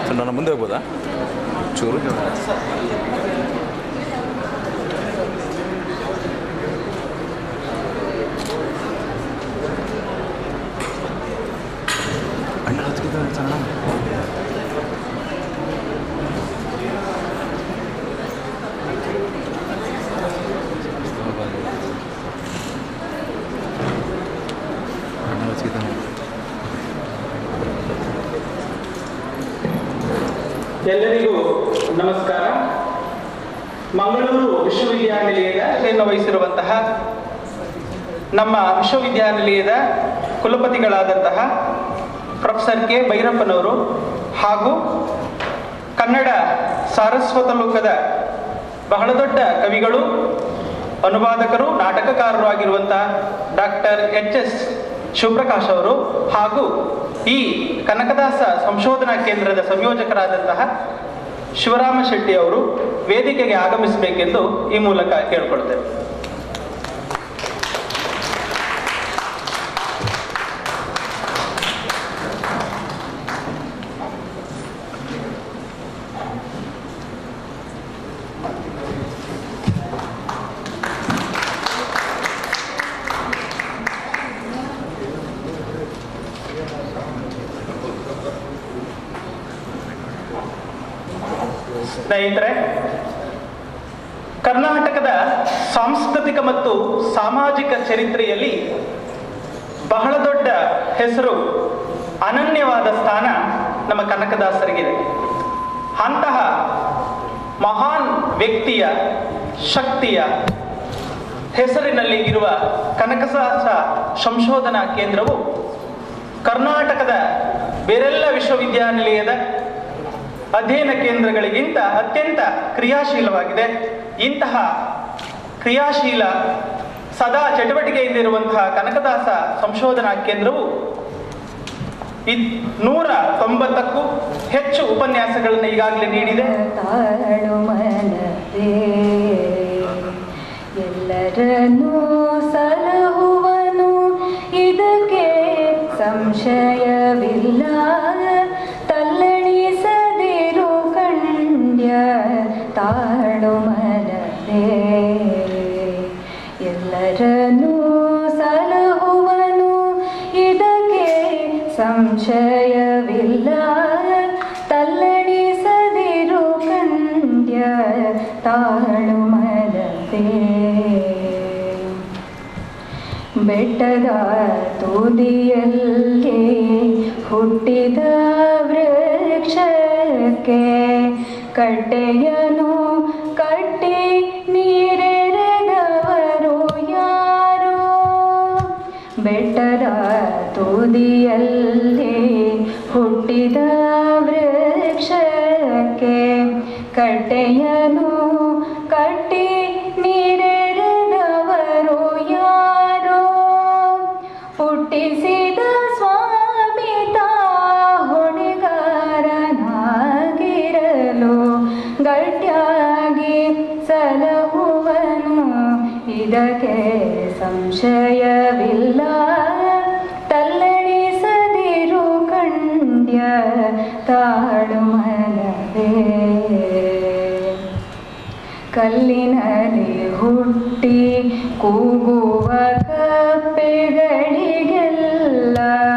Sir ನಾನು ಮುಂದೆ ಹೋಗ್ಬೋದಾ ಚೂರು ಅಣ್ಣ ಹಚ್ಕಿದ್ದಾರೆ ಸಣ್ಣ ಅಣ್ಣ ಹಚ್ಕಿದ್ದಾನೆ ಎಲ್ಲರಿಗೂ ನಮಸ್ಕಾರ ಮಂಗಳೂರು ವಿಶ್ವವಿದ್ಯಾನಿಲಯದ ಸೇವೆಯನ್ನು ವಹಿಸಿರುವಂತಹ ನಮ್ಮ ವಿಶ್ವವಿದ್ಯಾನಿಲಯದ ಕುಲಪತಿಗಳಾದಂತಹ ಪ್ರೊಫೆಸರ್ ಕೆ ಭೈರಪ್ಪನವರು ಹಾಗೂ ಕನ್ನಡ ಸಾರಸ್ವತ ಲೋಕದ ಬಹಳ ದೊಡ್ಡ ಕವಿಗಳು ಅನುವಾದಕರು ನಾಟಕಕಾರರು ಆಗಿರುವಂತಹ ಡಾಕ್ಟರ್ ಎಚ್ ಎಸ್ ಶಿವಪ್ರಕಾಶ್ ಅವರು ಹಾಗೂ ಈ ಕನಕದಾಸ ಸಂಶೋಧನಾ ಕೇಂದ್ರದ ಸಂಯೋಜಕರಾದಂತಹ ಶಿವರಾಮ ಶೆಟ್ಟಿ ಅವರು ವೇದಿಕೆಗೆ ಆಗಮಿಸಬೇಕೆಂದು ಈ ಮೂಲಕ ಕೇಳ್ಕೊಳ್ತೇವೆ ಸ್ನೇಹಿತರೆ ಕರ್ನಾಟಕದ ಸಾಂಸ್ಕೃತಿಕ ಮತ್ತು ಸಾಮಾಜಿಕ ಚರಿತ್ರೆಯಲ್ಲಿ ಬಹಳ ದೊಡ್ಡ ಹೆಸರು ಅನನ್ಯವಾದ ಸ್ಥಾನ ನಮ್ಮ ಕನಕದಾಸರಿಗಿದೆ ಅಂತಹ ಮಹಾನ್ ವ್ಯಕ್ತಿಯ ಶಕ್ತಿಯ ಹೆಸರಿನಲ್ಲಿ ಇರುವ ಕನಕದಾಸ ಸಂಶೋಧನಾ ಕೇಂದ್ರವು ಕರ್ನಾಟಕದ ಬೇರೆಲ್ಲ ವಿಶ್ವವಿದ್ಯಾನಿಲಯದ ಅಧ್ಯಯನ ಕೇಂದ್ರಗಳಿಗಿಂತ ಅತ್ಯಂತ ಕ್ರಿಯಾಶೀಲವಾಗಿದೆ ಇಂತಹ ಕ್ರಿಯಾಶೀಲ ಸದಾ ಚಟುವಟಿಕೆಯಿಂದ ಇರುವಂತಹ ಕನಕದಾಸ ಸಂಶೋಧನಾ ಕೇಂದ್ರವು ಇದ್ ನೂರ ತೊಂಬತ್ತಕ್ಕೂ ಹೆಚ್ಚು ಉಪನ್ಯಾಸಗಳನ್ನು ಈಗಾಗಲೇ ನೀಡಿದೆ ತಾಳು ಮನದೇ ಎಲ್ಲರನ್ನೂ ಸಲಹುವನು ಇದಕ್ಕೆ ಸಂಶಯವಿಲ್ಲ ತಲ್ಲಣಿಸದಿರು ಕಂಡ್ಯ ತಾಳು ಮನದೇ ಎಲ್ಲರನ್ನೂ ಸಲಹುವನು ಇದಕ್ಕೆ ಸಂಶಯವಿಲ್ಲ ತಲ್ಲಣಿಸದಿರು ಕಂಡ್ಯ ತಾಳು ಮನದೇ ಬೆಟ್ಟದ ತುದಿಯಲ್ಲಿ ಹುಟ್ಟಿದ ವೃಕ್ಷಕ್ಕೆ ಕಟ್ಟೆಯನು ಕಟ್ಟಿ ನೀರೆರೆದವರು ಯಾರೋ ಬೆಟ್ಟದ ತುದಿಯಲ್ಲಿ ಹುಟ್ಟಿದ ವೃಕ್ಷಕ್ಕೆ ಕಟ್ಟೆಯನು ಕಟ್ಟಿ ನೀರೆರೆದವರು ಯಾರೋ ಹುಟ್ಟಿಸಿದ ಸ್ವಾಮಿ ತಾ ಹೊಣೆಗಾರನಾಗಿರಲು ಗಟ್ಟಿಯಾಗಿ ಸಲಹುವನು ಇದಕ್ಕೆ ಸಂಶಯವಿಲ್ಲ ತಲ್ಲಣಿಸದಿರು ಕಂಡ್ಯ ತಾಳು ಮನವೇ ಕಲ್ಲಿನಲ್ಲಿ ಹುಟ್ಟಿ ಕೂಗುವ ಕಪ್ಪೆಗಳಿಗೆಲ್ಲ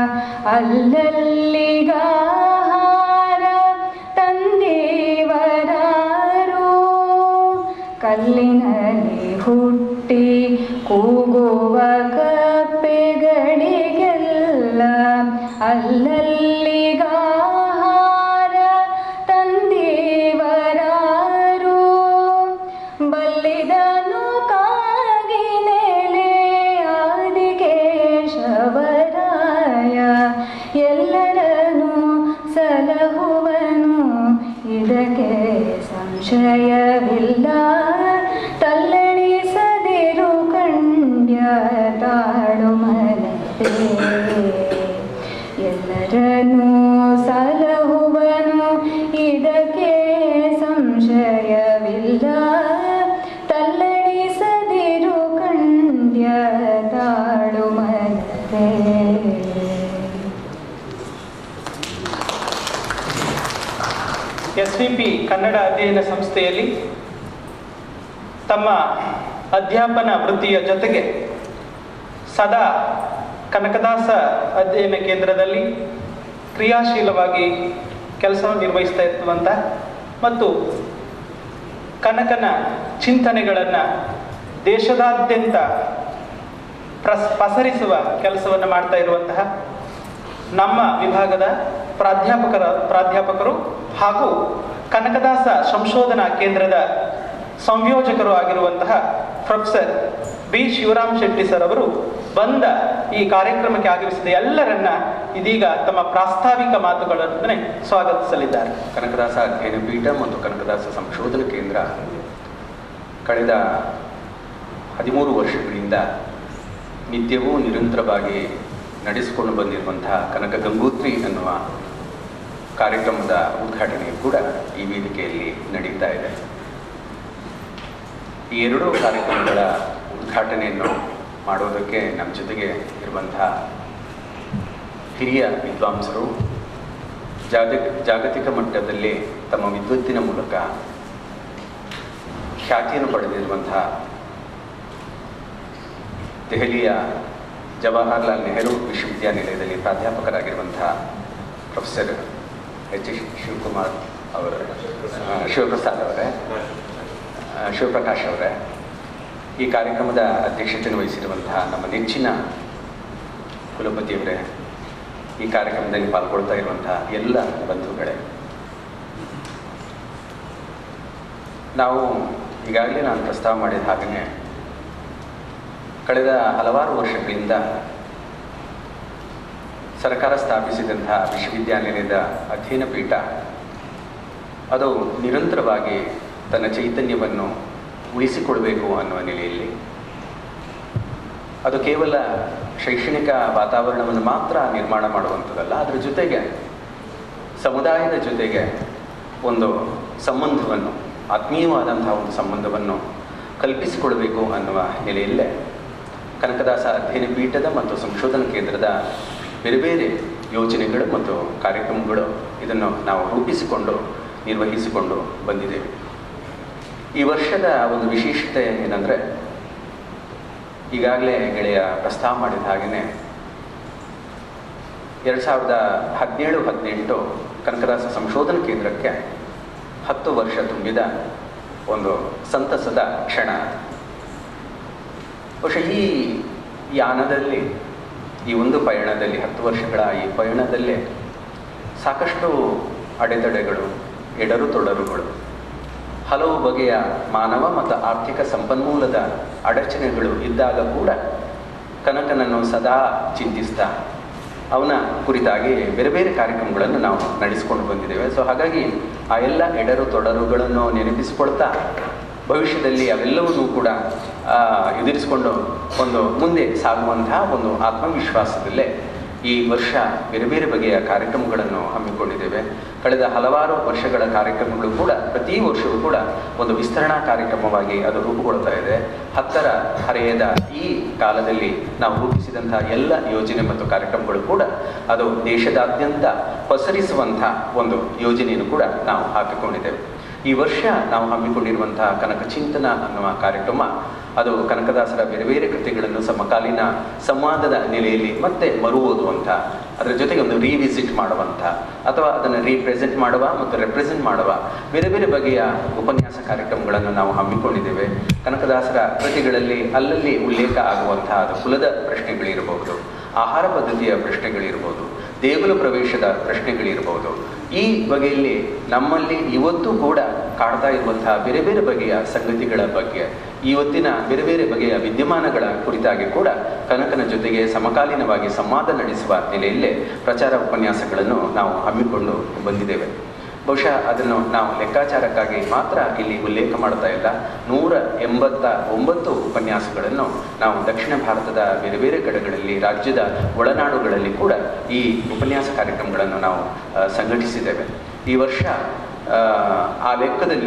ಅಲ್ಲಲ್ಲಿಗಾಹಾರ ತಂದೇವರಾರು ಕಲ್ಲಿನಲ್ಲಿ ಹುಟ್ಟಿ ಕೂಗುವ ಕಪ್ಪೆಗಳಿಗೆಲ್ಲ ಅಲ್ಲಲ್ಲಿಗಾಹಾರ ತಂದೇವರಾರು ಬಲ್ಲಿದನು ಕಾಗಿನೆಲೆ ಆದಿಕೇಶವರಾಯ ಎಲ್ಲರನು ಸಲಹುವನು ಇದಕ್ಕೆ ಸಂಶಯವಿಲ್ಲ ತಲ್ಲಣಿಸದಿರು ಕಂಡ್ಯ ತಾಳು ಮನತೆ ಎಲ್ಲರನ್ನೂ ಸಲಹುವನು ಇದಕ್ಕೆ ಸಂಶಯವಿಲ್ಲ ತಲ್ಲಣಿಸದಿರು ಕಂಡ್ಯ ತಾಳು ಮನತೆ ಎಸ್ ವಿ ಪಿ ಕನ್ನಡ ಅಧ್ಯಯನ ಸಂಸ್ಥೆಯಲ್ಲಿ ತಮ್ಮ ಅಧ್ಯಾಪನ ವೃತ್ತಿಯ ಜೊತೆಗೆ ಸದಾ ಕನಕದಾಸ ಅಧ್ಯಯನ ಕೇಂದ್ರದಲ್ಲಿ ಕ್ರಿಯಾಶೀಲವಾಗಿ ಕೆಲಸವನ್ನು ನಿರ್ವಹಿಸ್ತಾ ಇರುವಂಥ ಮತ್ತು ಕನಕನ ಚಿಂತನೆಗಳನ್ನು ದೇಶದಾದ್ಯಂತ ಪ್ರಸ್ ಪಸರಿಸುವ ಕೆಲಸವನ್ನು ಮಾಡ್ತಾ ಇರುವಂತಹ ನಮ್ಮ ವಿಭಾಗದ ಪ್ರಾಧ್ಯಾಪಕರ ಪ್ರಾಧ್ಯಾಪಕರು ಹಾಗೂ ಕನಕದಾಸ ಸಂಶೋಧನಾ ಕೇಂದ್ರದ ಸಂಯೋಜಕರು ಆಗಿರುವಂತಹ professor B Shivaram Shetty sir ಅವರು ಬಂದ ಈ ಕಾರ್ಯಕ್ರಮಕ್ಕೆ ಆಗಮಿಸಿದ ಎಲ್ಲರನ್ನ ಇದೀಗ ತಮ್ಮ ಪ್ರಾಸ್ತಾವಿಕ ಮಾತುಗಳನ್ನೇ ಸ್ವಾಗತಿಸಲಿದ್ದಾರೆ ಕನಕದಾಸ ಅಧ್ಯಯನ ಪೀಠ ಮತ್ತು ಕನಕದಾಸ ಸಂಶೋಧನಾ ಕೇಂದ್ರ ಕಳೆದ ಹದಿಮೂರು ವರ್ಷಗಳಿಂದ ನಿತ್ಯವೂ ನಿರಂತರವಾಗಿ ನಡೆಸಿಕೊಂಡು ಬಂದಿರುವಂತಹ ಕನಕ ಗಂಗೋತ್ರಿ ಎನ್ನುವ ಕಾರ್ಯಕ್ರಮದ ಉದ್ಘಾಟನೆಯು ಕೂಡ ಈ ವೇದಿಕೆಯಲ್ಲಿ ನಡೀತಾ ಇದೆ ಈ ಎರಡೂ ಕಾರ್ಯಕ್ರಮಗಳ ಉದ್ಘಾಟನೆಯನ್ನು ಮಾಡೋದಕ್ಕೆ ನಮ್ಮ ಜೊತೆಗೆ ಇರುವಂತಹ ಹಿರಿಯ ವಿದ್ವಾಂಸರು ಜಾಗತಿಕ ಜಾಗತಿಕ ಮಟ್ಟದಲ್ಲಿ ತಮ್ಮ ವಿದ್ವತ್ತಿನ ಮೂಲಕ ಖ್ಯಾತಿಯನ್ನು ಪಡೆದಿರುವಂತಹ ದೆಹಲಿಯ ಜವಾಹರ್ಲಾಲ್ ನೆಹರು ವಿಶ್ವವಿದ್ಯಾನಿಲಯದಲ್ಲಿ ಪ್ರಾಧ್ಯಾಪಕರಾಗಿರುವಂತಹ ಪ್ರೊಫೆಸರ್ ಎಚ್ ಎಸ್ ಶಿವಕುಮಾರ್ ಅವರ ಆ, ಶಿವಪ್ರಸಾದ್ ಅವರೇ ಆ, ಶಿವಪ್ರಕಾಶ್ ಅವರೇ ಈ ಕಾರ್ಯಕ್ರಮದ ಅಧ್ಯಕ್ಷತೆಯನ್ನು ವಹಿಸಿರುವಂತಹ ನಮ್ಮ ನೆಚ್ಚಿನ ಕುಲಪತಿಯವರೇ ಈ ಕಾರ್ಯಕ್ರಮದಲ್ಲಿ ಪಾಲ್ಗೊಳ್ತಾ ಇರುವಂತಹ ಎಲ್ಲ ಬಂಧುಗಳೇ ನಾವು ಈಗಾಗಲೇ ನಾನು ಪ್ರಸ್ತಾವ ಮಾಡಿದ ಹಾಗೆಯೇ ಕಳೆದ ಹಲವಾರು ವರ್ಷಗಳಿಂದ ಸರ್ಕಾರ ಸ್ಥಾಪಿಸಿದಂತಹ ವಿಶ್ವವಿದ್ಯಾನಿಲಯದ ಅಧ್ಯಯನ ಪೀಠ ಅದು ನಿರಂತರವಾಗಿ ತನ್ನ ಚೈತನ್ಯವನ್ನು ಉಳಿಸಿಕೊಳ್ಬೇಕು ಅನ್ನುವ ನೆಲೆಯಲ್ಲಿ ಅದು ಕೇವಲ ಶೈಕ್ಷಣಿಕ ವಾತಾವರಣವನ್ನು ಮಾತ್ರ ನಿರ್ಮಾಣ ಮಾಡುವಂಥದ್ದಲ್ಲ ಅದರ ಜೊತೆಗೆ ಸಮುದಾಯದ ಜೊತೆಗೆ ಒಂದು ಸಂಬಂಧವನ್ನು ಆತ್ಮೀಯವಾದಂತಹ ಒಂದು ಸಂಬಂಧವನ್ನು ಕಲ್ಪಿಸಿಕೊಳ್ಬೇಕು ಅನ್ನುವ ನೆಲೆಯಲ್ಲೇ ಕನಕದಾಸ ಅಧ್ಯಯನ ಪೀಠದ ಮತ್ತು ಸಂಶೋಧನಾ ಕೇಂದ್ರದ ಬೇರೆ ಬೇರೆ ಯೋಜನೆಗಳು ಮತ್ತು ಕಾರ್ಯಕ್ರಮಗಳು ಇದನ್ನು ನಾವು ರೂಪಿಸಿಕೊಂಡು ನಿರ್ವಹಿಸಿಕೊಂಡು ಬಂದಿದ್ದೇವೆ ಈ ವರ್ಷದ ಒಂದು ವಿಶೇಷತೆ ಏನಂದರೆ ಈಗಾಗಲೇ ಗೆಳೆಯ ಪ್ರಸ್ತಾವ ಮಾಡಿದ ಹಾಗೆಯೇ ಎರಡು ಸಾವಿರದ ಹದಿನೇಳು ಹದಿನೆಂಟು ಕನಕದಾಸ ಸಂಶೋಧನಾ ಕೇಂದ್ರಕ್ಕೆ ಹತ್ತು ವರ್ಷ ತುಂಬಿದ ಒಂದು ಸಂತಸದ ಕ್ಷಣ ಬಹುಶಃ ಈ ಯಾನದಲ್ಲಿ ಈ ಒಂದು ಪಯಣದಲ್ಲಿ ಹತ್ತು ವರ್ಷಗಳ ಈ ಪಯಣದಲ್ಲೇ ಸಾಕಷ್ಟು ಅಡೆತಡೆಗಳು ಎಡರು ತೊಡರುಗಳು ಹಲವು ಬಗೆಯ ಮಾನವ ಮತ್ತು ಆರ್ಥಿಕ ಸಂಪನ್ಮೂಲದ ಅಡಚಣೆಗಳು ಇದ್ದಾಗ ಕೂಡ ಕನಕನನ್ನು ಸದಾ ಚಿಂತಿಸ್ತಾ ಅವನ ಕುರಿತಾಗಿ ಬೇರೆ ಬೇರೆ ಕಾರ್ಯಕ್ರಮಗಳನ್ನು ನಾವು ನಡೆಸಿಕೊಂಡು ಬಂದಿದ್ದೇವೆ ಸೊ ಹಾಗಾಗಿ ಆ ಎಲ್ಲ ಎಡರು ತೊಡರುಗಳನ್ನು ನೆನಪಿಸಿಕೊಳ್ತಾ ಭವಿಷ್ಯದಲ್ಲಿ ಅವೆಲ್ಲವನ್ನೂ ಕೂಡ ಆ, ಎದುರಿಸಿಕೊಂಡು ಒಂದು ಮುಂದೆ ಸಾಗುವಂತಹ ಒಂದು ಆತ್ಮವಿಶ್ವಾಸದಲ್ಲೇ ಈ ವರ್ಷ ಬೇರೆ ಬೇರೆ ಬಗೆಯ ಕಾರ್ಯಕ್ರಮಗಳನ್ನು ಹಮ್ಮಿಕೊಂಡಿದ್ದೇವೆ ಕಳೆದ ಹಲವಾರು ವರ್ಷಗಳ ಕಾರ್ಯಕ್ರಮಗಳು ಕೂಡ ಪ್ರತಿ ವರ್ಷವೂ ಕೂಡ ಒಂದು ವಿಸ್ತರಣಾ ಕಾರ್ಯಕ್ರಮವಾಗಿ ಅದು ರೂಪುಗೊಳ್ತಾ ಇದೆ ಹತ್ತರ ಹರೆಯದ ಈ ಕಾಲದಲ್ಲಿ ನಾವು ರೂಪಿಸಿದಂತಹ ಎಲ್ಲ ಯೋಜನೆ ಮತ್ತು ಕಾರ್ಯಕ್ರಮಗಳು ಕೂಡ ಅದು ದೇಶದಾದ್ಯಂತ ಪಸರಿಸುವಂಥ ಒಂದು ಯೋಜನೆಯನ್ನು ಕೂಡ ನಾವು ಹಾಕಿಕೊಂಡಿದ್ದೇವೆ ಈ ವರ್ಷ ನಾವು ಹಮ್ಮಿಕೊಂಡಿರುವಂತಹ ಕನಕ ಚಿಂತನ ಅನ್ನುವ ಕಾರ್ಯಕ್ರಮ ಅದು ಕನಕದಾಸರ ಬೇರೆ ಬೇರೆ ಕೃತಿಗಳನ್ನು ಸಮಕಾಲೀನ ಸಂವಾದದ ನೆಲೆಯಲ್ಲಿ ಮತ್ತೆ ಮರು ಓದುವಂಥ ಅದರ ಜೊತೆಗೆ ಒಂದು ರೀವಿಸಿಟ್ ಮಾಡುವಂಥ ಅಥವಾ ಅದನ್ನು ರೀಪ್ರೆಸೆಂಟ್ ಮಾಡುವ ಮತ್ತು ರೆಪ್ರೆಸೆಂಟ್ ಮಾಡುವ ಬೇರೆ ಬೇರೆ ಬಗೆಯ ಉಪನ್ಯಾಸ ಕಾರ್ಯಕ್ರಮಗಳನ್ನು ನಾವು ಹಮ್ಮಿಕೊಂಡಿದ್ದೇವೆ ಕನಕದಾಸರ ಕೃತಿಗಳಲ್ಲಿ ಅಲ್ಲಲ್ಲಿ ಉಲ್ಲೇಖ ಆಗುವಂತಹ ಅದು ಕುಲದ ಪ್ರಶ್ನೆಗಳಿರಬಹುದು ಆಹಾರ ಪದ್ಧತಿಯ ಪ್ರಶ್ನೆಗಳಿರ್ಬೋದು ದೇಗುಲ ಪ್ರವೇಶದ ಪ್ರಶ್ನೆಗಳಿರ್ಬೋದು ಈ ಬಗೆಯಲ್ಲಿ ನಮ್ಮಲ್ಲಿ ಇವತ್ತು ಕೂಡ ಕಾಡ್ತಾ ಇರುವಂತಹ ಬೇರೆ ಬೇರೆ ಬಗೆಯ ಸಂಗತಿಗಳ ಬಗ್ಗೆ ಇವತ್ತಿನ ಬೇರೆ ಬೇರೆ ಬಗೆಯ ವಿದ್ಯಮಾನಗಳ ಕುರಿತಾಗಿ ಕೂಡ ಕನಕನ ಜೊತೆಗೆ ಸಮಕಾಲೀನವಾಗಿ ಸಂವಾದ ನಡೆಸುವ ನೆಲೆಯಲ್ಲೇ ಪ್ರಚಾರ ಉಪನ್ಯಾಸಗಳನ್ನು ನಾವು ಹಮ್ಮಿಕೊಂಡು ಬಂದಿದ್ದೇವೆ ಬಹುಶಃ ಅದನ್ನು ನಾವು ಲೆಕ್ಕಾಚಾರಕ್ಕಾಗಿ ಮಾತ್ರ ಇಲ್ಲಿ ಉಲ್ಲೇಖ ಮಾಡ್ತಾ ಇಲ್ಲ ನೂರ ಎಂಬತ್ತ ಒಂಬತ್ತು ಉಪನ್ಯಾಸಗಳನ್ನು ನಾವು ದಕ್ಷಿಣ ಭಾರತದ ಬೇರೆ ಬೇರೆ ಕಡೆಗಳಲ್ಲಿ ರಾಜ್ಯದ ಒಳನಾಡುಗಳಲ್ಲಿ ಕೂಡ ಈ ಉಪನ್ಯಾಸ ಕಾರ್ಯಕ್ರಮಗಳನ್ನು ನಾವು ಆ, ಸಂಘಟಿಸಿದ್ದೇವೆ ಈ ವರ್ಷ ಆ, ಆ ಲೆಕ್ಕದಲ್ಲಿ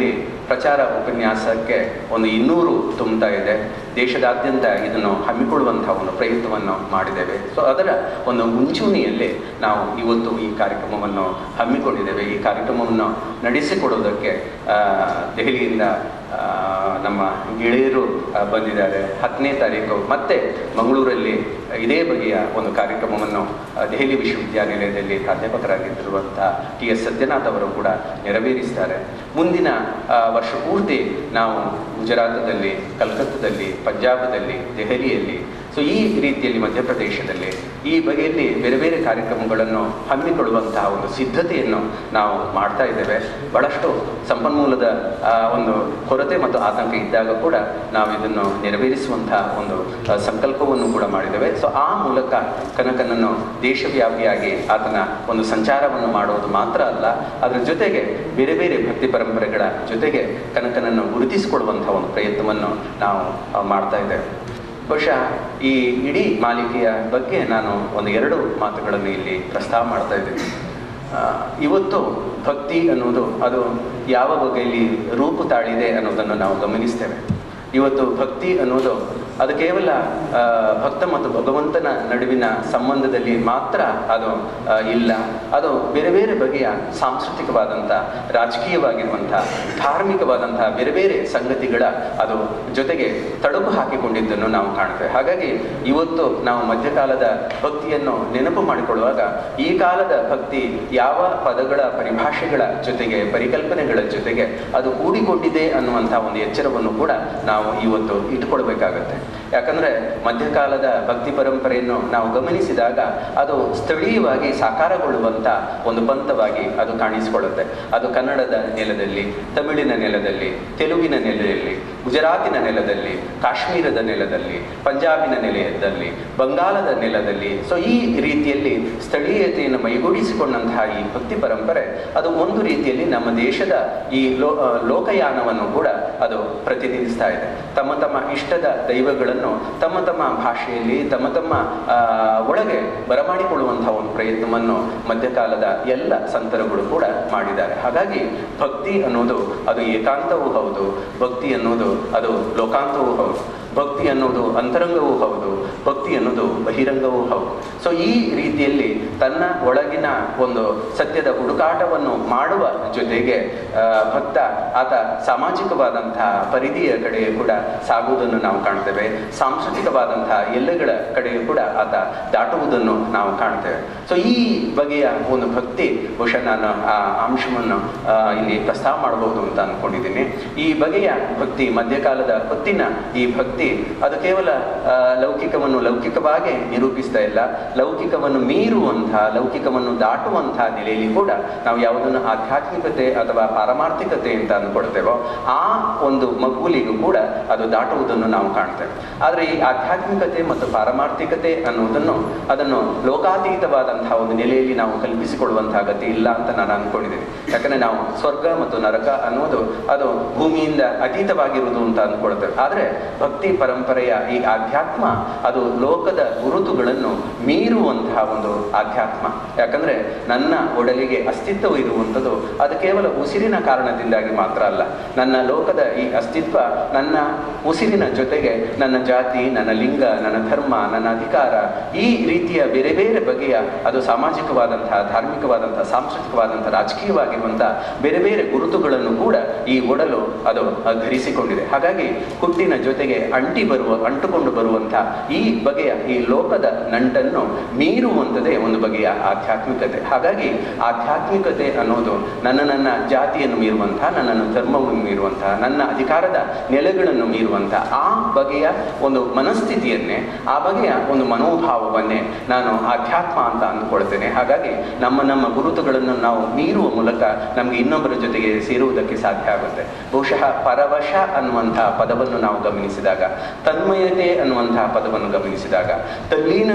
ಪ್ರಚಾರ ಉಪನ್ಯಾಸಕ್ಕೆ ಒಂದು ಇನ್ನೂರು ತುಂಬುತ್ತಾ ಇದೆ ದೇಶದಾದ್ಯಂತ ಇದನ್ನು ಹಮ್ಮಿಕೊಳ್ಳುವಂತಹ ಒಂದು ಪ್ರಯತ್ನವನ್ನು ಮಾಡಿದ್ದೇವೆ ಸೊ ಅದರ ಒಂದು ಮುಂಚೂಣಿಯಲ್ಲಿ ನಾವು ಇವತ್ತು ಈ ಕಾರ್ಯಕ್ರಮವನ್ನು ಹಮ್ಮಿಕೊಂಡಿದ್ದೇವೆ ಈ ಕಾರ್ಯಕ್ರಮವನ್ನು ನಡೆಸಿಕೊಡೋದಕ್ಕೆ ಆ, ದೆಹಲಿಯಿಂದ ಆ, ನಮ್ಮ ಗೆಳೆಯರು ಆ, ಬಂದಿದ್ದಾರೆ ಹತ್ತನೇ ತಾರೀಕು ಮತ್ತೆ ಮಂಗಳೂರಲ್ಲಿ ಇದೇ ಬಗೆಯ ಒಂದು ಕಾರ್ಯಕ್ರಮವನ್ನು ಆ, ದೆಹಲಿ ವಿಶ್ವವಿದ್ಯಾನಿಲಯದಲ್ಲಿ ಪ್ರಾಧ್ಯಾಪಕರಾಗಿದ್ದಿರುವಂಥ ಟಿ ಎಸ್ ಸತ್ಯನಾಥ್ ಅವರು ಕೂಡ ನೆರವೇರಿಸ್ತಾರೆ ಮುಂದಿನ ಆ, ವರ್ಷ ಪೂರ್ತಿ ನಾವು ಗುಜರಾತದಲ್ಲಿ ಕಲ್ಕತ್ತಾದಲ್ಲಿ ಪಂಜಾಬದಲ್ಲಿ ದೆಹಲಿಯಲ್ಲಿ ಸೊ ಈ ರೀತಿಯಲ್ಲಿ ಮಧ್ಯಪ್ರದೇಶದಲ್ಲಿ ಈ ಬಗೆಯಲ್ಲಿ ಬೇರೆ ಬೇರೆ ಕಾರ್ಯಕ್ರಮಗಳನ್ನು ಹಮ್ಮಿಕೊಳ್ಳುವಂತಹ ಒಂದು ಸಿದ್ಧತೆಯನ್ನು ನಾವು ಮಾಡ್ತಾ ಇದ್ದೇವೆ ಬಹಳಷ್ಟು ಸಂಪನ್ಮೂಲದ ಆ, ಒಂದು ಕೊರತೆ ಮತ್ತು ಆತಂಕ ಇದ್ದಾಗ ಕೂಡ ನಾವು ಇದನ್ನು ನೆರವೇರಿಸುವಂತಹ ಒಂದು ಆ, ಸಂಕಲ್ಪವನ್ನು ಕೂಡ ಮಾಡಿದ್ದೇವೆ ಸೊ ಆ ಮೂಲಕ ಕನಕನನ್ನು ದೇಶವ್ಯಾಪಿಯಾಗಿ ಆತನ ಒಂದು ಸಂಚಾರವನ್ನು ಮಾಡುವುದು ಮಾತ್ರ ಅಲ್ಲ ಅದರ ಜೊತೆಗೆ ಬೇರೆ ಬೇರೆ ಭಕ್ತಿ ಪರಂಪರೆಗಳ ಜೊತೆಗೆ ಕನಕನನ್ನು ಗುರುತಿಸಿಕೊಳ್ಳುವಂತಹ ಒಂದು ಪ್ರಯತ್ನವನ್ನು ನಾವು ಆ, ಮಾಡ್ತಾ ಇದ್ದೇವೆ ಬಹುಶಃ ಈ ಇಡೀ ಮಾಲಿಕೆಯ ಬಗ್ಗೆ ನಾನು ಒಂದು ಎರಡು ಮಾತುಗಳನ್ನು ಇಲ್ಲಿ ಪ್ರಸ್ತಾವ ಮಾಡ್ತಾ ಇದ್ದೀನಿ ಆ, ಇವತ್ತು ಭಕ್ತಿ ಅನ್ನೋದು ಅದು ಯಾವ ಬಗೆಯಲ್ಲಿ ರೂಪು ತಾಳಿದೆ ಅನ್ನೋದನ್ನು ನಾವು ಗಮನಿಸ್ತೇವೆ ಇವತ್ತು ಭಕ್ತಿ ಅನ್ನೋದು ಅದು ಕೇವಲ ಆ, ಭಕ್ತ ಮತ್ತು ಭಗವಂತನ ನಡುವಿನ ಸಂಬಂಧದಲ್ಲಿ ಮಾತ್ರ ಅದು ಆ, ಇಲ್ಲ ಅದು ಬೇರೆ ಬೇರೆ ಬಗೆಯ ಸಾಂಸ್ಕೃತಿಕವಾದಂಥ ರಾಜಕೀಯವಾಗಿರುವಂಥ ಧಾರ್ಮಿಕವಾದಂಥ ಬೇರೆ ಬೇರೆ ಸಂಗತಿಗಳ ಅದು ಜೊತೆಗೆ ತಳುಕು ಹಾಕಿಕೊಂಡಿದ್ದನ್ನು ನಾವು ಕಾಣ್ತೇವೆ ಹಾಗಾಗಿ ಇವತ್ತು ನಾವು ಮಧ್ಯಕಾಲದ ಭಕ್ತಿಯನ್ನು ನೆನಪು ಮಾಡಿಕೊಳ್ಳುವಾಗ ಈ ಕಾಲದ ಭಕ್ತಿ ಯಾವ ಪದಗಳ ಪರಿಭಾಷೆಗಳ ಜೊತೆಗೆ ಪರಿಕಲ್ಪನೆಗಳ ಜೊತೆಗೆ ಅದು ಕೂಡಿಕೊಂಡಿದೆ ಅನ್ನುವಂಥ ಒಂದು ಎಚ್ಚರವನ್ನು ಕೂಡ ನಾವು ಇವತ್ತು ಇಟ್ಕೊಳ್ಬೇಕಾಗತ್ತೆ ಯಾಕಂದ್ರೆ ಮಧ್ಯಕಾಲದ ಭಕ್ತಿ ಪರಂಪರೆಯನ್ನು ನಾವು ಗಮನಿಸಿದಾಗ ಅದು ಸ್ಥಳೀಯವಾಗಿ ಸಾಕಾರಗೊಳ್ಳುವಂಥ ಒಂದು ಪಂಥವಾಗಿ ಅದು ಕಾಣಿಸಿಕೊಳ್ಳುತ್ತೆ ಅದು ಕನ್ನಡದ ನೆಲದಲ್ಲಿ ತಮಿಳಿನ ನೆಲದಲ್ಲಿ ತೆಲುಗಿನ ನೆಲೆಯಲ್ಲಿ ಗುಜರಾತಿನ ನೆಲದಲ್ಲಿ ಕಾಶ್ಮೀರದ ನೆಲದಲ್ಲಿ ಪಂಜಾಬಿನ ನೆಲೆಯದಲ್ಲಿ ಬಂಗಾಳದ ನೆಲದಲ್ಲಿ ಸೊ ಈ ರೀತಿಯಲ್ಲಿ ಸ್ಥಳೀಯತೆಯನ್ನು ಮೈಗೂಡಿಸಿಕೊಂಡಂತಹ ಈ ಭಕ್ತಿ ಪರಂಪರೆ ಅದು ಒಂದು ರೀತಿಯಲ್ಲಿ ನಮ್ಮ ದೇಶದ ಈ ಲೋ ಆ, ಲೋಕಯಾನವನ್ನು ಕೂಡ ಅದು ಪ್ರತಿನಿಧಿಸ್ತಾ ಇದೆ ತಮ್ಮ ತಮ್ಮ ಇಷ್ಟದ ದೈವಗಳನ್ನು ತಮ್ಮ ತಮ್ಮ ಭಾಷೆಯಲ್ಲಿ ತಮ್ಮ ತಮ್ಮ ಆ, ಒಳಗೆ ಬರಮಾಡಿಕೊಳ್ಳುವಂತಹ ಒಂದು ಪ್ರಯತ್ನವನ್ನು ಮಧ್ಯಕಾಲದ ಎಲ್ಲ ಸಂತರುಗಳು ಕೂಡ ಮಾಡಿದ್ದಾರೆ ಹಾಗಾಗಿ ಭಕ್ತಿ ಅನ್ನೋದು ಅದು ಏಕಾಂತವೂ ಹೌದು ಭಕ್ತಿ ಅನ್ನೋದು ಅದು ಲೋಕಾಂತವೂ ಹೌದು ಭಕ್ತಿ ಅನ್ನೋದು ಅಂತರಂಗವೂ ಹೌದು ಭಕ್ತಿ ಅನ್ನೋದು ಬಹಿರಂಗವೂ ಹೌದು ಸೊ ಈ ರೀತಿಯಲ್ಲಿ ತನ್ನ ಒಳಗಿನ ಒಂದು ಸತ್ಯದ ಹುಡುಕಾಟವನ್ನು ಮಾಡುವ ಜೊತೆಗೆ ಆ, ಭಕ್ತ ಆತ ಸಾಮಾಜಿಕವಾದಂತಹ ಪರಿಧಿಯ ಕಡೆಗೆ ಕೂಡ ಸಾಗುವುದನ್ನು ನಾವು ಕಾಣ್ತೇವೆ ಸಾಂಸ್ಕೃತಿಕವಾದಂತಹ ಎಲ್ಲೆಗಳ ಕಡೆಯೂ ಕೂಡ ಆತ ದಾಟುವುದನ್ನು ನಾವು ಕಾಣ್ತೇವೆ ಸೊ ಈ ಬಗೆಯ ಒಂದು ಭಕ್ತಿ ಬಹುಶಃ ನಾನು ಆ ಅಂಶವನ್ನು ಆ, ಇಲ್ಲಿ ಪ್ರಸ್ತಾವ ಮಾಡಬಹುದು ಅಂತ ಅಂದ್ಕೊಂಡಿದ್ದೀನಿ ಈ ಬಗೆಯ ಭಕ್ತಿ ಮಧ್ಯಕಾಲದ ಹೊತ್ತಿನ ಈ ಭಕ್ತಿ ಅದು ಕೇವಲ ಆ, ಲೌಕಿಕವನ್ನು ಲೌಕಿಕವಾಗಿ ನಿರೂಪಿಸ್ತಾ ಇಲ್ಲ ಲೌಕಿಕವನ್ನು ಮೀರುವಂತಹ ಲೌಕಿಕವನ್ನು ದಾಟುವಂತಹ ನೆಲೆಯಲ್ಲಿ ಕೂಡ ನಾವು ಯಾವುದನ್ನು ಆಧ್ಯಾತ್ಮಿಕತೆ ಅಥವಾ ಪಾರಮಾರ್ಥಿಕತೆ ಅಂತ ಅಂದ್ಕೊಳ್ತೇವೋ ಆ ಒಂದು ಮಗ್ಗುಲಿಗೂ ಕೂಡ ಅದು ದಾಟುವುದನ್ನು ನಾವು ಕಾಣ್ತೇವೆ ಆದರೆ ಈ ಆಧ್ಯಾತ್ಮಿಕತೆ ಮತ್ತು ಪಾರಮಾರ್ಥಿಕತೆ ಅನ್ನುವುದನ್ನು ಅದನ್ನು ಲೋಕಾತೀತವಾದಂತಹ ಒಂದು ನೆಲೆಯಲ್ಲಿ ನಾವು ಕಲ್ಪಿಸಿಕೊಳ್ಳುವಂತಹ ಅಗತ್ಯ ಇಲ್ಲ ಅಂತ ನಾನು ಅಂದ್ಕೊಂಡಿದ್ದೀನಿ ಯಾಕಂದ್ರೆ ನಾವು ಸ್ವರ್ಗ ಮತ್ತು ನರಕ ಅನ್ನೋದು ಅದು ಭೂಮಿಯಿಂದ ಅತೀತವಾಗಿರುವುದು ಅಂತ ಅಂದ್ಕೊಳ್ತೇವೆ ಆದರೆ ಭಕ್ತಿ ಪರಂಪರೆಯ ಈ ಆಧ್ಯಾತ್ಮ ಅದು ಲೋಕದ ಗುರುತುಗಳನ್ನು ಮೀರುವಂತಹ ಒಂದು ಆಧ್ಯಾತ್ಮ ಯಾಕಂದ್ರೆ ನನ್ನ ಒಡಲಿಗೆ ಅಸ್ತಿತ್ವ ಇರುವಂಥದ್ದು ಅದು ಕೇವಲ ಉಸಿರಿನ ಕಾರಣದಿಂದಾಗಿ ಮಾತ್ರ ಅಲ್ಲ ನನ್ನ ಲೋಕದ ಈ ಅಸ್ತಿತ್ವ ನನ್ನ ಉಸಿರಿನ ಜೊತೆಗೆ ನನ್ನ ಜಾತಿ ನನ್ನ ಲಿಂಗ ನನ್ನ ಧರ್ಮ ನನ್ನ ಅಧಿಕಾರ ಈ ರೀತಿಯ ಬೇರೆ ಬೇರೆ ಬಗೆಯ ಅದು ಸಾಮಾಜಿಕವಾದಂತಹ ಧಾರ್ಮಿಕವಾದಂತಹ ಸಾಂಸ್ಕೃತಿಕವಾದಂತಹ ರಾಜಕೀಯವಾಗಿರುವಂತಹ ಬೇರೆ ಬೇರೆ ಗುರುತುಗಳನ್ನು ಕೂಡ ಈ ಒಡಲು ಅದು ಧರಿಸಿಕೊಂಡಿದೆ ಹಾಗಾಗಿ ಹುಟ್ಟಿನ ಜೊತೆಗೆ ಅಂಟಿ ಬರುವ ಅಂಟುಕೊಂಡು ಬರುವಂತಹ ಈ ಬಗೆಯ ಈ ಲೋಕದ ನಂಟನ್ನು ಮೀರುವಂಥದ್ದೇ ಒಂದು ಬಗೆಯ ಆಧ್ಯಾತ್ಮಿಕತೆ ಹಾಗಾಗಿ ಆಧ್ಯಾತ್ಮಿಕತೆ ಅನ್ನೋದು ನನ್ನ ನನ್ನ ಜಾತಿಯನ್ನು ಮೀರುವಂತಹ ನನ್ನನ್ನು ಧರ್ಮವನ್ನು ಮೀರುವಂತಹ ನನ್ನ ಅಧಿಕಾರದ ನೆಲೆಗಳನ್ನು ಮೀರುವಂತಹ ಆ ಬಗೆಯ ಒಂದು ಮನಸ್ಥಿತಿಯನ್ನೇ ಆ ಬಗೆಯ ಒಂದು ಮನೋಭಾವವನ್ನೇ ನಾನು ಆಧ್ಯಾತ್ಮ ಅಂತ ಅಂದುಕೊಳ್ತೇನೆ ಹಾಗಾಗಿ ನಮ್ಮ ನಮ್ಮ ಗುರುತುಗಳನ್ನು ನಾವು ಮೀರುವ ಮೂಲಕ ನಮಗೆ ಇನ್ನೊಬ್ಬರ ಜೊತೆಗೆ ಸೇರುವುದಕ್ಕೆ ಸಾಧ್ಯ ಆಗುತ್ತೆ ಬಹುಶಃ ಪರವಶ ಅನ್ನುವಂತಹ ಪದವನ್ನು ನಾವು ಗಮನಿಸಿದಾಗ ತನ್ಮಯತೆ ಅನ್ನುವಂತಹ ಪದವನ್ನು ಗಮನಿಸಿದಾಗ ತಲ್ಲೀನತೆ ಅನ್ನುವ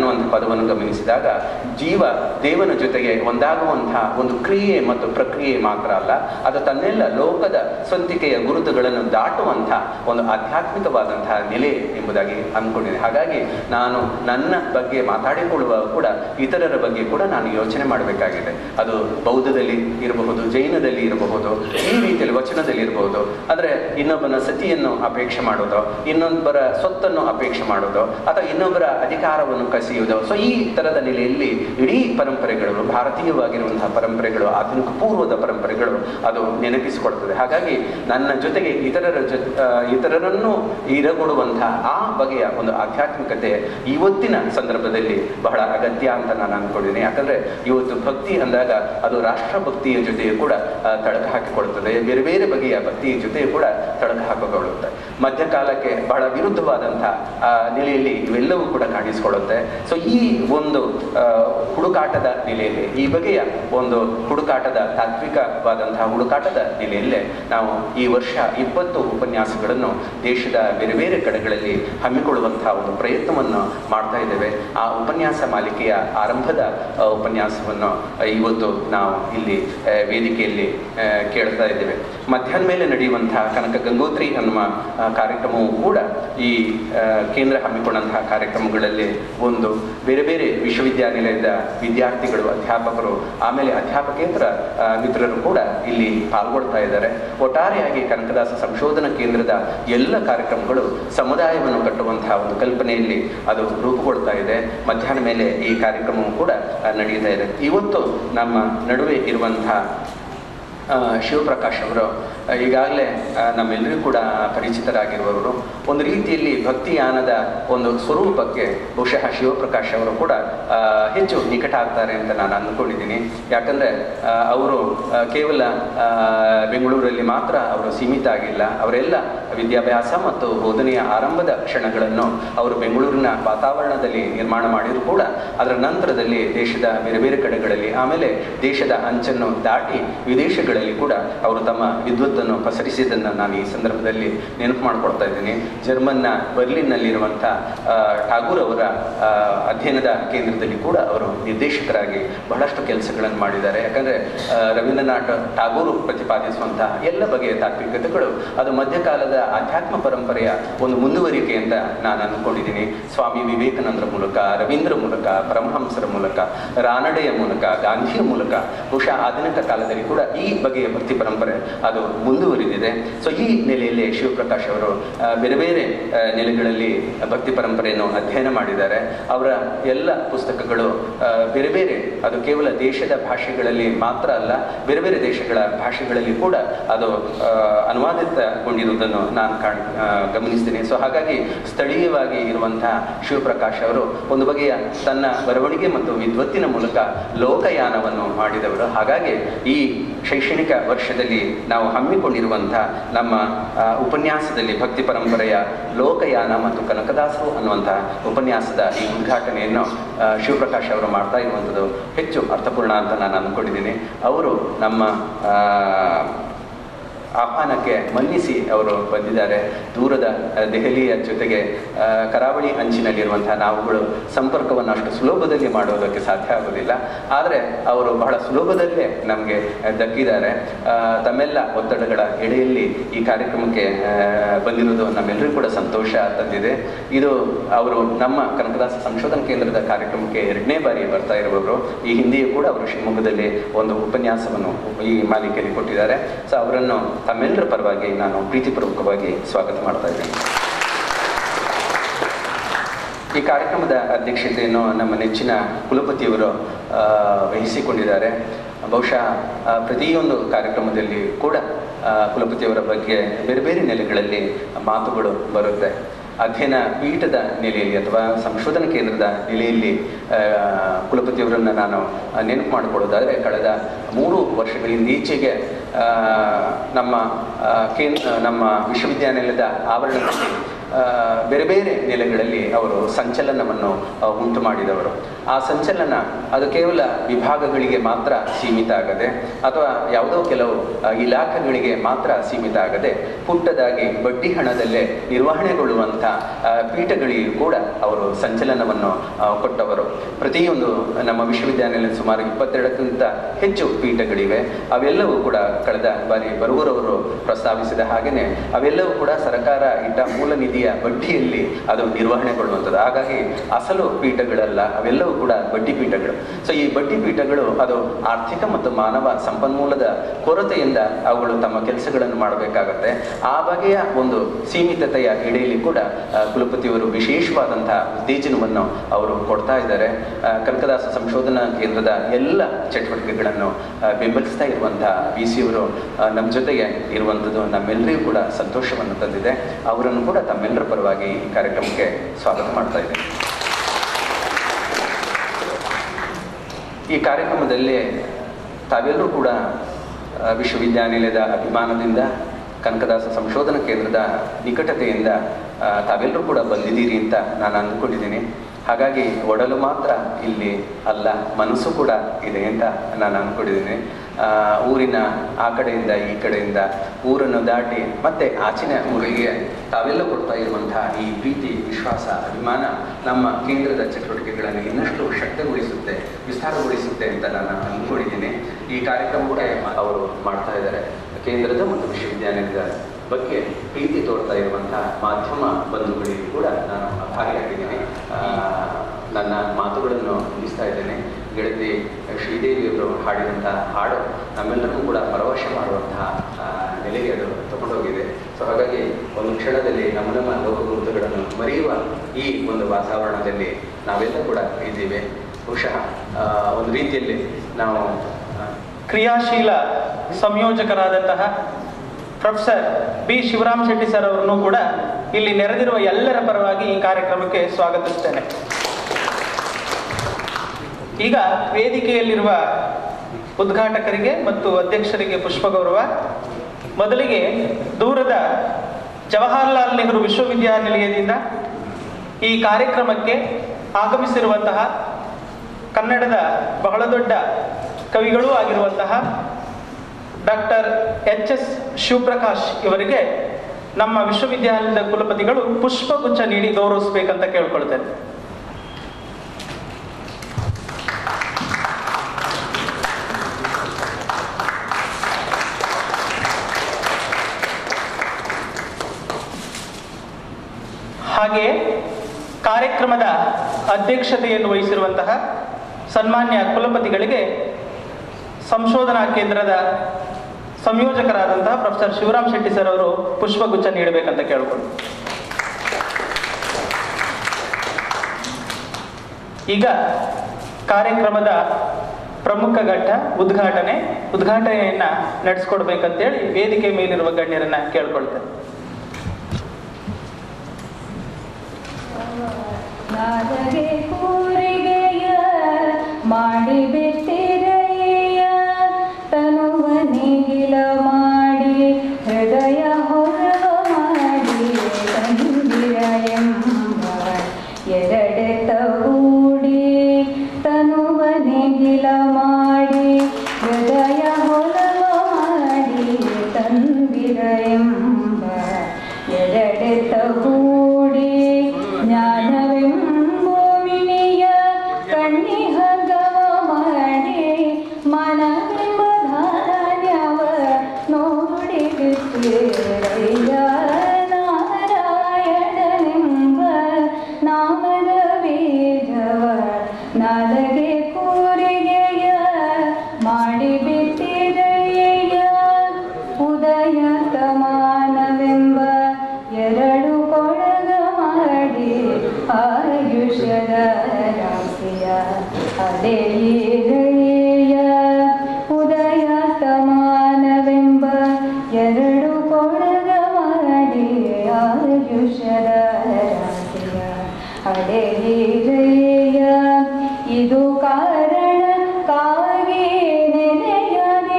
ಅನ್ನುವಂಥ ಪದವನ್ನು ಗಮನಿಸಿದಾಗ ಜೀವ ದೇವನ ಜೊತೆಗೆ ಒಂದಾಗುವಂತಹ ಒಂದು ಕ್ರಿಯೆ ಮತ್ತು ಪ್ರಕ್ರಿಯೆ ಮಾತ್ರ ಅಲ್ಲ ಅದು ತನ್ನೆಲ್ಲ ಲೋಕದ ಸ್ವಂತಿಕೆಯ ಗುರುತುಗಳನ್ನು ದಾಟುವಂಥ ಒಂದು ಆಧ್ಯಾತ್ಮಿಕವಾದಂತಹ ನೆಲೆ ಎಂಬುದಾಗಿ ಅಂದ್ಕೊಂಡಿದೆ ಹಾಗಾಗಿ ನಾನು ನನ್ನ ಬಗ್ಗೆ ಮಾತಾಡಿಕೊಳ್ಳುವಾಗ ಕೂಡ ಇತರರ ಬಗ್ಗೆ ಕೂಡ ನಾನು ಯೋಚನೆ ಮಾಡಬೇಕಾಗಿದೆ ಅದು ಬೌದ್ಧದಲ್ಲಿ ಇರಬಹುದು ಜೈನದಲ್ಲಿ ಇರಬಹುದು ಈ ರೀತಿಯಲ್ಲಿ ವಚನದಲ್ಲಿ ಇರಬಹುದು ಆದರೆ ಇನ್ನೊಬ್ಬನ ಸತಿಯನ್ನು ಅಪೇಕ್ಷೆ ಮಾಡೋದು ಇನ್ನೊಬ್ಬರ ಸ್ವತ್ತನ್ನು ಅಪೇಕ್ಷೆ ಮಾಡೋದು ಅಥವಾ ಇನ್ನೊಬ್ಬರ ಅಧಿಕಾರವನ್ನು ಕಸಿಯುವುದು ಸೊ ಈ ತರದ ನೆಲೆಯಲ್ಲಿ ಇಡೀ ಪರಂಪರೆಗಳು ಭಾರತೀಯವಾಗಿರುವಂತಹ ಪರಂಪರೆಗಳು ಆಧುನಿಕ ಪೂರ್ವದ ಪರಂಪರೆಗಳು ಅದು ನೆನಪಿಸಿಕೊಡ್ತದೆ ಹಾಗಾಗಿ ನನ್ನ ಜೊತೆಗೆ ಇತರರ ಜೊತೆ ಆ, ಇತರರನ್ನು ಇರಗೊಡುವಂತಹ ಆ ಬಗೆಯ ಒಂದು ಆಧ್ಯಾತ್ಮಿಕತೆ ಇವತ್ತಿನ ಸಂದರ್ಭದಲ್ಲಿ ಬಹಳ ಅಗತ್ಯ ಅಂತ ನಾನು ಅಂದ್ಕೊಂಡಿದ್ದೀನಿ ಯಾಕಂದ್ರೆ ಇವತ್ತು ಭಕ್ತಿ ಅಂದಾಗ ಅದು ರಾಷ್ಟ್ರಭಕ್ತಿಯ ಜೊತೆಯೂ ಕೂಡ ಆ, ತಳಕ ಹಾಕಿಕೊಳ್ಳುತ್ತದೆ ಬೇರೆ ಬೇರೆ ಬಗೆಯ ಭಕ್ತಿಯ ಜೊತೆಯೂ ಕೂಡ ತಳಕ ಹಾಕಿಕೊಳ್ಳುತ್ತೆ ಮಧ್ಯಕಾಲಕ್ಕೆ ಬಹಳ ವಿರುದ್ಧವಾದಂತಹ ಆ, ನೆಲೆಯಲ್ಲಿ ಇವೆಲ್ಲವೂ ಕೂಡ ಕಾಣಿಸಿಕೊಳ್ಳುತ್ತೆ ಸೊ ಈ ಒಂದು ಆ, ಹುಡುಕಾಟದ ನೆಲೆಯಲ್ಲಿ ಈ ಬಗೆಯ ಒಂದು ಹುಡುಕಾಟದ ತಾತ್ವಿಕವಾದಂತಹ ಹುಡುಕಾಟದ ನೆಲೆಯಲ್ಲೇ ನಾವು ಈ ವರ್ಷ ಇಪ್ಪತ್ತು ಉಪನ್ಯಾಸಗಳನ್ನು ದೇಶದ ಬೇರೆ ಬೇರೆ ಕಡೆಗಳಲ್ಲಿ ಹಮ್ಮಿಕೊಳ್ಳುವಂತಹ ಒಂದು ಪ್ರಯತ್ನವನ್ನು ಮಾಡ್ತಾ ಇದ್ದೇವೆ ಆ ಉಪನ್ಯಾಸ ಮಾಲಿಕೆಯ ಆರಂಭದ ಆ, ಉಪನ್ಯಾಸವನ್ನು ಆ, ಇವತ್ತು ನಾವು ಇಲ್ಲಿ ಆ, ವೇದಿಕೆಯಲ್ಲಿ ಆ, ಕೇಳ್ತಾ ಇದ್ದೇವೆ ಮಧ್ಯಾಹ್ನ ಮೇಲೆ ನಡೆಯುವಂತಹ ಕನಕ ಗಂಗೋತ್ರಿ ಅನ್ನುವ ಆ, ಕಾರ್ಯಕ್ರಮವು ಕೂಡ ಈ ಆ, ಕೇಂದ್ರ ಹಮ್ಮಿಕೊಂಡಂತಹ ಕಾರ್ಯಕ್ರಮಗಳಲ್ಲಿ ಒಂದು ಬೇರೆ ಬೇರೆ ವಿಶ್ವವಿದ್ಯಾನಿಲಯದ ವಿದ್ಯಾರ್ಥಿಗಳು ಅಧ್ಯಾಪಕರು ಆಮೇಲೆ ಅಧ್ಯಾಪಕೇತರ ಆ, ಮಿತ್ರರು ಕೂಡ ಇಲ್ಲಿ ಪಾಲ್ಗೊಳ್ತಾ ಇದ್ದಾರೆ ಒಟ್ಟಾರೆಯಾಗಿ ಕನಕದಾಸ ಸಂಶೋಧನಾ ಕೇಂದ್ರದ ಎಲ್ಲ ಕಾರ್ಯಕ್ರಮಗಳು ಸಮುದಾಯವನ್ನು ಕಟ್ಟುವಂತಹ ಒಂದು ಕಲ್ಪನೆಯಲ್ಲಿ ಅದು ರೂಪುಗೊಳ್ತಾ ಇದೆ ಮಧ್ಯಾಹ್ನ ಮೇಲೆ ಈ ಕಾರ್ಯಕ್ರಮವು ಕೂಡ ಆ, ನಡೀತಾ ಇದೆ ಇವತ್ತು ನಮ್ಮ ನಡುವೆ ಇರುವಂತಹ ಆ, ಶಿವಪ್ರಕಾಶ್ ಅವರು ಆ, ಈಗಾಗಲೇ ಆ, ನಮ್ಮೆಲ್ಲರಿಗೂ ಕೂಡ ಪರಿಚಿತರಾಗಿರುವವರು ಒಂದು ರೀತಿಯಲ್ಲಿ ಭಕ್ತಿಯಾನದ ಒಂದು ಸ್ವರೂಪಕ್ಕೆ ಬಹುಶಃ ಶಿವಪ್ರಕಾಶ್ ಅವರು ಕೂಡ ಆ, ಹೆಚ್ಚು ನಿಕಟ ಆಗ್ತಾರೆ ಅಂತ ನಾನು ಅಂದ್ಕೊಂಡಿದ್ದೀನಿ ಯಾಕಂದರೆ ಅವರು ಆ, ಕೇವಲ ಆ, ಬೆಂಗಳೂರಲ್ಲಿ ಮಾತ್ರ ಅವರು ಸೀಮಿತ ಆಗಿಲ್ಲ ಅವರೆಲ್ಲ ವಿದ್ಯಾಭ್ಯಾಸ ಮತ್ತು ಬೋಧನೆಯ ಆರಂಭದ ಕ್ಷಣಗಳನ್ನು ಅವರು ಬೆಂಗಳೂರಿನ ವಾತಾವರಣದಲ್ಲಿ ನಿರ್ಮಾಣ ಮಾಡಿದ್ರು ಕೂಡ ಅದರ ನಂತರದಲ್ಲಿ ದೇಶದ ಬೇರೆ ಬೇರೆ ಕಡೆಗಳಲ್ಲಿ ಆಮೇಲೆ ದೇಶದ ಅಂಚನ್ನು ದಾಟಿ ವಿದೇಶಗಳಲ್ಲಿ ಕೂಡ ಅವರು ತಮ್ಮ ವಿದ್ವತ್ತನ್ನು ಪಸರಿಸಿದ್ದನ್ನು ನಾನು ಈ ಸಂದರ್ಭದಲ್ಲಿ ನೆನಪು ಮಾಡಿಕೊಡ್ತಾ ಇದ್ದೀನಿ ಜರ್ಮನ್ನ ಬರ್ಲಿನ್ನಲ್ಲಿರುವಂಥ ಆ, ಠಾಗೂರ್ ಅವರ ಆ, ಅಧ್ಯಯನದ ಕೇಂದ್ರದಲ್ಲಿ ಕೂಡ ಅವರು ನಿರ್ದೇಶಕರಾಗಿ ಬಹಳಷ್ಟು ಕೆಲಸಗಳನ್ನು ಮಾಡಿದ್ದಾರೆ ಯಾಕಂದರೆ ರವೀಂದ್ರನಾಥ್ ಠಾಗೂರು ಪ್ರತಿಪಾದಿಸುವಂತಹ ಎಲ್ಲ ಬಗೆಯ ತಾತ್ವಿಕತೆಗಳು ಅದು ಮಧ್ಯಕಾಲದ ಆಧ್ಯಾತ್ಮ ಪರಂಪರೆಯ ಒಂದು ಮುಂದುವರಿಕೆ ಅಂತ ನಾನು ಅಂದ್ಕೊಂಡಿದ್ದೀನಿ ಸ್ವಾಮಿ ವಿವೇಕಾನಂದರ ಮೂಲಕ ರವೀಂದ್ರ ಮೂಲಕ ಪರಮಹಂಸರ ಮೂಲಕ ರಾನಡೆಯ ಮೂಲಕ ಗಾಂಧಿಯ ಮೂಲಕ ಬಹುಶಃ ಆಧುನಿಕ ಕಾಲದಲ್ಲಿ ಕೂಡ ಈ ಬಗೆಯ ಭಕ್ತಿ ಪರಂಪರೆ ಅದು ಮುಂದುವರಿದಿದೆ ಸೊ ಈ ನೆಲೆಯಲ್ಲಿ ಶಿವಪ್ರಕಾಶ್ ಅವರು ಆ, ಬೇರೆ ಬೇರೆ ಆ, ನೆಲೆಗಳಲ್ಲಿ ಭಕ್ತಿ ಪರಂಪರೆಯನ್ನು ಅಧ್ಯಯನ ಮಾಡಿದ್ದಾರೆ ಅವರ ಎಲ್ಲ ಪುಸ್ತಕಗಳು ಆ, ಬೇರೆ ಬೇರೆ ಅದು ಕೇವಲ ದೇಶದ ಭಾಷೆಗಳಲ್ಲಿ ಮಾತ್ರ ಅಲ್ಲ ಬೇರೆ ಬೇರೆ ದೇಶಗಳ ಭಾಷೆಗಳಲ್ಲಿ ಕೂಡ ಅದು ಆ, ಅನುವಾದಿತಗೊಂಡಿರುವುದನ್ನು ನಾನು ಕಾಣ್ ಆ, ಗಮನಿಸ್ತೀನಿ ಸೊ ಹಾಗಾಗಿ ಸ್ಥಳೀಯವಾಗಿ ಇರುವಂತಹ ಶಿವಪ್ರಕಾಶ್ ಅವರು ಒಂದು ಬಗೆಯ ತನ್ನ ಬರವಣಿಗೆ ಮತ್ತು ವಿದ್ವತ್ತಿನ ಮೂಲಕ ಲೋಕಯಾನವನ್ನು ಮಾಡಿದವರು ಹಾಗಾಗಿ ಈ ಶೈಕ್ಷಣಿಕ ವರ್ಷದಲ್ಲಿ ನಾವು ಹಮ್ಮಿಕೊಂಡಿರುವಂತಹ ನಮ್ಮ ಆ, ಉಪನ್ಯಾಸದಲ್ಲಿ ಭಕ್ತಿ ಪರಂಪರೆಯ ಲೋಕಯಾನ ಮತ್ತು ಕನಕದಾಸರು ಅನ್ನುವಂತಹ ಉಪನ್ಯಾಸದ ಈ ಉದ್ಘಾಟನೆಯನ್ನು ಆ, ಶಿವಪ್ರಕಾಶ್ ಅವರು ಮಾಡ್ತಾ ಇರುವಂಥದ್ದು ಹೆಚ್ಚು ಅರ್ಥಪೂರ್ಣ ಅಂತ ನಾನು ಅಂದ್ಕೊಂಡಿದ್ದೀನಿ ಅವರು ನಮ್ಮ ಆ, ಆಹ್ವಾನಕ್ಕೆ ಮನ್ನಿಸಿ ಅವರು ಬಂದಿದ್ದಾರೆ ದೂರದ ಆ, ದೆಹಲಿಯ ಜೊತೆಗೆ ಆ, ಕರಾವಳಿ ಅಂಚಿನಲ್ಲಿರುವಂತಹ ನಾವುಗಳು ಸಂಪರ್ಕವನ್ನು ಅಷ್ಟು ಸುಲಭದಲ್ಲಿ ಮಾಡೋದಕ್ಕೆ ಸಾಧ್ಯ ಆಗೋದಿಲ್ಲ ಆದರೆ ಅವರು ಬಹಳ ಸುಲಭದಲ್ಲೇ ನಮಗೆ ದಕ್ಕಿದ್ದಾರೆ ಆ, ತಮ್ಮೆಲ್ಲ ಒತ್ತಡಗಳ ಎಡೆಯಲ್ಲಿ ಈ ಕಾರ್ಯಕ್ರಮಕ್ಕೆ ಆ, ಬಂದಿರೋದು ನಮ್ಮೆಲ್ಲರಿಗೂ ಕೂಡ ಸಂತೋಷ ತಂದಿದೆ ಇದು ಅವರು ನಮ್ಮ ಕನಕದಾಸ ಸಂಶೋಧನಾ ಕೇಂದ್ರದ ಕಾರ್ಯಕ್ರಮಕ್ಕೆ ಎರಡನೇ ಬಾರಿ ಬರ್ತಾ ಇರುವವರು ಈ ಹಿಂದೆಯೂ ಕೂಡ ಅವರು ಶಿವಮೊಗ್ಗದಲ್ಲಿ ಒಂದು ಉಪನ್ಯಾಸವನ್ನು ಈ ಮಾಲಿಕೆಯಲ್ಲಿ ಕೊಟ್ಟಿದ್ದಾರೆ ಸೊ ಅವರನ್ನು ತಮ್ಮೆಲ್ಲರ ಪರವಾಗಿ ನಾನು ಪ್ರೀತಿಪೂರ್ವಕವಾಗಿ ಸ್ವಾಗತ ಮಾಡ್ತಾ ಇದ್ದೇನೆ ಈ ಕಾರ್ಯಕ್ರಮದ ಅಧ್ಯಕ್ಷತೆಯನ್ನು ನಮ್ಮ ನೆಚ್ಚಿನ ಕುಲಪತಿಯವರು ಆ, ವಹಿಸಿಕೊಂಡಿದ್ದಾರೆ ಬಹುಶಃ ಆ, ಪ್ರತಿಯೊಂದು ಕಾರ್ಯಕ್ರಮದಲ್ಲಿ ಕೂಡ ಆ, ಕುಲಪತಿಯವರ ಬಗ್ಗೆ ಬೇರೆ ಬೇರೆ ನೆಲೆಗಳಲ್ಲಿ ಮಾತುಗಳು ಬರುತ್ತೆ ಅಧ್ಯಯನ ಪೀಠದ ನೆಲೆಯಲ್ಲಿ ಅಥವಾ ಸಂಶೋಧನಾ ಕೇಂದ್ರದ ನೆಲೆಯಲ್ಲಿ ಆ, ಕುಲಪತಿಯವರನ್ನು ನಾನು ಆ, ನೆನಪು ಮಾಡಿಕೊಳ್ಳೋದಾದರೆ ಕಳೆದ ಮೂರು ವರ್ಷಗಳಿಂದ ಈಚೆಗೆ ಆ, ನಮ್ಮ ಆ, ಕೇಂದ್ರ ನಮ್ಮ ವಿಶ್ವವಿದ್ಯಾನಿಲಯದ ಆವರಣದಲ್ಲಿ ಆ, ಬೇರೆ ಬೇರೆ ನೆಲೆಗಳಲ್ಲಿ ಅವರು ಸಂಚಲನವನ್ನು ಆ, ಉಂಟು ಮಾಡಿದವರು ಆ ಸಂಚಲನ ಅದು ಕೇವಲ ವಿಭಾಗಗಳಿಗೆ ಮಾತ್ರ ಸೀಮಿತ ಆಗದೆ ಅಥವಾ ಯಾವುದೋ ಕೆಲವು ಆ, ಇಲಾಖೆಗಳಿಗೆ ಮಾತ್ರ ಸೀಮಿತ ಆಗದೆ ಪುಟ್ಟದಾಗಿ ಬಡ್ಡಿ ಹಣದಲ್ಲೇ ನಿರ್ವಹಣೆಗೊಳ್ಳುವಂಥ ಆ, ಪೀಠಗಳಿಗೂ ಕೂಡ ಅವರು ಸಂಚಲನವನ್ನು ಆ, ಕೊಟ್ಟವರು ಪ್ರತಿಯೊಂದು ನಮ್ಮ ವಿಶ್ವವಿದ್ಯಾನಿಲಯ ಸುಮಾರು ಇಪ್ಪತ್ತೆರಡಕ್ಕಿಂತ ಹೆಚ್ಚು ಪೀಠಗಳಿವೆ ಅವೆಲ್ಲವೂ ಕೂಡ ಕಳೆದ ಬಾರಿ ಬರುವರವರು ಪ್ರಸ್ತಾವಿಸಿದ ಹಾಗೆಯೇ ಅವೆಲ್ಲವೂ ಕೂಡ ಸರ್ಕಾರ ಇಟ್ಟ ಮೂಲ ನಿಧಿಯ ಬಡ್ಡಿಯಲ್ಲಿ ಅದು ನಿರ್ವಹಣೆಗೊಳ್ಳುವಂಥದ್ದು ಹಾಗಾಗಿ ಅಸಲು ಪೀಠಗಳಲ್ಲ ಅವೆಲ್ಲವೂ ಕೂಡ ಬಡ್ಡಿ ಪೀಠಗಳು ಸೊ ಈ ಬಡ್ಡಿ ಪೀಠಗಳು ಅದು ಆರ್ಥಿಕ ಮತ್ತು ಮಾನವ ಸಂಪನ್ಮೂಲದ ಕೊರತೆಯಿಂದ ಅವುಗಳು ತಮ್ಮ ಕೆಲಸಗಳನ್ನು ಮಾಡಬೇಕಾಗತ್ತೆ ಆ ಬಗೆಯ ಒಂದು ಸೀಮಿತತೆಯ ಎಡೆಯಲ್ಲಿ ಕೂಡ ಆ, ಕುಲಪತಿಯವರು ವಿಶೇಷವಾದಂತಹ ಉತ್ತೇಜನವನ್ನು ಅವರು ಕೊಡ್ತಾ ಇದ್ದಾರೆ ಆ, ಕನಕದಾಸ ಸಂಶೋಧನಾ ಕೇಂದ್ರದ ಎಲ್ಲ ಚಟುವಟಿಕೆಗಳನ್ನು ಆ, ಬೆಂಬಲಿಸ್ತಾ ಇರುವಂತಹ ವಿ ಸಿ ಅವರು ನಮ್ಮ ಜೊತೆಗೆ ಇರುವಂಥದ್ದು ನಮ್ಮೆಲ್ಲರಿಗೂ ಕೂಡ ಸಂತೋಷವನ್ನು ತಂದಿದೆ ಅವರನ್ನು ಕೂಡ ತಮ್ಮೆಲ್ಲರ ಪರವಾಗಿ ಈ ಕಾರ್ಯಕ್ರಮಕ್ಕೆ ಸ್ವಾಗತ ಮಾಡ್ತಾ ಇದ್ದೇನೆ ಈ ಕಾರ್ಯಕ್ರಮದಲ್ಲಿ ತಾವೆಲ್ಲರೂ ಕೂಡ ಆ, ವಿಶ್ವವಿದ್ಯಾನಿಲಯದ ಅಭಿಮಾನದಿಂದ ಕನಕದಾಸ ಸಂಶೋಧನಾ ಕೇಂದ್ರದ ನಿಕಟತೆಯಿಂದ ಆ, ತಾವೆಲ್ಲರೂ ಕೂಡ ಬಂದಿದ್ದೀರಿ ಅಂತ ನಾನು ಅಂದ್ಕೊಂಡಿದ್ದೀನಿ ಹಾಗಾಗಿ ಒಡಲು ಮಾತ್ರ ಇಲ್ಲಿ ಅಲ್ಲ ಮನಸ್ಸು ಕೂಡ ಇದೆ ಅಂತ ನಾನು ಅಂದ್ಕೊಂಡಿದ್ದೀನಿ ಆ, ಊರಿನ ಆ ಕಡೆಯಿಂದ ಈ ಕಡೆಯಿಂದ ಊರನ್ನು ದಾಟಿ ಮತ್ತೆ ಆಚಿನ ಊರಿಗೆ ತಾವೆಲ್ಲ ಕೊಡ್ತಾ ಇರುವಂತಹ ಈ ಪ್ರೀತಿ ವಿಶ್ವಾಸ ಅಭಿಮಾನ ನಮ್ಮ ಕೇಂದ್ರದ ಚಟುವಟಿಕೆಗಳನ್ನು ಇನ್ನಷ್ಟು ಶಕ್ತಗೊಳಿಸುತ್ತೆ ವಿಸ್ತಾರಗೊಳಿಸುತ್ತೆ ಅಂತ ನಾನು ಅಂದ್ಕೊಂಡಿದ್ದೀನಿ ಈ ಕಾರ್ಯಕ್ರಮಕ್ಕೆ ಅವರು ಮಾಡ್ತಾ ಇದ್ದಾರೆ ಕೇಂದ್ರದ ಮತ್ತು ವಿಶ್ವವಿದ್ಯಾನಿಲಯದ ಬಗ್ಗೆ ಪ್ರೀತಿ ತೋರ್ತಾ ಇರುವಂತಹ ಮಾಧ್ಯಮ ಬಂಧುಗಳಿಗೂ ಕೂಡ ನಾನು ಆಭಾರಿಯಾಗಿದ್ದೀನಿ ಆ, ನನ್ನ ಮಾತುಗಳನ್ನು ಮುಗಿಸ್ತಾ ಇದ್ದೇನೆ ಗೆಳತಿ ಶ್ರೀದೇವಿಯವರು ಹಾಡಿದಂತಹ ಹಾಡು ನಮ್ಮೆಲ್ಲರಿಗೂ ಕೂಡ ಪರವಶ ಮಾಡುವಂತಹ ಆ, ನೆಲೆಗೆ ಅದು ತಗೊಂಡೋಗಿದೆ ಸೊ ಹಾಗಾಗಿ ಒಂದು ಕ್ಷಣದಲ್ಲಿ ನಮ್ಮ ನಮ್ಮ ಲೋಕಗುರುತುಗಳನ್ನು ಮರೆಯುವ ಈ ಒಂದು ವಾತಾವರಣದಲ್ಲಿ ನಾವೆಲ್ಲ ಕೂಡ ಇದ್ದೀವಿ ಬಹುಶಃ ಆ, ಒಂದು ರೀತಿಯಲ್ಲಿ ನಾವು ಆ, ಕ್ರಿಯಾಶೀಲ ಸಂಯೋಜಕರಾದಂತಹ professor B Shivaram Shetty sir ಅವರನ್ನು ಕೂಡ ಇಲ್ಲಿ ನೆರೆದಿರುವ ಎಲ್ಲರ ಪರವಾಗಿ ಈ ಕಾರ್ಯಕ್ರಮಕ್ಕೆ ಸ್ವಾಗತಿಸ್ತೇನೆ ಈಗ ವೇದಿಕೆಯಲ್ಲಿರುವ ಉದ್ಘಾಟಕರಿಗೆ ಮತ್ತು ಅಧ್ಯಕ್ಷರಿಗೆ ಪುಷ್ಪಗೌರವ ಮೊದಲಿಗೆ ದೂರದ ಜವಾಹರ್ಲಾಲ್ ನೆಹರು ವಿಶ್ವವಿದ್ಯಾನಿಲಯದಿಂದ ಈ ಕಾರ್ಯಕ್ರಮಕ್ಕೆ ಆಗಮಿಸಿರುವಂತಹ ಕನ್ನಡದ ಬಹಳ ದೊಡ್ಡ ಕವಿಗಳೂ ಆಗಿರುವಂತಹ ಡಾಕ್ಟರ್ ಎಚ್ ಎಸ್ ಶಿವಪ್ರಕಾಶ್ ಇವರಿಗೆ ನಮ್ಮ ವಿಶ್ವವಿದ್ಯಾಲಯದ ಕುಲಪತಿಗಳು ಪುಷ್ಪಗುಚ್ಛ ನೀಡಿ ಗೌರವಿಸಬೇಕಂತ ಕೇಳ್ಕೊಳ್ತೇನೆ ಹಾಗೆಯೇ ಕಾರ್ಯಕ್ರಮದ ಅಧ್ಯಕ್ಷತೆಯನ್ನು ವಹಿಸಿರುವಂತಹ ಸನ್ಮಾನ್ಯ ಕುಲಪತಿಗಳಿಗೆ ಸಂಶೋಧನಾ ಕೇಂದ್ರದ ಸಂಯೋಜಕರಾದಂತಹ ಪ್ರೊಫೆಸರ್ ಶಿವರಾಮ್ ಶೆಟ್ಟಿ ಸರ್ ಅವರು ಪುಷ್ಪಗುಚ್ಛ ನೀಡಬೇಕಂತ ಕೇಳ್ಕೊಂಡು ಈಗ ಕಾರ್ಯಕ್ರಮದ ಪ್ರಮುಖ ಘಟ್ಟ ಉದ್ಘಾಟನೆ ಉದ್ಘಾಟನೆಯನ್ನ ನಡೆಸ್ಕೊಡ್ಬೇಕಂತೇಳಿ ವೇದಿಕೆ ಮೇಲಿರುವ ಗಣ್ಯರನ್ನ ಕೇಳ್ಕೊಳ್ತೇನೆ ನಾದಗೆ ಕೂರಿಗೆಯ ಮಾಡಿ ಬಿಟ್ಟಿರೆಯ ತನುವ ನೀಗಿಲ ಮಾಡಿ ಹೃದಯ ಹೊರಗ ಮಾಡಿ ತಂದಿರ ಎಂಬ ಎರಡೆತ್ತ ಹೂಡಿ ತನುವ ನೀಗಿಲ ಮಾಡಿ ಹೃದಯ ಹೊರಗ ಮಾಡಿ ತಂದಿರ ಎಂಬ ಎರಡೆತ್ತ ಹೂಡಿ ಜ್ಞಾನವೆಂಬುಮಿನಿಯ ಕಣ್ಣಿಹಗವ ಮಾಡಿ ಮನವೆಂಬ ಧಾನ್ಯವ ನೋಡಿ ಬಿಟ್ಟಿರಯ್ಯ ನಾರಾಯಣನೆಂಬ ನಾಮದ ಬೀಜವ ನಾದಗೆ ಕೂರಿಗೆಯ ಮಾಡಿ ಬಿಟ್ಟಿರಯ್ಯ ಉದಯ ತಮಾನವೆಂಬ ಎರಡು ಕೊಳಗ ಮಾಡಿ ಆಯುಷ್ಯದ ರಾಶಿಯ ಅದೇ ಹೃದಯ ಉದಯ ತಮಾನವೆಂಬ ಎರಡು ಕೊಳಗ ಮಾಡಿ ಆಯುಷ್ಯದ ರಾಶಿಯ ಅದೇ ಹೃದಯ ಇದು ಕಾರಣಕ್ಕಾಗಿ ನೆನೆಯಾದ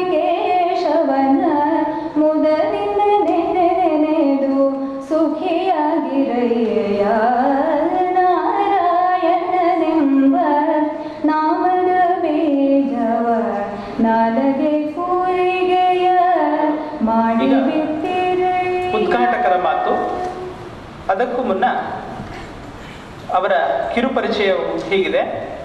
ಕೇಶವನ ಮುದದಿಂದ ನೆನೆ ನೆನೆದು ಸುಖಿಯಾಗಿರಯ್ಯ ಅದಕ್ಕೂ ಮುನ್ನ ಅವರ ಕಿರುಪರಿಚಯವು ಹೀಗಿದೆ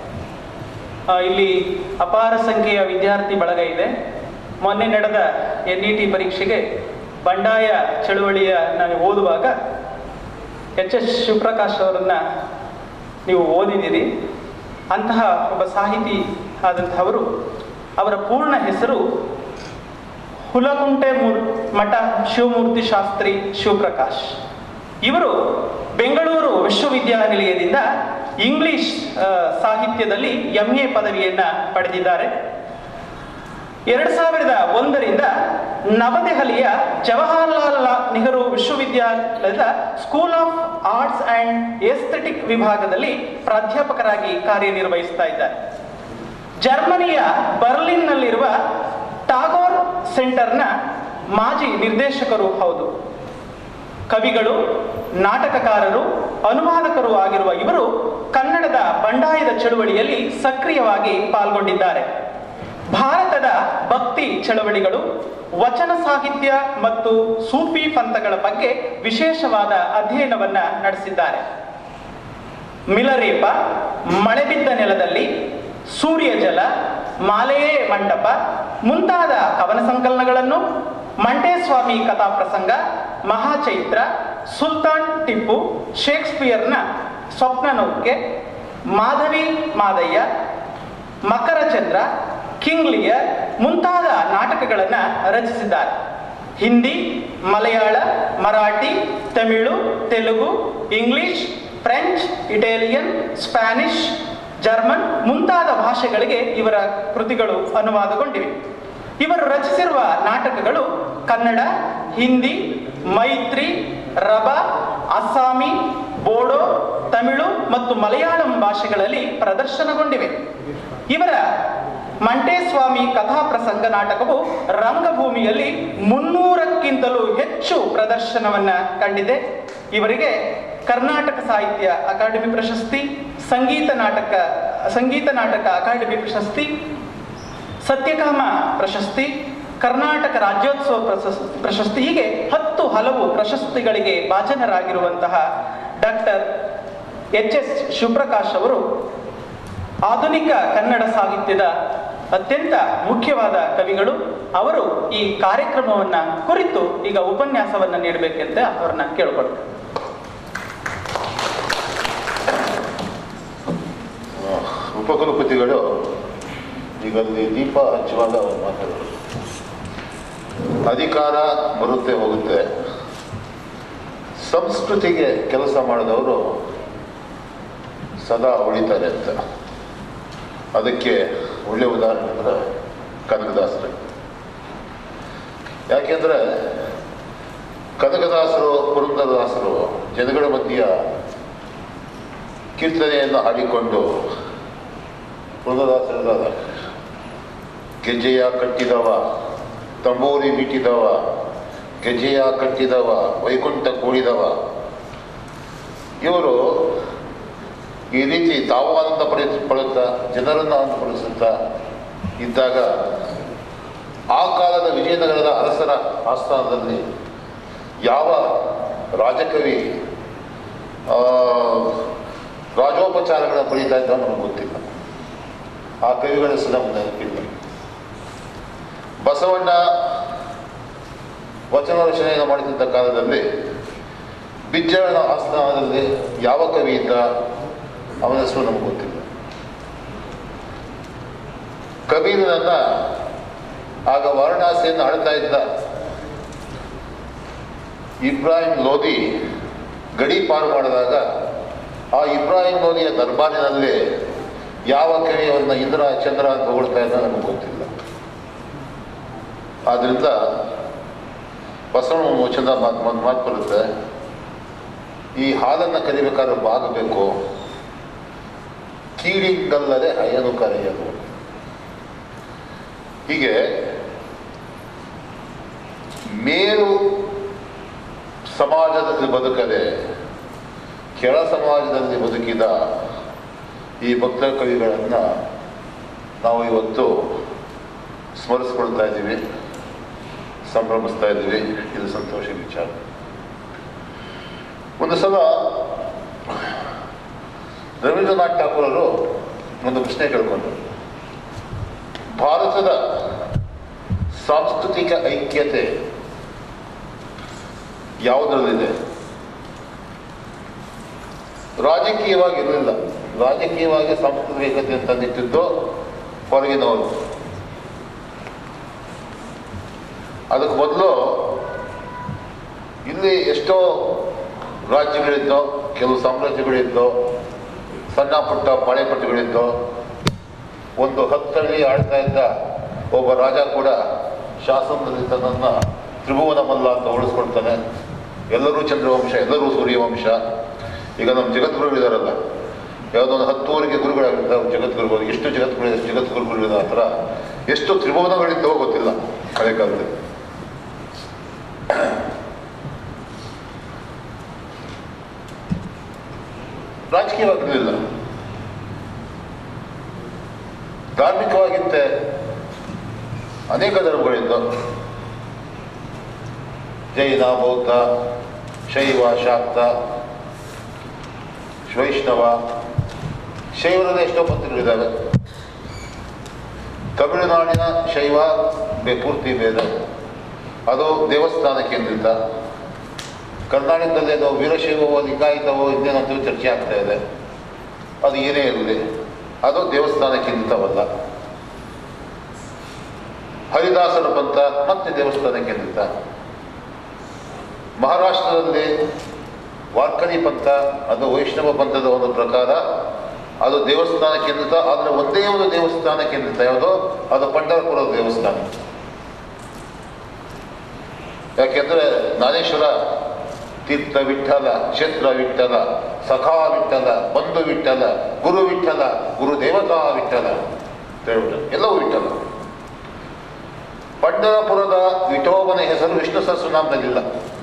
ಆ, ಇಲ್ಲಿ ಅಪಾರ ಸಂಖ್ಯೆಯ ವಿದ್ಯಾರ್ಥಿ ಬಳಗ ಇದೆ ಮೊನ್ನೆ ನಡೆದ ಎನ್ ಇ ಟಿ ಪರೀಕ್ಷೆಗೆ ಬಂಡಾಯ ಚಳುವಳಿಯ ನಾವು ಓದುವಾಗ ಎಚ್ ಎಸ್ ಶಿವಪ್ರಕಾಶ್ ಅವರನ್ನ ನೀವು ಓದಿದ್ದೀರಿ ಅಂತಹ ಒಬ್ಬ ಸಾಹಿತಿ ಆದಂತಹವರು ಅವರ ಪೂರ್ಣ ಹೆಸರು ಹುಲಕುಂಟೆ ಮೂರ್ ಮಠ ಶಿವಮೂರ್ತಿ ಶಾಸ್ತ್ರಿ ಶಿವಪ್ರಕಾಶ್ ಇವರು ಬೆಂಗಳೂರು ವಿಶ್ವವಿದ್ಯಾನಿಲಯದಿಂದ ಇಂಗ್ಲಿಷ್ ಆ, ಸಾಹಿತ್ಯದಲ್ಲಿ ಎಂ ಎ ಪದವಿಯನ್ನ ಪಡೆದಿದ್ದಾರೆ ಎರಡು ಸಾವಿರದ ಒಂದರಿಂದ ನವದೆಹಲಿಯ ಜವಾಹರ್ಲಾಲ್ ನೆಹರು ವಿಶ್ವವಿದ್ಯಾಲಯದ school of arts and aesthetic ವಿಭಾಗದಲ್ಲಿ ಪ್ರಾಧ್ಯಾಪಕರಾಗಿ ಕಾರ್ಯನಿರ್ವಹಿಸ್ತಾ ಇದ್ದಾರೆ ಜರ್ಮನಿಯ ಬರ್ಲಿನ್ನಲ್ಲಿರುವ ಟಾಗೋರ್ ಸೆಂಟರ್ನ ಮಾಜಿ ನಿರ್ದೇಶಕರು ಹೌದು ಕವಿಗಳು ನಾಟಕಕಾರರು ಅನುವಾದಕರು ಆಗಿರುವ ಇವರು ಕನ್ನಡದ ಬಂಡಾಯದ ಚಳುವಳಿಯಲ್ಲಿ ಸಕ್ರಿಯವಾಗಿ ಪಾಲ್ಗೊಂಡಿದ್ದಾರೆ ಭಾರತದ ಭಕ್ತಿ ಚಳವಳಿಗಳು ವಚನ ಸಾಹಿತ್ಯ ಮತ್ತು ಸೂಫಿ ಪಂಥಗಳ ಬಗ್ಗೆ ವಿಶೇಷವಾದ ಅಧ್ಯಯನವನ್ನ ನಡೆಸಿದ್ದಾರೆ ಮಿಲರೇಪ ಮಳೆ ಬಿದ್ದ ನೆಲದಲ್ಲಿ ಸೂರ್ಯ ಜಲ ಮಾಲೆಯೇ ಮಂಟಪ ಮುಂತಾದ ಕವನ ಸಂಕಲನಗಳನ್ನು ಮಂಟೇಸ್ವಾಮಿ ಕಥಾ ಪ್ರಸಂಗ ಮಹಾಚೈತ್ರ ಸುಲ್ತಾನ್ ಟಿಪ್ಪು ಶೇಕ್ಸ್ಪಿಯರ್ನ ಸ್ವಪ್ನನೌಕೆ ಮಾಧವಿ ಮಾದಯ್ಯ ಮಕರಚಂದ್ರ ಕಿಂಗ್ ಲಿಯರ್ ಮುಂತಾದ ನಾಟಕಗಳನ್ನು ರಚಿಸಿದ್ದಾರೆ Hindi Malayalam Marathi Tamil Telugu English French Italian Spanish German ಮುಂತಾದ ಭಾಷೆಗಳಿಗೆ ಇವರ ಕೃತಿಗಳು ಅನುವಾದಗೊಂಡಿವೆ ಇವರು ರಚಿಸಿರುವ ನಾಟಕಗಳು ಕನ್ನಡ ಹಿಂದಿ ಮೈತ್ರಿ ರಬ ಅಸ್ಸಾಮಿ ಬೋಡೋ ತಮಿಳು ಮತ್ತು ಮಲಯಾಳಂ ಭಾಷೆಗಳಲ್ಲಿ ಪ್ರದರ್ಶನಗೊಂಡಿವೆ ಇವರ ಮಂಟೇಸ್ವಾಮಿ ಕಥಾ ಪ್ರಸಂಗ ನಾಟಕವು ರಂಗಭೂಮಿಯಲ್ಲಿ ಮುನ್ನೂರಕ್ಕಿಂತಲೂ ಹೆಚ್ಚು ಪ್ರದರ್ಶನವನ್ನ ಕಂಡಿದೆ ಇವರಿಗೆ ಕರ್ನಾಟಕ ಸಾಹಿತ್ಯ ಅಕಾಡೆಮಿ ಪ್ರಶಸ್ತಿ ಸಂಗೀತ ನಾಟಕ ಸಂಗೀತ ನಾಟಕ ಅಕಾಡೆಮಿ ಪ್ರಶಸ್ತಿ ಸತ್ಯಕಾಮ ಪ್ರಶಸ್ತಿ ಕರ್ನಾಟಕ ರಾಜ್ಯೋತ್ಸವ ಪ್ರಶಸ್- ಪ್ರಶಸ್ತಿ ಹೀಗೆ ಹತ್ತು ಹಲವು ಪ್ರಶಸ್ತಿಗಳಿಗೆ ಭಾಜನರಾಗಿರುವಂತಹ ಡಾಕ್ಟರ್ ಎಚ್ ಎಸ್ ಶಿವಪ್ರಕಾಶ್ ಅವರು ಆಧುನಿಕ ಕನ್ನಡ ಸಾಹಿತ್ಯದ ಅತ್ಯಂತ ಮುಖ್ಯವಾದ ಕವಿಗಳು ಅವರು ಈ ಕಾರ್ಯಕ್ರಮವನ್ನ ಕುರಿತು ಈಗ ಉಪನ್ಯಾಸವನ್ನ ನೀಡಬೇಕಂತ ಅವ್ರನ್ನ ಕೇಳ್ಕೊಳ್ತೇನೆ ಉಪಕುಲಪತಿಗಳು ಈಗ ಅಲ್ಲಿ ದೀಪ ಹಚ್ಚುವಾಗ ಅವರು ಮಾತಾಡೋದು ಅಧಿಕಾರ ಬರುತ್ತೆ ಹೋಗುತ್ತೆ ಸಂಸ್ಕೃತಿಗೆ ಕೆಲಸ ಮಾಡಿದವರು ಸದಾ ಉಳಿತಾರೆ ಅಂತ ಅದಕ್ಕೆ ಒಳ್ಳೆ ಉದಾಹರಣೆ ಅಂದ್ರೆ ಕನಕದಾಸರು ಯಾಕೆಂದ್ರೆ ಕನಕದಾಸರು ಪುರಂದರದಾಸರು ಜನಗಳ ಮಧ್ಯ ಕೀರ್ತನೆಯನ್ನು ಹಾಡಿಕೊಂಡು ಪುರಂದರದಾಸರ ಗೆಜ್ಜೆಯ ಕಟ್ಟಿದವ ತಂಬೂರಿ ಮೀಟಿದವ ಗೆಜ್ಜೆಯ ಕಟ್ಟಿದವ ವೈಕುಂಠ ಕೂಡಿದವ ಇವರು ಈ ರೀತಿ ತಾವು ಆನಂದ ಪಡೆ ಪಡುತ್ತಾ ಜನರನ್ನು ಆನಂದಪಡಿಸುತ್ತಾ ಇದ್ದಾಗ ಆ ಕಾಲದ ವಿಜಯನಗರದ ಅರಸರ ಆಸ್ಥಾನದಲ್ಲಿ ಯಾವ ರಾಜಕವಿ ಆ, ರಾಜೋಪಚಾರಗಳನ್ನು ಪಡೀತಾ ಇದ್ದ ನಮಗೆ ಗೊತ್ತಿಲ್ಲ ಆ ಕವಿಗಳ ಹೆಸರು ನಮ್ಗೆ ನೆನಪಿಲ್ಲ ಬಸವಣ್ಣ ವಚನ ರಚನೆಯನ್ನು ಮಾಡುತ್ತಿದ್ದ ಕಾಲದಲ್ಲಿ ಬಿಜ್ಜಳನ ಆಸ್ಥಾನದಲ್ಲಿ ಯಾವ ಕವಿ ಇದ್ದ ಅವನ ಹೆಸರು ನಮ್ಗೆ ಗೊತ್ತಿಲ್ಲ ಕಬೀರನನ್ನ ಆಗ ವಾರಣಾಸಿಯನ್ನು ಆಳ್ತಾ ಇದ್ದ ಇಬ್ರಾಹಿಂ ಲೋಧಿ ಗಡಿ ಪಾರು ಮಾಡಿದಾಗ ಆ ಇಬ್ರಾಹಿಂ ಲೋಧಿಯ ದರ್ಬಾರಿನಲ್ಲಿ ಯಾವ ಕವಿಯನ್ನ ಇಂದ್ರ ಚಂದ್ರ ಅಂತ ಹೊಗಳ್ತಾ ಇದ್ದ ನಮಗೆ ಗೊತ್ತಿಲ್ಲ ಆದ್ರಿಂದ ಬಸವಣ್ಣ ಚಂದ ಮಾತು ಒಂದು ಮಾತು ಬರುತ್ತೆ ಈ ಹಾಲನ್ನು ಕರಿಬೇಕಾದ್ರೆ ಬಾಗಬೇಕು ಕೀಳಿಂಗಲ್ಲದೆ ಅಯ್ಯನು ಕರೆಯಲು ಹೀಗೆ ಮೇಲು ಸಮಾಜದಲ್ಲಿ ಬದುಕದೆ ಕೆಳ ಸಮಾಜದಲ್ಲಿ ಬದುಕಿದ ಈ ಭಕ್ತ ಕವಿಗಳನ್ನು ನಾವು ಇವತ್ತು ಸ್ಮರಿಸ್ಕೊಳ್ತಾ ಇದ್ದೀವಿ ಸಂಭ್ರಮಿಸ್ತಾ ಇದ್ದೀವಿ ಇದು ಸಂತೋಷ ವಿಚಾರ ಒಂದು ಸಲ ರವೀಂದ್ರನಾಥ್ ಠಾಕೂರರು ಒಂದು ಪ್ರಶ್ನೆ ಕೇಳ್ಕೊಂಡ್ರು ಭಾರತದ ಸಾಂಸ್ಕೃತಿಕ ಐಕ್ಯತೆ ಯಾವುದರಲ್ಲಿದೆ ರಾಜಕೀಯವಾಗಿ ಇರಲಿಲ್ಲ ರಾಜಕೀಯವಾಗಿ ಸಾಂಸ್ಕೃತಿಕ ಐಕ್ಯತೆ ತಂದಿಟ್ಟಿದ್ದು ಹೊರಗಿನವರು ಅದಕ್ಕೆ ಮೊದಲು ಇಲ್ಲಿ ಎಷ್ಟೋ ರಾಜ್ಯಗಳಿದ್ದೋ ಕೆಲವು ಸಾಮ್ರಾಜ್ಯಗಳಿದ್ದೋ ಸಣ್ಣ ಪುಟ್ಟ ಪಾಳೆಪಟ್ಟುಗಳಿದ್ದೋ ಒಂದು ಹತ್ತಳ್ಳಿ ಆಳ್ತಾ ಇದ್ದ ಒಬ್ಬ ರಾಜ ಕೂಡ ಶಾಸನದಲ್ಲಿ ತನ್ನನ್ನು ತ್ರಿಭುವನ ಮಲ್ಲ ಅಂತ ಉಳಿಸ್ಕೊಳ್ತಾನೆ ಎಲ್ಲರೂ ಚಂದ್ರವಂಶ ಎಲ್ಲರೂ ಸೂರ್ಯವಂಶ ಈಗ ನಮ್ಮ ಜಗದ್ಗುರುಗಳಿದಾರಲ್ಲ ಯಾವುದೋ ಒಂದು ಹತ್ತುವರೆಗೆ ಗುರುಗಳಾಗಿರ್ತಾರೆ ಜಗದ್ಗುರುಗಳು ಎಷ್ಟು ಜಗದ್ಗುರು ಎಷ್ಟು ಜಗದ್ಗುರುಗಳಿದ ಆ ಥರ ಎಷ್ಟು ತ್ರಿಭುವನಗಳಿದ್ದವೋ ಗೊತ್ತಿಲ್ಲ ಹಳೆ ಕಾಲದಲ್ಲಿ ರಾಜಕೀಯವಾಗಿರಲಿಲ್ಲ ಧಾರ್ಮಿಕವಾಗಿದ್ದೆ ಅನೇಕ ಧರ್ಮಗಳಿದ್ದು ಜೈನ ಬೌದ್ಧ ಶೈವ ಶಾಕ್ತ ವೈಷ್ಣವ ಶೈವರದ ಎಷ್ಟೋ ಪಂಥಗಳಿದ್ದಾವೆ ತಮಿಳುನಾಡಿನ ಶೈವ ಬೆ- ಪೂರ್ತಿ ಬೇರೆ ಅದು ದೇವಸ್ಥಾನ ಕೇಂದ್ರಿತ ಕರ್ನಾಟಕದಲ್ಲಿ ಅದು ವೀರಶೈವವೋ ಲಿಂಗಾಯತವೋ ಇನ್ನೇನಂತೂ ಚರ್ಚೆ ಆಗ್ತಾ ಇದೆ ಅದು ಏನೇ ಇರಲಿ ಅದು ದೇವಸ್ಥಾನ ಕೇಂದ್ರಿತವಲ್ಲ ಹರಿದಾಸರ ಪಂಥ ಮತ್ತೆ ದೇವಸ್ಥಾನ ಕೇಂದ್ರಿತ ಮಹಾರಾಷ್ಟ್ರದಲ್ಲಿ ವಾರ್ಕರಿ ಪಂಥ ಅದು ವೈಷ್ಣವ ಪಂಥದ ಒಂದು ಪ್ರಕಾರ ಅದು ದೇವಸ್ಥಾನ ಕೇಂದ್ರಿತ ಆದರೆ ಒಂದೇ ಒಂದು ದೇವಸ್ಥಾನ ಕೇಂದ್ರಿತ ಯಾವುದು ಅದು ಪಂಢರಪುರದ ದೇವಸ್ಥಾನ ಯಾಕೆಂದ್ರೆ ಜ್ಞಾನೇಶ್ವರ ತೀರ್ಥ ವಿಠಲ ಕ್ಷೇತ್ರ ವಿಠಲ ಸಖಾ ವಿಠಲ ಬಂಧು ವಿಠಲ ಗುರು ವಿಠಲ ಗುರು ದೇವತಾ ವಿಠಲ ಅಂತ ಹೇಳ್ಬಿಟ್ಟು ಎಲ್ಲವೂ ವಿಠಲ ಪಂಢರಪುರದ ವಿಠೋಬನ ಹೆಸರು ವಿಷ್ಣು ಸಹಸ್ರನಾಮದಲ್ಲಿಲ್ಲ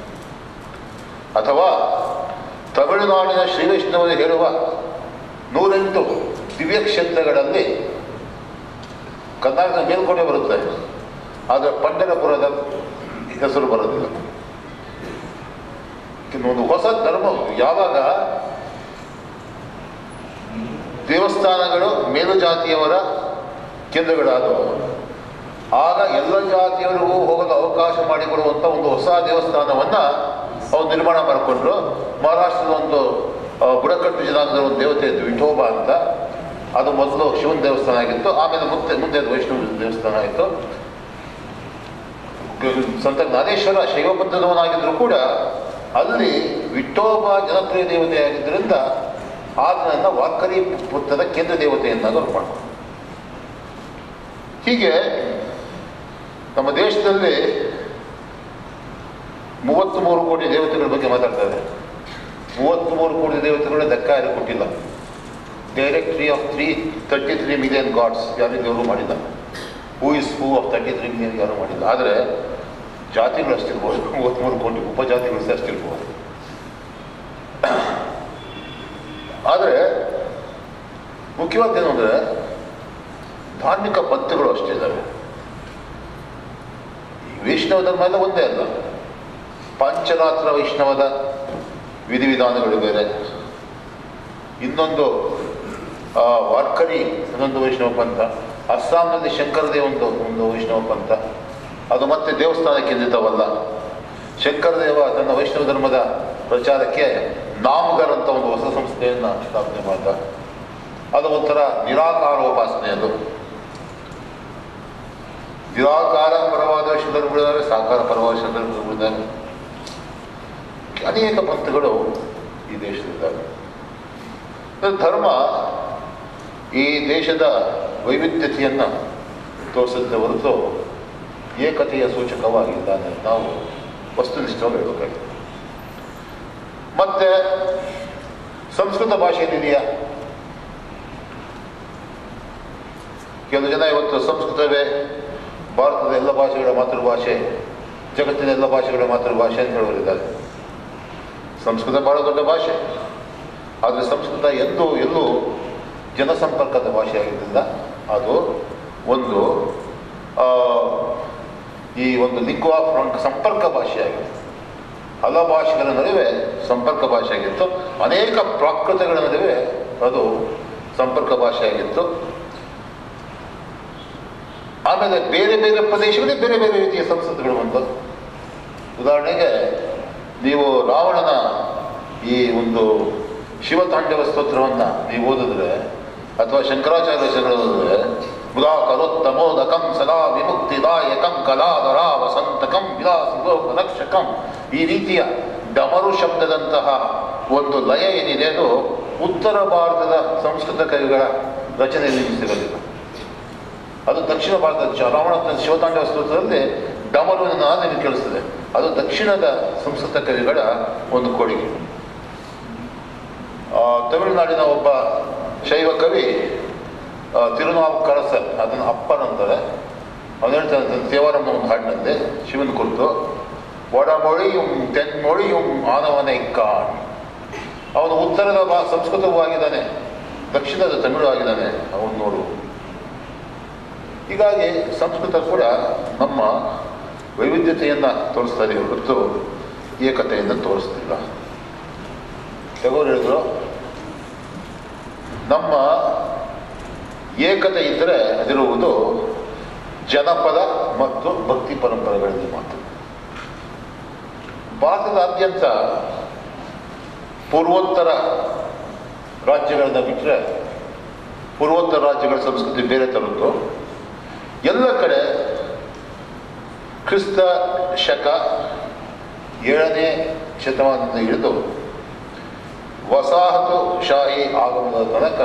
ಅಥವಾ ತಮಿಳುನಾಡಿನ ಶ್ರೀ ವೈಷ್ಣವರು ಹೇಳುವ ನೂರೆಂಟು ದಿವ್ಯ ಕ್ಷೇತ್ರಗಳಲ್ಲಿ ಕರ್ನಾಟಕದ ಮೇಲ್ಕೋಟೆ ಬರುತ್ತೆ ಆದರೆ ಪಂಢರಪುರದ ಹೆಸರು ಬರೋದಿಲ್ಲ ಒಂದು ಹೊಸ ಧರ್ಮ ಯಾವಾಗ ದೇವಸ್ಥಾನಗಳು ಮೇಲು ಜಾತಿಯವರ ಕೇಂದ್ರಗಳಾದವು ಆಗ ಎಲ್ಲ ಜಾತಿಯವರಿಗೂ ಹೋಗಲು ಅವಕಾಶ ಮಾಡಿಕೊಡುವಂಥ ಒಂದು ಹೊಸ ದೇವಸ್ಥಾನವನ್ನ ಅವ್ರು ನಿರ್ಮಾಣ ಮಾಡಿಕೊಂಡ್ರು ಮಹಾರಾಷ್ಟ್ರದ ಒಂದು ಆ, ಬುಡಕಟ್ಟು ಜನಾಂಗದ ಒಂದು ದೇವತೆ ಇತ್ತು ವಿಠೋಬ ಅಂತ ಅದು ಮೊದಲು ಶಿವನ ದೇವಸ್ಥಾನ ಆಗಿತ್ತು ಆಮೇಲೆ ಮುಂದೆ ಮುಂದೆ ಅದು ವೈಷ್ಣವ ದೇವಸ್ಥಾನ ಆಯಿತು ಸಂತ ಜ್ಞಾನೇಶ್ವರ ಶೈವ ಪಂಥದವನಾಗಿದ್ದರೂ ಕೂಡ ಅಲ್ಲಿ ವಿಠೋಬ ಜನಪ್ರಿಯ ದೇವತೆ ಆಗಿದ್ದರಿಂದ ಆತನನ್ನ ವಾರ್ಕರಿ ಪುತ್ತದ ಕೇಂದ್ರ ದೇವತೆಯನ್ನಾಗಿ ಅವ್ರು ಮಾಡ್ತಾರೆ ಹೀಗೆ ನಮ್ಮ ದೇಶದಲ್ಲಿ ಮೂವತ್ತ್ಮೂರು ಕೋಟಿ ದೇವತೆಗಳ ಬಗ್ಗೆ ಮಾತಾಡ್ತಾರೆ ಮೂವತ್ತ್ಮೂರು ಕೋಟಿ ದೇವತೆಗಳ ಲೆಕ್ಕ ಯಾರು ಕೊಟ್ಟಿಲ್ಲ directory of three thirty three million gods ಯಾರಿಗೂ ಅವರು ಮಾಡಿಲ್ಲ who is who of thirty three million ಯಾರು ಮಾಡಿಲ್ಲ ಆದರೆ ಜಾತಿಗಳು ಅಷ್ಟಿರ್ಬೋದು ಮೂವತ್ತ್ಮೂರು ಕೋಟಿ ಉಪಜಾತಿಗಳು ಸಹ ಅಷ್ಟಿರ್ಬೋದು ಆದರೆ ಮುಖ್ಯವಾದ್ದೇನು ಅಂದರೆ ಧಾರ್ಮಿಕ ಪಂಥಗಳು ಅಷ್ಟಿದ್ದಾವೆ ಈ ವೈಷ್ಣವ ಧರ್ಮ ಎಲ್ಲ ಒಂದೇ ಅಲ್ಲ ಪಂಚರಾತ್ರ ವೈಷ್ಣವದ ವಿಧಿವಿಧಾನಗಳು ಬೇರೆ ಇನ್ನೊಂದು ಆ, ವಾರ್ಕರಿ ಇನ್ನೊಂದು ವೈಷ್ಣವ ಪಂಥ ಅಸ್ಸಾಂನಲ್ಲಿ ಶಂಕರದೇ ಒಂದು ಒಂದು ವೈಷ್ಣವ ಪಂಥ ಅದು ಮತ್ತೆ ದೇವಸ್ಥಾನ ಕೇಂದ್ರಿತವಲ್ಲ ಶಂಕರದೇವ ತನ್ನ ವೈಷ್ಣವ ಧರ್ಮದ ಪ್ರಚಾರಕ್ಕೆ ನಾಮಗರ್ ಅಂತ ಒಂದು ಹೊಸ ಸಂಸ್ಥೆಯನ್ನು ಸ್ಥಾಪನೆ ಮಾಡ್ದ ಅದು ಒಂಥರ ನಿರಾಕಾರ ಉಪಾಸನೆ ಅದು ನಿರಾಕಾರ ಪರವಾದ ಧರ್ಮಗಳಿದ್ದಾರೆ ಸಾಕಾರ ಪರವಾದ ಧರ್ಮಗಳಿದ್ದಾರೆ ಅನೇಕ ಪಂಥಗಳು ಈ ದೇಶದಲ್ಲಿದ್ದಾವೆ ಅದು ಧರ್ಮ ಈ ದೇಶದ ವೈವಿಧ್ಯತೆಯನ್ನು ತೋರಿಸುತ್ತೆ ಹೊರತು ಏಕತೆಯ ಸೂಚಕವಾಗಿಲ್ಲ ಅನ್ನೋದು ನಾವು ವಸ್ತುನಿಷ್ಠವಾಗಿ ಹೇಳಬೇಕಾಗಿದೆ ಮತ್ತೆ ಸಂಸ್ಕೃತ ಭಾಷೆಯಲ್ಲಿದೆಯಾ ಕೆಲವು ಜನ ಇವತ್ತು ಸಂಸ್ಕೃತವೇ ಭಾರತದ ಎಲ್ಲ ಭಾಷೆಗಳ ಮಾತೃಭಾಷೆ ಜಗತ್ತಿನ ಎಲ್ಲ ಭಾಷೆಗಳ ಮಾತೃಭಾಷೆ ಅಂತ ಹೇಳೋರಿದ್ದಾರೆ ಸಂಸ್ಕೃತ ಬಹಳ ದೊಡ್ಡ ಭಾಷೆ ಆದರೆ ಸಂಸ್ಕೃತ ಎಂದೂ ಎಲ್ಲೂ ಜನಸಂಪರ್ಕದ ಭಾಷೆಯಾಗಿದ್ದರಿಂದ ಅದು ಒಂದು ಆ, ಈ ಒಂದು ಲಿಂಗ್ವಾ ಫ್ರಾಂಕ್ ಸಂಪರ್ಕ ಭಾಷೆಯಾಗಿದೆ ಹಲ ಭಾಷೆಗಳ ನಡುವೆ ಸಂಪರ್ಕ ಭಾಷೆಯಾಗಿತ್ತು ಅನೇಕ ಪ್ರಾಕೃತಗಳ ನಡುವೆ ಅದು ಸಂಪರ್ಕ ಭಾಷೆಯಾಗಿತ್ತು ಆಮೇಲೆ ಬೇರೆ ಬೇರೆ ಪ್ರದೇಶಗಳಿಗೆ ಬೇರೆ ಬೇರೆ ರೀತಿಯ ಸಂಸ್ಕೃತಿಗಳು ಬಂತು ಉದಾಹರಣೆಗೆ ನೀವು ರಾವಣನ ಈ ಒಂದು ಶಿವತಾಂಡವ ಸ್ತೋತ್ರವನ್ನು ನೀವು ಓದಿದ್ರೆ ಅಥವಾ ಶಂಕರಾಚಾರ್ಯ ರಚನೆಗಳು ಓದಿದ್ರೆ ಮುದಾ ಕರೋತ್ತಮೋದಕಂ ಸದಾ ವಿಮುಕ್ತಿದಾಯಕಂ ಕಲಾಧರ ವಸಂತಕಂ ವಿಲಾಸೋಪರಕ್ಷಕಂ ಈ ರೀತಿಯ ಡಮರು ಶಬ್ದದಂತಹ ಒಂದು ಲಯ ಏನಿದೆ ಅದು ಉತ್ತರ ಭಾರತದ ಸಂಸ್ಕೃತ ಕವಿಗಳ ರಚನೆಯಲ್ಲಿ ಸಿಗಲಿಲ್ಲ ಅದು ದಕ್ಷಿಣ ಭಾರತದ ಚ- ರಾವಣ ಶಿವತಾಂಡವ ಸ್ತೋತ್ರದಲ್ಲಿ ಡಮರುವಿನ ನಾದ ನಿಮಗೆ ಕೇಳಿಸ್ತದೆ ಅದು ದಕ್ಷಿಣದ ಸಂಸ್ಕೃತ ಕವಿಗಳ ಒಂದು ಕೊಡುಗೆ ಆ, ತಮಿಳುನಾಡಿನ ಒಬ್ಬ ಶೈವ ಕವಿ ಆ, ತಿರುನಾವುಕ್ಕರಸ ಅದನ್ನು ಅಪ್ಪನ್ ಅಂತಾರೆ ಅವನು ಹೇಳ್ತಾನೆ ತನ್ನ ದೇವರಮ್ಮ ಒಂದು ಹಾಡಿನಲ್ಲಿ ಶಿವನ ಕುರಿತು ಒಡಮೊಳಿಯುಂ ತೆನ್ಮೊಳಿಯುಂ ಆನವನೇ ಕಾಣ್ ಅವನು ಉತ್ತರದ ಭಾ ಸಂಸ್ಕೃತವೂ ಆಗಿದ್ದಾನೆ ದಕ್ಷಿಣದ ತಮಿಳು ಆಗಿದ್ದಾನೆ ಅವನು ನೋಡು ಹೀಗಾಗಿ ಸಂಸ್ಕೃತ ಕೂಡ ನಮ್ಮ ವೈವಿಧ್ಯತೆಯನ್ನು ತೋರಿಸ್ತಾ ಇದೆ ಹೊರತು ಏಕತೆಯನ್ನು ತೋರಿಸ್ತಿಲ್ಲ ಟಗೋರ್ ಹೇಳಿದ್ರು ನಮ್ಮ ಏಕತೆ ಇದ್ದರೆ ಅದಿರುವುದು ಜನಪದ ಮತ್ತು ಭಕ್ತಿ ಪರಂಪರೆಗಳಲ್ಲಿ ಮಾತ್ರ ಭಾರತದಾದ್ಯಂತ ಪೂರ್ವೋತ್ತರ ರಾಜ್ಯಗಳನ್ನ ಬಿಟ್ಟರೆ ಪೂರ್ವೋತ್ತರ ರಾಜ್ಯಗಳ ಸಂಸ್ಕೃತಿ ಬೇರೆ ತರದ್ದು ಎಲ್ಲ ಕಡೆ ಕ್ರಿಸ್ತ ಶಕ ಏಳನೇ ಶತಮಾನದಿಂದ ಹಿಡಿದು ವಸಾಹತುಶಾಹಿ ಆಗಮನದ ತನಕ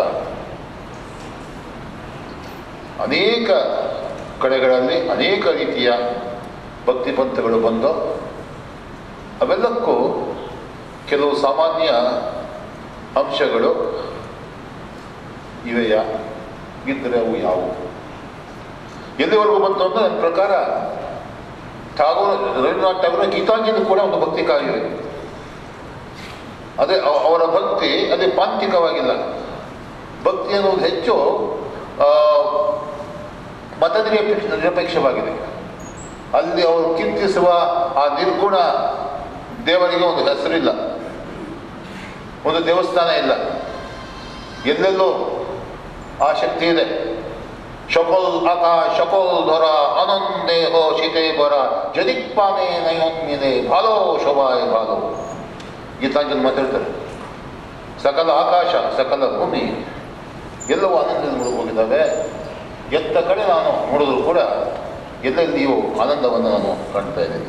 ಅನೇಕ ಕಡೆಗಳಲ್ಲಿ ಅನೇಕ ರೀತಿಯ ಭಕ್ತಿ ಪಂಥಗಳು ಬಂದು ಅವೆಲ್ಲಕ್ಕೂ ಕೆಲವು ಸಾಮಾನ್ಯ ಅಂಶಗಳು ಇವೆಯಾ ಇದ್ದರೆ ಅವು ಯಾವುವು ಎಲ್ಲಿವರೆಗೂ ಬಂತು ಅಂದ್ರೆ ನನ್ನ ಪ್ರಕಾರ ಟಾಗೋರ್ ರವೀಂದ್ರನಾಥ್ ಟಾಗೋರ್ ಗೀತಾಂಜಲಿ ಕೂಡ ಒಂದು ಭಕ್ತಿ ಕಾವ್ಯವೇ ಅದೇ ಅವ- ಅವರ ಭಕ್ತಿ ಅದೇ ಪಾಂತಿಕವಾಗಿಲ್ಲ ಭಕ್ತಿ ಅನ್ನೋದು ಹೆಚ್ಚು ಆ, ಮತ ನಿರಪೇಕ್ಷ ನಿರಪೇಕ್ಷವಾಗಿದೆ ಅಲ್ಲಿ ಅವರು ಚಿಂತಿಸುವ ಆ ನಿರ್ಗುಣ ದೇವರಿಗೆ ಒಂದು ಹೆಸರಿಲ್ಲ ಒಂದು ದೇವಸ್ಥಾನ ಇಲ್ಲ ಎಲ್ಲೆಲ್ಲೋ ಆ ಶಕ್ತಿ ಇದೆ ಶಕೋಲ್ ಆಕಾಶ ಶಕೋಲ್ ಧರ ಅನಂದೇ ಹೋ ಶಿತೆ ಬರ ಜದಿಕ್ಪಾನೆ ನಯೋನ್ಮಿದೆ ಭಾಲೋ ಶೋಭಾಯ ಭಾಲೋ ಗೀತಾಂಜಲಿ ಮಾತಾಡ್ತಾರೆ ಸಕಲ ಆಕಾಶ ಸಕಲ ಭೂಮಿ ಎಲ್ಲವೂ ಆನಂದದಿಂದ ಮುಳುಗಿ ಹೋಗಿದ್ದಾವೆ ಎತ್ತ ಕಡೆ ನಾನು ನೋಡಿದ್ರು ಕೂಡ ಎಲ್ಲೆಲ್ಲಿಯೂ ಆನಂದವನ್ನು ನಾನು ಕಾಣ್ತಾ ಇದ್ದೀನಿ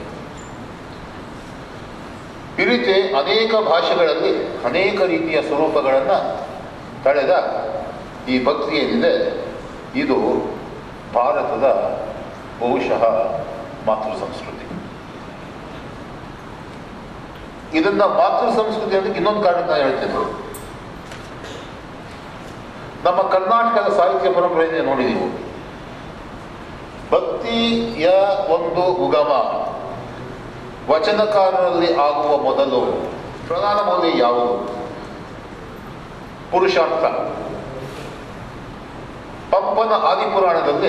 ಈ ರೀತಿ ಅನೇಕ ಭಾಷೆಗಳಲ್ಲಿ ಅನೇಕ ರೀತಿಯ ಸ್ವರೂಪಗಳನ್ನು ತಳೆದ ಈ ಭಕ್ತಿ ಏನಿದೆ ಇದು ಭಾರತದ ಬಹುಶಃ ಮಾತೃ ಸಂಸ್ಕೃತಿ ಇದನ್ನ ಮಾತೃ ಸಂಸ್ಕೃತಿ ಅಂತ ಇನ್ನೊಂದು ಕಾರಣ ನಾನು ಹೇಳ್ತೇನೆ ನಮ್ಮ ಕರ್ನಾಟಕದ ಸಾಹಿತ್ಯ ಪರಂಪರೆಯನ್ನು ನೋಡಿದೆವು ಭಕ್ತಿಯ ಒಂದು ಉಗಮ ವಚನಕಾರರಲ್ಲಿ ಆಗುವ ಮೊದಲು ಪ್ರಧಾನ ಮೌಲ್ಯ ಯಾವುದು ಪುರುಷಾರ್ಥ ಪಂಪನ ಆದಿಪುರಾಣದಲ್ಲಿ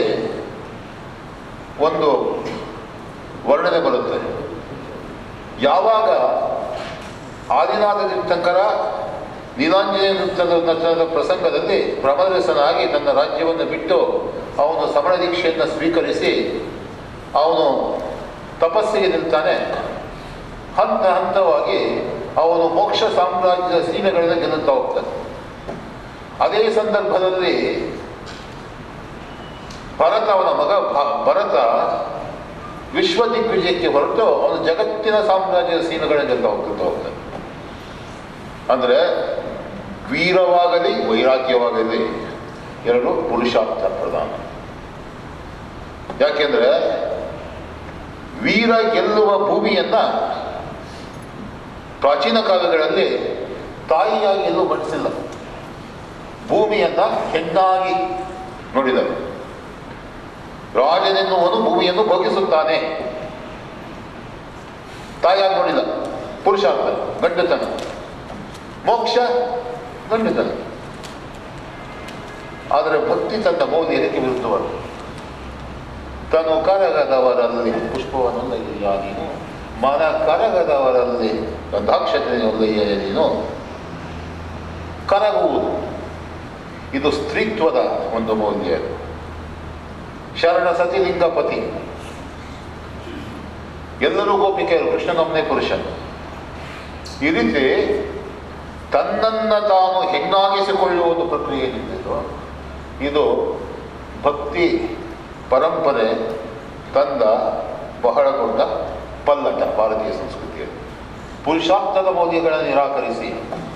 ಒಂದು ವರ್ಣನೆ ಬರುತ್ತೆ ಯಾವಾಗ ಆದಿನಾಥ ತೀರ್ಥಂಕರ ನೀಲಾಂಜನೇಯ ನೃತ್ಯದ ನರ್ತನದ ಪ್ರಸಂಗದಲ್ಲಿ ಪ್ರಮದರಸನಾಗಿ ತನ್ನ ರಾಜ್ಯವನ್ನು ಬಿಟ್ಟು ಅವನು ಸಮಣ ದೀಕ್ಷೆಯನ್ನು ಸ್ವೀಕರಿಸಿ ಅವನು ತಪಸ್ಸಿಗೆ ನಿಲ್ತಾನೆ ಹಂತ ಹಂತವಾಗಿ ಅವನು ಮೋಕ್ಷ ಸಾಮ್ರಾಜ್ಯದ ಸೀಮೆಗಳನ್ನು ಗೆಲ್ಲುತ್ತಾ ಹೋಗ್ತಾನೆ ಅದೇ ಸಂದರ್ಭದಲ್ಲಿ ಭರತ ಅವನ ಮಗ ಭ- ಭರತ ವಿಶ್ವ ದಿಗ್ವಿಜಯಕ್ಕೆ ಹೊರಟು ಅವನು ಜಗತ್ತಿನ ಸಾಮ್ರಾಜ್ಯದ ಸೀಮೆಗಳನ್ನು ಗೆಲ್ತಾ ಹೋಗ್ತಾ ಹೋಗ್ತಾನೆ ಅಂದರೆ ವೀರವಾಗಲಿ ವೈರಾಗ್ಯವಾಗಲಿ ಎರಡು ಪುರುಷಾರ್ಥ ಪ್ರಧಾನ ಯಾಕೆಂದ್ರೆ ವೀರ ಗೆಲ್ಲುವ ಭೂಮಿಯನ್ನ ಪ್ರಾಚೀನ ಕಾಲಗಳಲ್ಲಿ ತಾಯಿಯಾಗಿ ಎಲ್ಲೂ ಬಡಿಸಿಲ್ಲ ಭೂಮಿಯನ್ನ ಹೆಣ್ಣಾಗಿ ನೋಡಿದರು ರಾಜನೆನ್ನುವನು ಭೂಮಿಯನ್ನು ಭೋಗಿಸುತ್ತಾನೆ ತಾಯಿಯಾಗಿ ನೋಡಿಲ್ಲ ಪುರುಷಾರ್ಥ ಗಂಡತನ ಮೋಕ್ಷ ಗಂಡತನ ಆದರೆ ಭಕ್ತಿ ತನ್ನ ಮೌಲ್ಯ ಇದಕ್ಕೆ ವಿರುದ್ಧವಾದ ತನು ಕರಗದವರಲ್ಲಿ ಪುಷ್ಪವನ್ನಲ್ಲ ನೀನು ಮನ ಕರಗದವರಲ್ಲಿ ಗಂಧಾಕ್ಷತೆಯೊಲ್ಲೆಯ ನೀನು ಕರಗುವುದು ಇದು ಸ್ತ್ರೀತ್ವದ ಒಂದು ಮೌಲ್ಯ ಶರಣ ಸತಿಲಿಂಗಪತಿ ಎಲ್ಲರೂ ಗೋಪಿಕೆಯರು ಕೃಷ್ಣನೊಮ್ಮನೆ ಪುರುಷ ಈ ರೀತಿ ತನ್ನನ್ನ ತಾನು ಹೆಣ್ಣಾಗಿಸಿಕೊಳ್ಳುವ ಒಂದು ಪ್ರಕ್ರಿಯೆ ಏನಿದೆಯೋ ಇದು ಭಕ್ತಿ ಪರಂಪರೆ ತಂದ ಬಹಳ ದೊಡ್ಡ ಪಲ್ಲಟ ಭಾರತೀಯ ಸಂಸ್ಕೃತಿಯಲ್ಲಿ ಪುರುಷಾರ್ಥದ ಮೌಲ್ಯಗಳನ್ನು ನಿರಾಕರಿಸಿ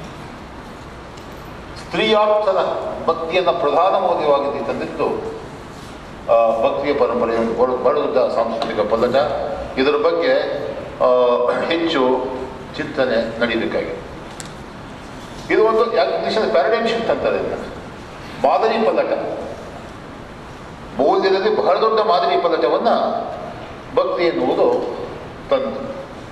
ಸ್ತ್ರೀಯಾರ್ಥದ ಭಕ್ತಿಯನ್ನು ಪ್ರಧಾನ ಮೌಲ್ಯವಾಗಿ ತಂದಿದ್ದು ಆ, ಭಕ್ತಿಯ ಪರಂಪರೆಯ ಒಂದು ಬಹಳ ಬಹಳ ದೊಡ್ಡ ಸಾಂಸ್ಕೃತಿಕ ಪಲ್ಲಟ ಇದರ ಬಗ್ಗೆ ಆ, ಹೆಚ್ಚು ಚಿಂತನೆ ನಡೀಬೇಕಾಗಿದೆ ಇದು ಒಂದು ಇಂಗ್ಲೀಷಲ್ಲಿ ಪ್ಯಾರಡೈಮ್ ಶಿಫ್ಟ್ ಅಂತಾರೆ ಇದನ್ನ ಮಾದರಿ ಪಲ್ಲಟ ಮೌಲ್ಯದಲ್ಲಿ ಬಹಳ ದೊಡ್ಡ ಮಾದರಿ ಪಲ್ಲಟವನ್ನು ಭಕ್ತಿ ಎನ್ನುವುದು ತಂತು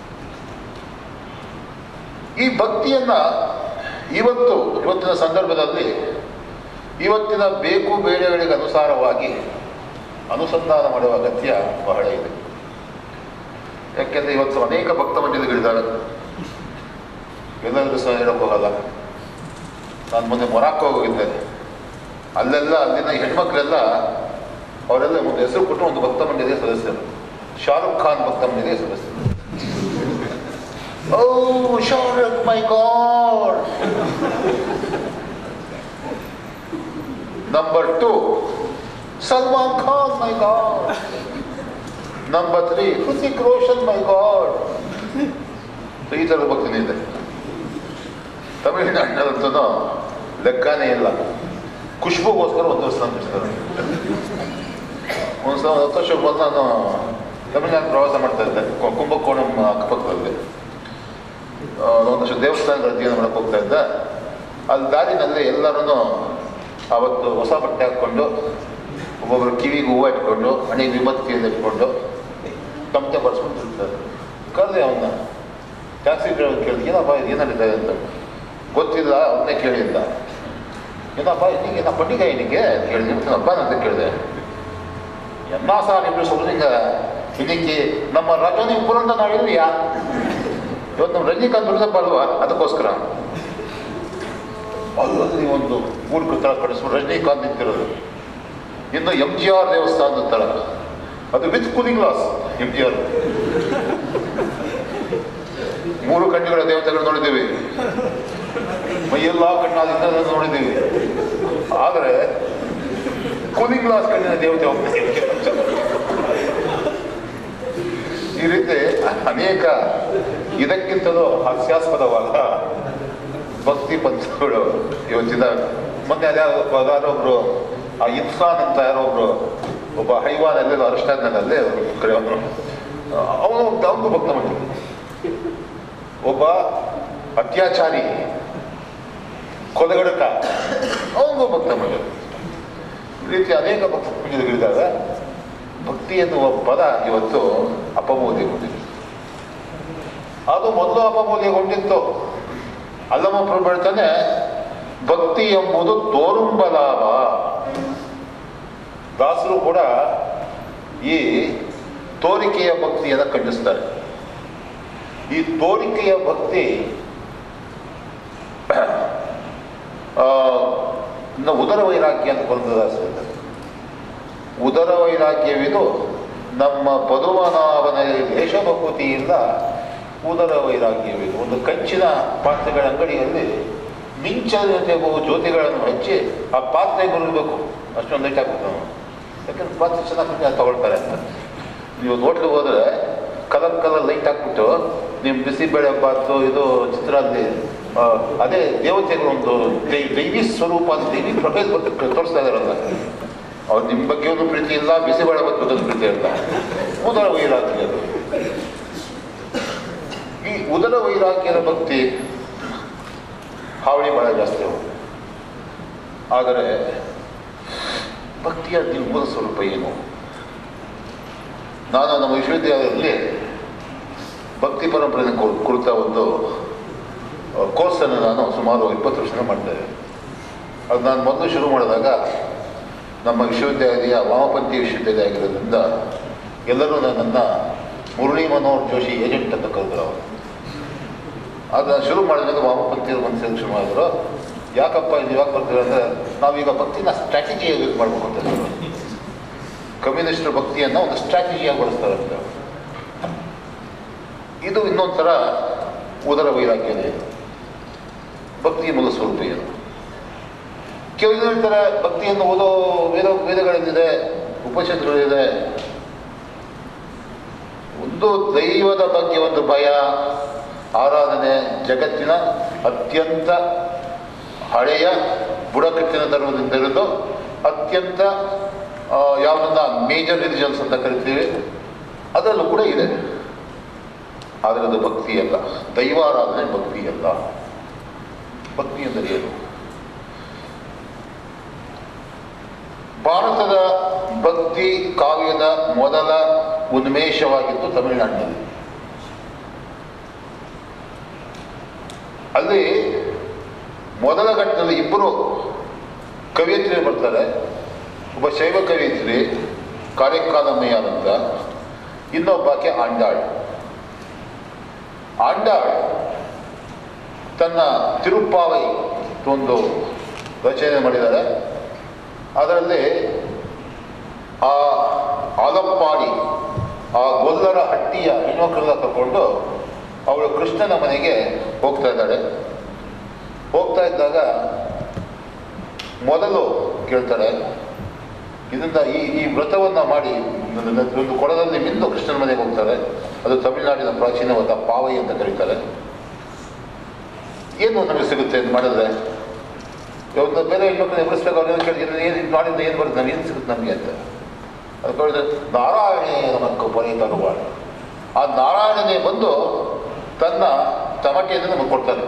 ಈ ಭಕ್ತಿಯನ್ನ ಇವತ್ತು ಇವತ್ತಿನ ಸಂದರ್ಭದಲ್ಲಿ ಇವತ್ತಿನ ಬೇಕು ಬೇಳೆಗಳಿಗೆ ಅನುಸಾರವಾಗಿ ಅನುಸಂಧಾನ ಮಾಡುವ ಅಗತ್ಯ ಬಹಳ ಇದೆ ಯಾಕೆಂದ್ರೆ ಇವತ್ತು ಅನೇಕ ಭಕ್ತ ಮಂದಿರಗಳಿದ್ದಾರೆ ಎಲ್ಲರಿಗೂ ಸಹ ಹೇಳಕ್ ಹೋಗಲ್ಲ ನಾನು ಮೊನ್ನೆ ಮೊರಾಕೋ ಹೋಗಿದ್ದೆ ಅಲ್ಲೆಲ್ಲ ಅಲ್ಲಿನ ಹೆಣ್ಮಕ್ಳೆಲ್ಲ ಅವರೆಲ್ಲ ಒಂದು ಹೆಸರು ಕೊಟ್ಟು ಒಂದು ಭಕ್ತ ಮಂದಿರದ ಸದಸ್ಯರು ಶಾರುಖ್ ಖಾನ್ ಭಕ್ತ ಮಂದಿರದ ಸದಸ್ಯರು oh Shahrukh my god number two Salman Khan my god number three Hrithik Roshan my god ಈ ಥರದ ಭಕ್ತನೇ ಇದೆ ತಮಿಳುನಾಡಿನಲ್ಲಂತೂ ಲೆಕ್ಕನೇ ಇಲ್ಲ ಖುಷ್ಬುಗೋಸ್ಕರ ಒಂದು ವರ್ಷ ನಂಬಿಸ್ತಾರೆ ಒಂದು ಸಲ ಒಂದು ಹತ್ತು ವರ್ಷ ಬಂದು ನಾನು ತಮಿಳುನಾಡು ಪ್ರವಾಸ ಮಾಡ್ತಾ ಇದ್ದೆ ಕು- ಕುಂಭಕೋಣಂ ಅಕ್ಕಪಕ್ಕದಲ್ಲಿ ಆ, ಒಂದಷ್ಟು ದೇವಸ್ಥಾನಗಳ ಅಧ್ಯಯನ ಮಾಡಕ್ಕೆ ಹೋಗ್ತಾ ಇದ್ದೆ ಅಲ್ಲಿ ದಾರಿನಲ್ಲಿ ಎಲ್ಲರೂ ಅವತ್ತು ಹೊಸ ಬಟ್ಟೆ ಹಾಕ್ಕೊಂಡು ಒಬ್ಬೊಬ್ಬರು ಕಿವಿಗೆ ಹೂವು ಇಟ್ಕೊಂಡು ಹಣೆಗೆ ವಿಭತ್ತಿಯಲ್ಲಿ ಇಟ್ಕೊಂಡು ತಮಟೆ ಬರ್ಸ್ಕೊಂತಿರ್ತಾರೆ ಕರೆದೆ ಅವನ್ನ ಟ್ಯಾಕ್ಸಿ ಡ್ರೈವರ್ ಕೇಳಿದ ಏನಪ್ಪ ಇದು ಏನಾಗಿದೆ ಅಂತ ಗೊತ್ತಿಲ್ಲ ಅವನ್ನೇ ಕೇಳಿಲ್ಲ ಏನಪ್ಪ ಇನ್ನಿಗೆ ನಾ ಪಂಡಿಗೆ ಇನ್ನಿಗೆ ಅಂತ ಕೇಳಿದೆ ಏನಪ್ಪ ಅಂತ ಕೇಳಿದೆ ಎಲ್ಲ ಸಹ ನಿಮ್ಮದು சொல்றீங்க இன்னைக்கு ನಮ್ಮ ರಜನಿ ಪುರಂದ ನಾವಿಲ್ವಿಯಾ ಇವತ್ತು ನಮ್ಮ ರಜನಿಕಾಂತ್ ದುರ್ದಪ್ಪ ಅಲ್ವಾ ಅದಕ್ಕೋಸ್ಕರ ಅಲ್ಲಲ್ಲಿ ಒಂದು ಮೂರ್ಖ ಥರ ಕಳಿಸ್ಬಿಟ್ಟು ರಜನಿಕಾಂತ್ ನಿಂತಿರೋದು ಇನ್ನು ಎಂ ಜಿ ಆರ್ ದೇವಸ್ಥಾನದ ಥರ ಅದು with cooling glass M G R ಮೂರು ಕಣ್ಣುಗಳ ದೇವತೆಗಳು ನೋಡಿದ್ದೀವಿ ಮೈಯೆಲ್ಲ ಕಣ್ಣಾದಿಂದ ನೋಡಿದ್ದೀವಿ ಆದರೆ ಕೂಲಿಂಗ್ ಗ್ಲಾಸ್ ಕಣ್ಣಿನ ದೇವತೆ ಒಬ್ಬನೇ ಈ ರೀತಿ ಅನೇಕ ಇದಕ್ಕಿಂತಲೂ ಹಾಸ್ಯಾಸ್ಪದವಾದ ಭಕ್ತಿ ಪಂಥಗಳು ಇವತ್ತಿನ ಮೊನ್ನೆ ಅದ್ಯಾವ ಯಾರೊಬ್ರು ಆ ಇನ್ಸಾನ್ ಅಂತ ಯಾರೋ ಒಬ್ರು ಒಬ್ಬ ಹೈವಾನ್ ಎಲ್ಲೆಲ್ಲ ಅರೆಸ್ಟ್ ಆದ್ಮೇಲೆ ಕರೆಯೋನು ಅವನು ಅವನಿಗೂ ಭಕ್ತ ಮಂಡಿ ಒಬ್ಬ ಅತ್ಯಾಚಾರಿ ಕೊಲೆಗಡಕ ಅವನಿಗೂ ಭಕ್ತ ಮಂಡಿ ಈ ರೀತಿ ಅನೇಕ ಭಕ್ತ ಮಂದಿರಗಳಿದ್ದಾವೆ ಭಕ್ತಿ ಎನ್ನುವ ಪದ ಇವತ್ತು ಅಪಮೌಲ್ಯಗೊಂಡಿದೆ ಅದು ಮೊದಲು ಅಪಮೌಲ್ಯಗೊಂಡಿತ್ತು ಅಲ್ಲಮ ಪ್ರಭು ಹೇಳ್ತಾನೆ ಭಕ್ತಿ ಎಂಬುದು ತೋರುಂಬಲಾಭ ದಾಸರು ಕೂಡ ಈ ತೋರಿಕೆಯ ಭಕ್ತಿಯನ್ನು ಖಂಡಿಸ್ತಾರೆ ಈ ತೋರಿಕೆಯ ಭಕ್ತಿ ಆ, ಇನ್ನು ಉದರ ವೈರಾಗ್ಯ ಅಂತ ಬರೆದದಾಸರು ಹೇಳ್ತಾರೆ ಉದರ ವೈರಾಗ್ಯವಿದು ನಮ್ಮ ಪದುಮನಾಭನಲ್ಲಿ ದೇಶಭಕುತಿಯಿಂದ ಉದರ ವೈರಾಗ್ಯವಿದು ಒಂದು ಕಂಚಿನ ಪಾತ್ರೆಗಳ ಅಂಗಡಿಯಲ್ಲಿ ಮಿಂಚದ ಜೊತೆಗೂ ಜ್ಯೋತಿಗಳನ್ನು ಹಚ್ಚಿ ಆ ಪಾತ್ರೆ ಗುರುಬೇಕು ಅಷ್ಟೊಂದು ಲೈಟ್ ಹಾಕ್ಬೇಕು ನಾವು ಯಾಕಂದ್ರೆ ಪಾತ್ರೆ ಚೆನ್ನಾಗಿ ತಗೊಳ್ತಾರೆ ಅಂತ ನೀವು ಹೋಟ್ಲಿಗೆ ಹೋದರೆ ಕಲರ್ ಕಲರ್ ಲೈಟ್ ಹಾಕ್ಬಿಟ್ಟು ನೀವು ಬಿಸಿಬೇಳೆ ಬಾತು ಇದು ಚಿತ್ರಾಲ್ಲಿ ಆ, ಅದೇ ದೇವತೆಗಳು ಒಂದು ದೈ- ದೈವಿ ಸ್ವರೂಪ ಅಂತ ದೈವಿ ಪ್ರಭೇದ ಬಗ್ಗೆ ತೋರಿಸ್ತಾ ಇದಾರಲ್ಲ ಅವ್ರು ನಿಮ್ಮ ಬಗ್ಗೆ ಒಂದು ಪ್ರೀತಿ ಇಲ್ಲ ಬಿಸಿಬೇಳೆ ಬಗ್ಗೆ ಒಂದು ಪ್ರೀತಿ ಇಲ್ಲ ಉದರ ವೈರಾಗ್ಯ ಅದು ಈ ಉದರ ವೈರಾಗ್ಯದ ಭಕ್ತಿ ಹಾವಳಿ ಬಹಳ ಜಾಸ್ತಿ ಹೋಗುತ್ತೆ ಆದರೆ ಭಕ್ತಿಯ ನಿರ್ಮೂಲ ಸ್ವರೂಪ ಏನು ನಾನು ನಮ್ಮ ವಿಶ್ವವಿದ್ಯಾಲಯದಲ್ಲಿ ಭಕ್ತಿ ಪರಂಪರೆಯನ್ನು ಕು- ಕುರಿತ ಒಂದು ಕೋರ್ಸನ್ನು ನಾನು ಸುಮಾರು ಇಪ್ಪತ್ತು ವರ್ಷ ಮಾಡ್ತೇನೆ ಅದು ನಾನು ಮೊದಲು ಶುರು ಮಾಡಿದಾಗ ನಮ್ಮ ವಿಶ್ವವಿದ್ಯಾಲಯ ವಾಮಪಂಥಿ ವಿಶ್ವವಿದ್ಯಾಲಯ ಆಗಿರೋದ್ರಿಂದ ಎಲ್ಲರೂ ನನ್ನನ್ನು ಮುರಳಿ ಮನೋಹರ್ ಜೋಶಿ ಏಜೆಂಟ್ ಅಂತ ಕರೆದ್ರು ಅವರು ಅದನ್ನ ಶುರು ಮಾಡಿದಾಗ ವಾಮಪಂಥಿ ಒಂದು ಸೇರಿ ಶುರು ಮಾಡಿದ್ರು ಯಾಕಪ್ಪ ಇದು ಯಾಕೆ ಬರ್ತೀರ ಅಂದರೆ ನಾವೀಗ ಭಕ್ತಿನ ಸ್ಟ್ರಾಟಜಿಯಾಗಿ ಯೂಸ್ ಮಾಡ್ಬೇಕು ಅಂತ ಹೇಳಿದ್ರು ಕಮ್ಯುನಿಸ್ಟರ ಭಕ್ತಿಯನ್ನು ಒಂದು ಸ್ಟ್ರಾಟಜಿಯಾಗಿ ಬಳಸ್ತಾರೆ ಅಂತ ಇದು ಇನ್ನೊಂದು ಥರ ಉದರ ವೈರಾಗ್ಯನೇ ಇದು ಭಕ್ತಿಯ ಮೂಲ ಸ್ವರೂಪ ಏನು ಕೆಲವರು ಹೇಳ್ತಾರೆ ಭಕ್ತಿಯನ್ನು ಓದೋ ವೇದ ವೇದಗಳಲ್ಲಿದೆ ಉಪನಿಷತ್ತುಗಳಿದೆ ಒಂದು ದೈವದ ಬಗ್ಗೆ ಒಂದು ಭಯ ಆರಾಧನೆ ಜಗತ್ತಿನ ಅತ್ಯಂತ ಹಳೆಯ ಬುಡಕಟ್ಟಿನ ಧರ್ಮದಿಂದ ಹಿಡಿದು ಅತ್ಯಂತ ಆ, ಯಾವುದನ್ನ ಮೇಜರ್ ರಿಲಿಜನ್ಸ್ ಅಂತ ಕರಿತೀವಿ ಅದರಲ್ಲೂ ಕೂಡ ಇದೆ ಆದರೆ ಅದು ಭಕ್ತಿ ಅಲ್ಲ ದೈವಾರಾಧನೆ ಭಕ್ತಿ ಅಲ್ಲ ಭಕ್ತಿ ಎಂದರೆ ಏನು ಭಾರತದ ಭಕ್ತಿ ಕಾವ್ಯದ ಮೊದಲ ಉನ್ಮೇಷವಾಗಿತ್ತು ತಮಿಳುನಾಡಿನಲ್ಲಿ ಅಲ್ಲಿ ಮೊದಲ ಘಟ್ಟದಲ್ಲಿ ಇಬ್ಬರು ಕವಿಯತ್ರಿ ಬರ್ತಾರೆ ಒಬ್ಬ ಶೈವ ಕವಿಯತ್ರಿ ಕಾರ್ಯಕಾಲಮಯ್ಯ ಅಂತ ಇನ್ನೊಬ್ಬಾಕೆ ಆಂಡಾಳ್ ಆಂಡಾಳ್ ತನ್ನ ತಿರುಪ್ಪಾವೈ ಒಂದು ರಚನೆ ಮಾಡಿದ್ದಾರೆ ಅದರಲ್ಲಿ ಆ ಆಲಪ್ಪಾಡಿ ಆ ಗೊಲ್ಲರ ಹಟ್ಟಿಯ ಹೆಣ್ಮಕ್ಳನ್ನ ತಗೊಂಡು ಅವಳು ಕೃಷ್ಣನ ಮನೆಗೆ ಹೋಗ್ತಾ ಇದ್ದಾಳೆ ಹೋಗ್ತಾ ಇದ್ದಾಗ ಮೊದಲು ಕೇಳ್ತಾಳೆ ಇದರಿಂದ ಈ ಈ ವ್ರತವನ್ನು ಮಾಡಿ ಒಂದು ಕೊಳದಲ್ಲಿ ಮಿಂದು ಕೃಷ್ಣನ ಮನೆಗೆ ಹೋಗ್ತಾರೆ ಅದು ತಮಿಳುನಾಡಿನ ಪ್ರಾಚೀನವಾದ ಪಾವೈ ಅಂತ ಕರೀತಾರೆ ಏನು ನಮಗೆ ಸಿಗುತ್ತೆ ಇದು ಮಾಡಿದ್ರೆ ಒಂದು ಬೇರೆ ಹೆಣ್ಮಕ್ಳು ಎದುರಿಸ್ಬೇಕು ಅವ್ರು ಏನು ಕೇಳಿ ಏನು ಇದು ಮಾಡಿದ್ರೆ ಏನು ಬರುತ್ತೆ ನಮ್ಗೆ ಏನು ಸಿಗುತ್ತೆ ನಮಗೆ ಅಂತ ಅದು ಕೇಳಿದ್ರೆ ನಾರಾಯಣೇ ನಮಕ್ಕ ಪೊರೆ ತರುವಾಳ ಆ ನಾರಾಯಣನೇ ಬಂದು ತನ್ನ ತಮಟೆಯನ್ನು ನಮಗೆ ಕೊಡ್ತಾನೆ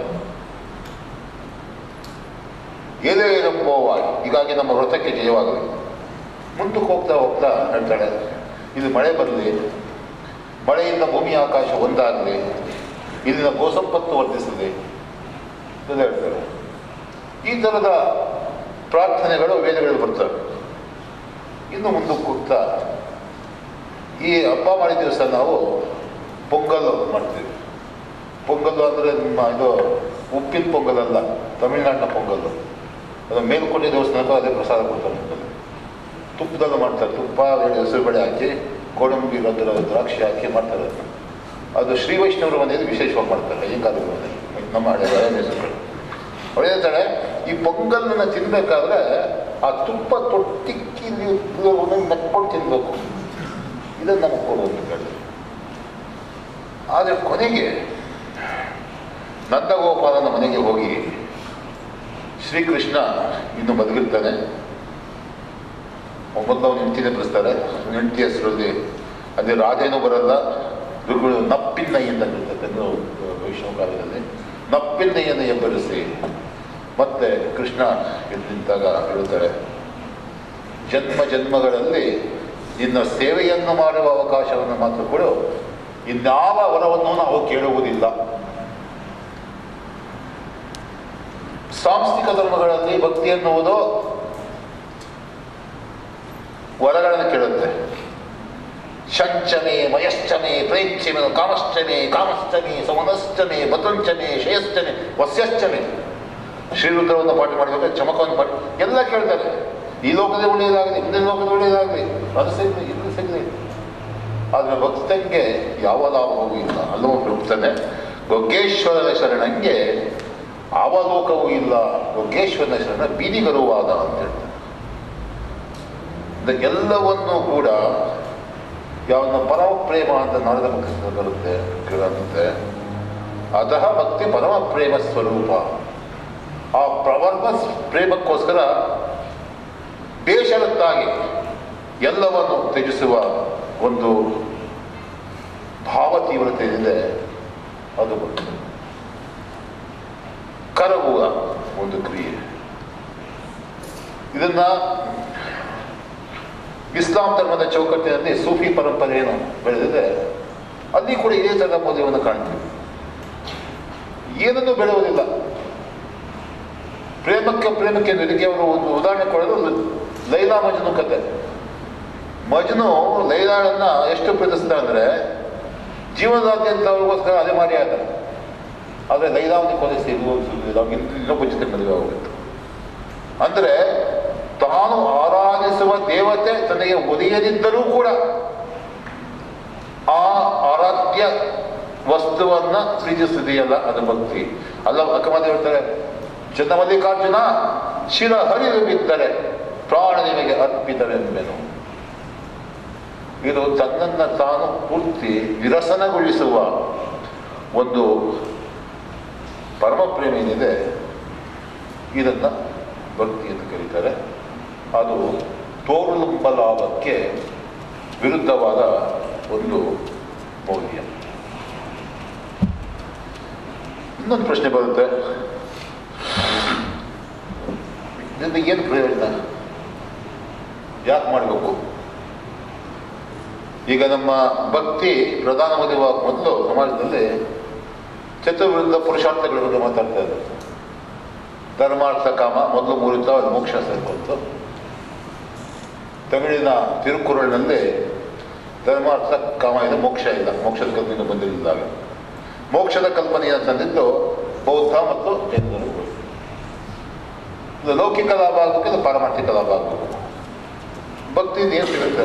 ಎಲೆ ಎಂಬುವಾಗಿ ಹೀಗಾಗಿ ನಮ್ಮ ವ್ರತಕ್ಕೆ ಜಯವಾಗಲಿ ಮುಂದಕ್ಕೆ ಹೋಗ್ತಾ ಹೋಗ್ತಾ ಹೇಳ್ತಾಳೆ ಇದು ಮಳೆ ಬರಲಿ ಮಳೆಯಿಂದ ಭೂಮಿ ಆಕಾಶ ಒಂದಾಗಲಿ ಇಲ್ಲಿನ ಗೋಸಂಪತ್ತು ವರ್ಧಿಸಲಿ ಅಂತ ಹೇಳ್ತಾರೆ ಈ ಥರದ ಪ್ರಾರ್ಥನೆಗಳು ವೇದಗಳಲ್ಲಿ ಬರ್ತವೆ ಇನ್ನು ಮುಂದಕ್ಕೆ ಹೋಗ್ತಾ ಈ ಹಬ್ಬ ಮಾಡಿದ ದಿವಸ ನಾವು ಪೊಂಗಲ್ ಮಾಡ್ತೀವಿ ಪೊಂಗಲ್ಲು ಅಂದರೆ ನಿಮ್ಮ ಇದು ಉಪ್ಪಿನ ಪೊಂಗಲ್ ಅಲ್ಲ ತಮಿಳುನಾಡಿನ ಪೊಂಗಲ್ಲು ಅದು ಮೇಲ್ಕೋಟೆ ದೇವಸ್ಥಾನಕ್ಕೂ ಅದೇ ಪ್ರಸಾದ ಕೊಡ್ತಾರೆ ನಮ್ಮಲ್ಲಿ. ತುಪ್ಪದಲ್ಲೂ ಮಾಡ್ತಾರೆ ತುಪ್ಪ ಹೆಸರು ಬೇಳೆ ಹಾಕಿ ಗೋಡಂಬಿ ರದ್ರ ದ್ರಾಕ್ಷಿ ಹಾಕಿ ಮಾಡ್ತಾರೆ ಅದನ್ನ. ಅದು ಶ್ರೀ ವೈಷ್ಣವರ ಮನೆಯಲ್ಲಿ ವಿಶೇಷವಾಗಿ ಮಾಡ್ತಾರೆ ಅಯ್ಯಂಗಾರ ಮನೆಯಲ್ಲಿ ನಮ್ಮ ಹಳೆ ಹಳೆ ಹೆಸರುಗಳು ಅವ್ರು ಹೇಳ್ತಾಳೆ ಈ ಪೊಂಗಲನ್ನ ತಿನ್ಬೇಕಾದ್ರೆ ಆ ತುಪ್ಪ ತೊಟ್ಟಿಕ್ಕಿ ನಕ್ಕೊಂಡು ತಿನ್ಬೇಕು ಇದನ್ನು ನಮಗೆ ಕೊಡು ಅಂತ ಕೇಳಿದ್ರು ಆದರೆ ಕೊನೆಗೆ ನಂದಗೋಪಾಲನ ಮನೆಗೆ ಹೋಗಿ ಶ್ರೀಕೃಷ್ಣ ಇನ್ನು ಬದುಕಿರ್ತಾನೆ ಮೊದಲು ಅವನು ಹೆಂಡತಿನೇ ಬರೆಸ್ತಾರೆ ಹೆಂಡತಿ ಹೆಸರಲ್ಲಿ ಅದೇ ರಾಜೇನೂ ಬರಲ್ಲ ಋಗುಳು ನಪ್ಪಿನ್ನೈ ಅಂತ ಕರೀತಾರೆ ಅದು ವೈಷ್ಣವ ಕಾಲದಲ್ಲಿ ನಪ್ಪಿನ್ನೈಯನ್ನು ಎಬ್ಬರಿಸಿ ಮತ್ತೆ ಕೃಷ್ಣ ಎದ್ದು ನಿಂತಾಗ ಹೇಳುತ್ತಾರೆ ಜನ್ಮ ಜನ್ಮಗಳಲ್ಲಿ ನಿನ್ನ ಸೇವೆಯನ್ನು ಮಾಡುವ ಅವಕಾಶವನ್ನು ಮಾತ್ರ ಕೊಡು ಇನ್ಯಾವ ವರವನ್ನು ನಾವು ಕೇಳುವುದಿಲ್ಲ ಸಾಂಸ್ಥಿಕ ಧರ್ಮಗಳಲ್ಲಿ ಭಕ್ತಿ ಎನ್ನುವುದು ವರಗಳನ್ನು ಕೇಳುತ್ತೆ ಶಂಚಮೆ ಮಯಶ್ಚಮೆ ಪ್ರೇಂಚಮೆ ಕಾಮಶ್ಚಮೆ ಕಾಮಶ್ಚಮೆ ಸಮನಶ್ಚಮೆ ಬತಂಚಮೆ ಶಯಶ್ಚಮೆ ವಸ್ಯಶ್ಚಮೆ ಶ್ರೀರುದ್ರವನ್ನು ಪಾಠ ಮಾಡಬೇಕಾದ್ರೆ ಚಮಕವನ್ನು ಪಾಠ ಎಲ್ಲ ಕೇಳ್ತಾರೆ ಈ ಲೋಕದ ಒಳ್ಳೆಯದಾಗಲಿ ಮುಂದಿನ ಲೋಕದ ಒಳ್ಳೆಯದಾಗಲಿ ಅದು ಸಿಗಲಿ ಇದು ಸಿಗಲಿ ಆದರೆ ಭಕ್ತಂಗೆ ಯಾವ ಲಾಭವೂ ಇಲ್ಲ ಅಲ್ಲವೂ ಹೋಗ್ತಾನೆ ಗೊಗ್ಗೇಶ್ವರನ ಶರಣಂಗೆ ಅವಲೋಕವೂ ಇಲ್ಲ ಗೊಗ್ಗೇಶ್ವರನ ಶರಣ ಬೀದಿಗರುವಾದ ಅಂತ ಹೇಳ್ತಾರೆ ಇದು ಎಲ್ಲವನ್ನೂ ಕೂಡ ಯಾವನ್ನ ಪರಮ ಪ್ರೇಮ ಅಂತ ನಾರದ ಮುಖದಿಂದ ಬರುತ್ತೆ ಕೇಳುತ್ತೆ ಅತಃ ಭಕ್ತಿ ಪರಮ ಪ್ರೇಮ ಸ್ವರೂಪ ಆ ಪ್ರವರ್ಮ ಪ್ರೇಮಕ್ಕೋಸ್ಕರ ಬೇಷರತ್ತಾಗಿ ಎಲ್ಲವನ್ನು ತ್ಯಜಿಸುವ ಒಂದು ಭಾವ ತೀವ್ರತೆ ಇದೆ ಅದು ಭಕ್ತಿ. ಕರಗುವ ಒಂದು ಕ್ರಿಯೆ ಇದನ್ನ ಇಸ್ಲಾಂ ಧರ್ಮದ ಚೌಕಟ್ಟಿನಲ್ಲಿ ಸೂಫಿ ಪರಂಪರೆಯನ್ನು ಬೆಳೆದಿದೆ ಅಲ್ಲಿ ಕೂಡ ಇದೇ ಥರದ ಮೌಲ್ಯವನ್ನು ಕಾಣ್ತೀವಿ ಏನನ್ನೂ ಬೆಳೆಯುವುದಿಲ್ಲ ಪ್ರೇಮಕ್ಕೆ ಪ್ರೇಮಕ್ಕೆ ಇದಕ್ಕೆ ಅವರು ಒಂದು ಉದಾಹರಣೆ ಕೊಡೋದು ಲೈಲಾ ಮಜ್ನು ಕತೆ ಮಜ್ನು ಲೈಲಾಳನ್ನ ಎಷ್ಟು ಪ್ರೀತಿಸ್ತಾ ಅಂದ್ರೆ ಜೀವನದಾದ್ಯಂತ ಅವ್ರಿಗೋಸ್ಕರ ಅಲೆಮಾರಿ ಆದ ಆದರೆ ಲೈಲಾವತಿ ಕೊಲಿಸಿ ಇನ್ನೊಬ್ಬ ಜೊತೆ ಮದುವೆ ಆಗೋಗಿತ್ತು ಅಂದರೆ ತಾನು ಆರಾಧಿಸುವ ದೇವತೆ ತನಗೆ ಒಲಿಯದಿದ್ದರೂ ಕೂಡ ಆ ಆರಾಧ್ಯ ವಸ್ತುವನ್ನ ಪ್ರೀತಿಸುವುದಿಯಲ್ಲ ಅದು ಭಕ್ತಿ ಅಲ್ಲ ಅಕ್ಕಮದ ಹೇಳ್ತಾರೆ ಚನ್ನಮಲ್ಲಿಕಾರ್ಜುನ ಶಿರ ಹರಿದು ಬಿದ್ದರೆ ಪ್ರಾಣ ನಿಮಗೆ ಅರ್ಪಿತರೆಂಬೆನು ಇದು ತನ್ನನ್ನು ತಾನು ಪೂರ್ತಿ ವಿರಸನಗೊಳಿಸುವ ಒಂದು ಪರಮ ಪ್ರೇಮ ಏನಿದೆ ಇದನ್ನ ಭಕ್ತಿ ಎಂದು ಕರೀತಾರೆ ಅದು ತೋರುಲಂಬ ಲಾಭಕ್ಕೆ ವಿರುದ್ಧವಾದ ಒಂದು ಮೌಲ್ಯ ಇನ್ನೊಂದು ಪ್ರಶ್ನೆ ಬರುತ್ತೆ ಇದರಿಂದ ಏನು ಪ್ರಯೋಜನ ಯಾಕೆ ಮಾಡಬೇಕು ಈಗ ನಮ್ಮ ಭಕ್ತಿ ಪ್ರಧಾನ ಮದುವೆ ಮೊದಲು ಸಮಾಜದಲ್ಲಿ ಚತುರ್ವೃಂದ ಪುರುಷಾರ್ಥಗಳ ಬಗ್ಗೆ ಮಾತಾಡ್ತಾ ಇದ್ದಾರೆ ಧರ್ಮಾರ್ಥ ಕಾಮ ಮೊದಲು ಮೂರಿತ ಅದು ಮೋಕ್ಷ ಸೇರ್ಕೊಂತು ತಮಿಳಿನ ತಿರುಕುರಳಿನಲ್ಲಿ ಧರ್ಮಾರ್ಥ ಕಾಮ ಇದೆ ಮೋಕ್ಷ ಇಲ್ಲ ಮೋಕ್ಷದ ಕಲ್ಪನೆ ಬಂದಿರಲಿಲ್ಲ ಮೋಕ್ಷದ ಕಲ್ಪನೆಯನ್ನು ತಂದಿದ್ದು ಬೌದ್ಧ ಮತ್ತು ಜೈನರು ಇದು ಲೌಕಿಕ ಲಾಭ ಆಗಬೇಕು ಇದು ಪಾರಮಾರ್ಥಿಕ ಲಾಭ ಆಗಬೇಕು ಭಕ್ತಿಯಿಂದ ಏನು ಸಿಗುತ್ತೆ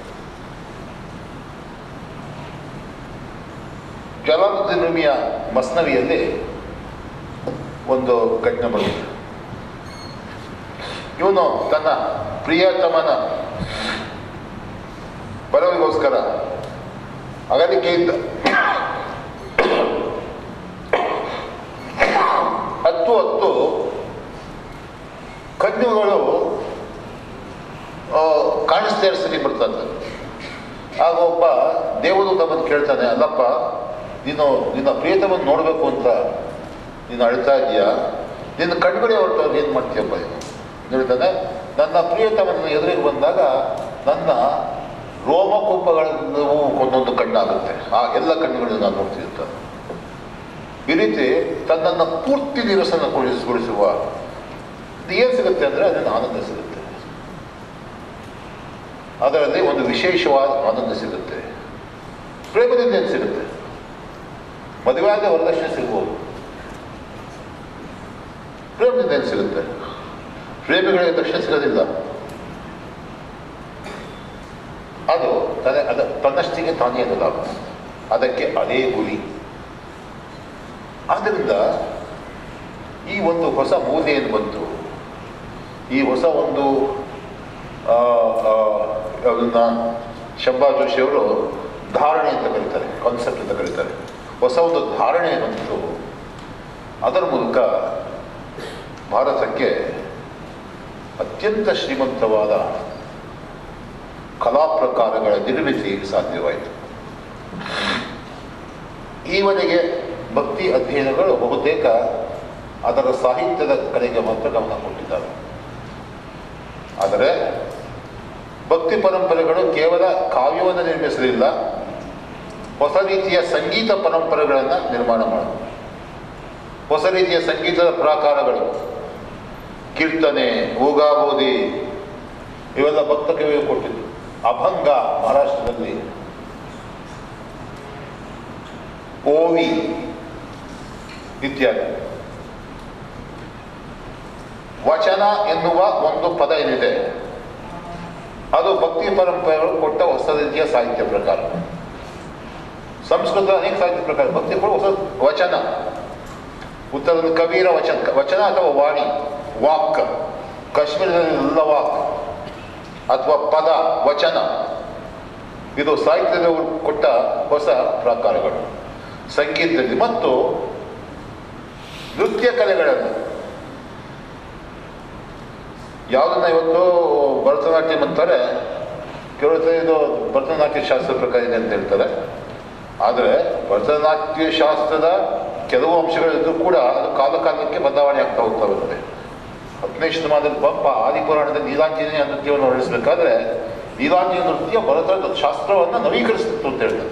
ಜಲಾಲುದ್ದೀನ್ ರೂಮಿಯ ಮಸ್ನವಿಯಲ್ಲಿ ಒಂದು ಘಟನೆ ಬರುತ್ತೆ ಇವನು ತನ್ನ ಪ್ರಿಯತಮನ ಬಲವಿಗೋಸ್ಕರ ಅಗಲಿಕೆಯಿಂದ ಹತ್ತು ಹತ್ತು ಕಣ್ಣುಗಳು ಆ, ಕಾಣಿಸ್ತಾ ಇರೋ ಸ್ಥಿತಿ ಬರ್ತದೆ ಆಗ ಒಬ್ಬ ದೇವದೂತ ಬಂದು ಕೇಳ್ತಾನೆ ಅಲ್ಲಪ್ಪ ನೀನು ನಿನ್ನ ಪ್ರಿಯತಮನ್ನು ನೋಡಬೇಕು ಅಂತ ನೀನು ಅಳ್ತಾ ಇದೀಯಾ ನಿನ್ನ ಕಣ್ಗಳೇ ಹೊರಟು ಏನು ಮಾಡ್ತೀಯಪ್ಪ ಇದು ಹೇಳ್ತಾನೆ ನನ್ನ ಪ್ರಿಯತಮನ ಎದುರಿಗೆ ಬಂದಾಗ ನನ್ನ ರೋಮಕೂಪಗಳನ್ನು ಒಂದೊಂದು ಕಣ್ಣಾಗುತ್ತೆ ಆ ಎಲ್ಲ ಕಣ್ಣುಗಳನ್ನು ನಾನು ನೋಡ್ತಿರ್ತಾನೆ ಈ ರೀತಿ ತನ್ನನ್ನು ಪೂರ್ತಿ ನಿರಸನಗೊಳಿಸಿಗೊಳಿಸುವ ಏನು ಸಿಗುತ್ತೆ ಅಂದರೆ ಅದನ್ನು ಆನಂದ ಸಿಗುತ್ತೆ ಅದರಲ್ಲಿ ಒಂದು ವಿಶೇಷವಾದ ಆನಂದ ಸಿಗುತ್ತೆ ಪ್ರೇಮದಿಂದ ಏನು ಸಿಗುತ್ತೆ ಮದುವೆ ಆದ ವರದಕ್ಷಿಣೆ ಸಿಗ್ಬೋದು ಪ್ರೇಮದಿಂದ ಏನು ಸಿಗುತ್ತೆ ಪ್ರೇಮಿಗಳಿಗೆ ದಕ್ಷಿಣೆ ಸಿಗೋದಿಲ್ಲ ಅದು ತನ್ನ ಅದ ತನ್ನಷ್ಟಿಗೆ ತಾನೇ ಅದು ಲಾಭ ಅದಕ್ಕೆ ಅದೇ ಗುರಿ ಆದ್ದರಿಂದ ಈ ಒಂದು ಹೊಸ ಮೂಲೆ ಏನು ಬಂತು ಈ ಹೊಸ ಒಂದು ಆ, ಆ, ಅದನ್ನ ಶಂಭಾ ಜೋಶಿಯವರು ಧಾರಣೆ ಅಂತ ಕರೀತಾರೆ ಕಾನ್ಸೆಪ್ಟ್ ಅಂತ ಕರೀತಾರೆ ಹೊಸ ಒಂದು ಧಾರಣೆ ಬಂತು ಅದರ ಮೂಲಕ ಭಾರತಕ್ಕೆ ಅತ್ಯಂತ ಶ್ರೀಮಂತವಾದ ಕಲಾ ಪ್ರಕಾರಗಳ ನಿರ್ಮಿತಿ ಸಾಧ್ಯವಾಯಿತು ಈವರೆಗೆ ಭಕ್ತಿ ಅಧ್ಯಯನಗಳು ಬಹುತೇಕ ಅದರ ಸಾಹಿತ್ಯದ ಕಡೆಗೆ ಮಾತ್ರ ಗಮನ ಕೊಟ್ಟಿದ್ದಾರೆ ಆದರೆ ಭಕ್ತಿ ಪರಂಪರೆಗಳು ಕೇವಲ ಕಾವ್ಯವನ್ನು ನಿರ್ಮಿಸಲಿಲ್ಲ ಹೊಸ ರೀತಿಯ ಸಂಗೀತ ಪರಂಪರೆಗಳನ್ನು ನಿರ್ಮಾಣ ಮಾಡಿದ್ರು ಹೊಸ ರೀತಿಯ ಸಂಗೀತದ ಪ್ರಾಕಾರಗಳು ಕೀರ್ತನೆ ಊಗಾಬೋದಿ ಇವೆಲ್ಲ ಭಕ್ತ ಕವಿಗಳು ಕೊಟ್ಟಿದ್ದು ಅಭಂಗ ಮಹಾರಾಷ್ಟ್ರದಲ್ಲಿ ಓವಿ ಇತ್ಯಾದಿ ವಚನ ಎನ್ನುವ ಒಂದು ಪದ ಏನಿದೆ ಅದು ಭಕ್ತಿ ಪರಂಪರೆಗಳು ಕೊಟ್ಟ ಹೊಸ ರೀತಿಯ ಸಾಹಿತ್ಯ ಪ್ರಕಾರ ಸಂಸ್ಕೃತ ಅನೇಕ ಸಾಹಿತ್ಯ ಪ್ರಕಾರ ಭಕ್ತಿ ಕೂಡ ಹೊಸ ವಚನ ಉತ್ತರದ ಕಬೀರ ವಚನ ವಚನ ಅಥವಾ ವಾಣಿ ವಾಕ್ ಕಾಶ್ಮೀರದಲ್ಲಿ ಎಲ್ಲ ವಾಕ್ ಅಥವಾ ಪದ ವಚನ ಇದು ಸಾಹಿತ್ಯದವರು ಕೊಟ್ಟ ಹೊಸ ಪ್ರಕಾರಗಳು ಸಂಗೀತದಲ್ಲಿ ಮತ್ತು ನೃತ್ಯ ಕಲೆಗಳನ್ನು ಯಾವುದನ್ನ ಇವತ್ತು ಭರತನಾಟ್ಯಂ ಅಂತಾರೆ ಕೆಲವು ಇದು ಭರತನಾಟ್ಯ ಶಾಸ್ತ್ರ ಪ್ರಕಾರ ಇದೆ ಅಂತ ಹೇಳ್ತಾರೆ ಆದರೆ ಭರತನಾಟ್ಯ ಶಾಸ್ತ್ರದ ಕೆಲವು ಅಂಶಗಳಿದ್ದು ಕೂಡ ಅದು ಕಾಲ ಕಾಲಕ್ಕೆ ಬದಲಾವಣೆ ಆಗ್ತಾ ಹೋಗ್ತಾ ಬರುತ್ತೆ ಹತ್ತನೇ ಶತಮಾನದಲ್ಲಿ ಪಂಪ ಆದಿಪುರಾಣದಲ್ಲಿ ನೀಲಾಂಜನೇಯ ನೃತ್ಯವನ್ನು ಹೊರಡಿಸಬೇಕಾದ್ರೆ ನೀಲಾಂಜನೇಯ ನೃತ್ಯ ಭರತ ಶಾಸ್ತ್ರವನ್ನು ನವೀಕರಿಸುತ್ತಿತ್ತು ಅಂತ ಹೇಳ್ತಾರೆ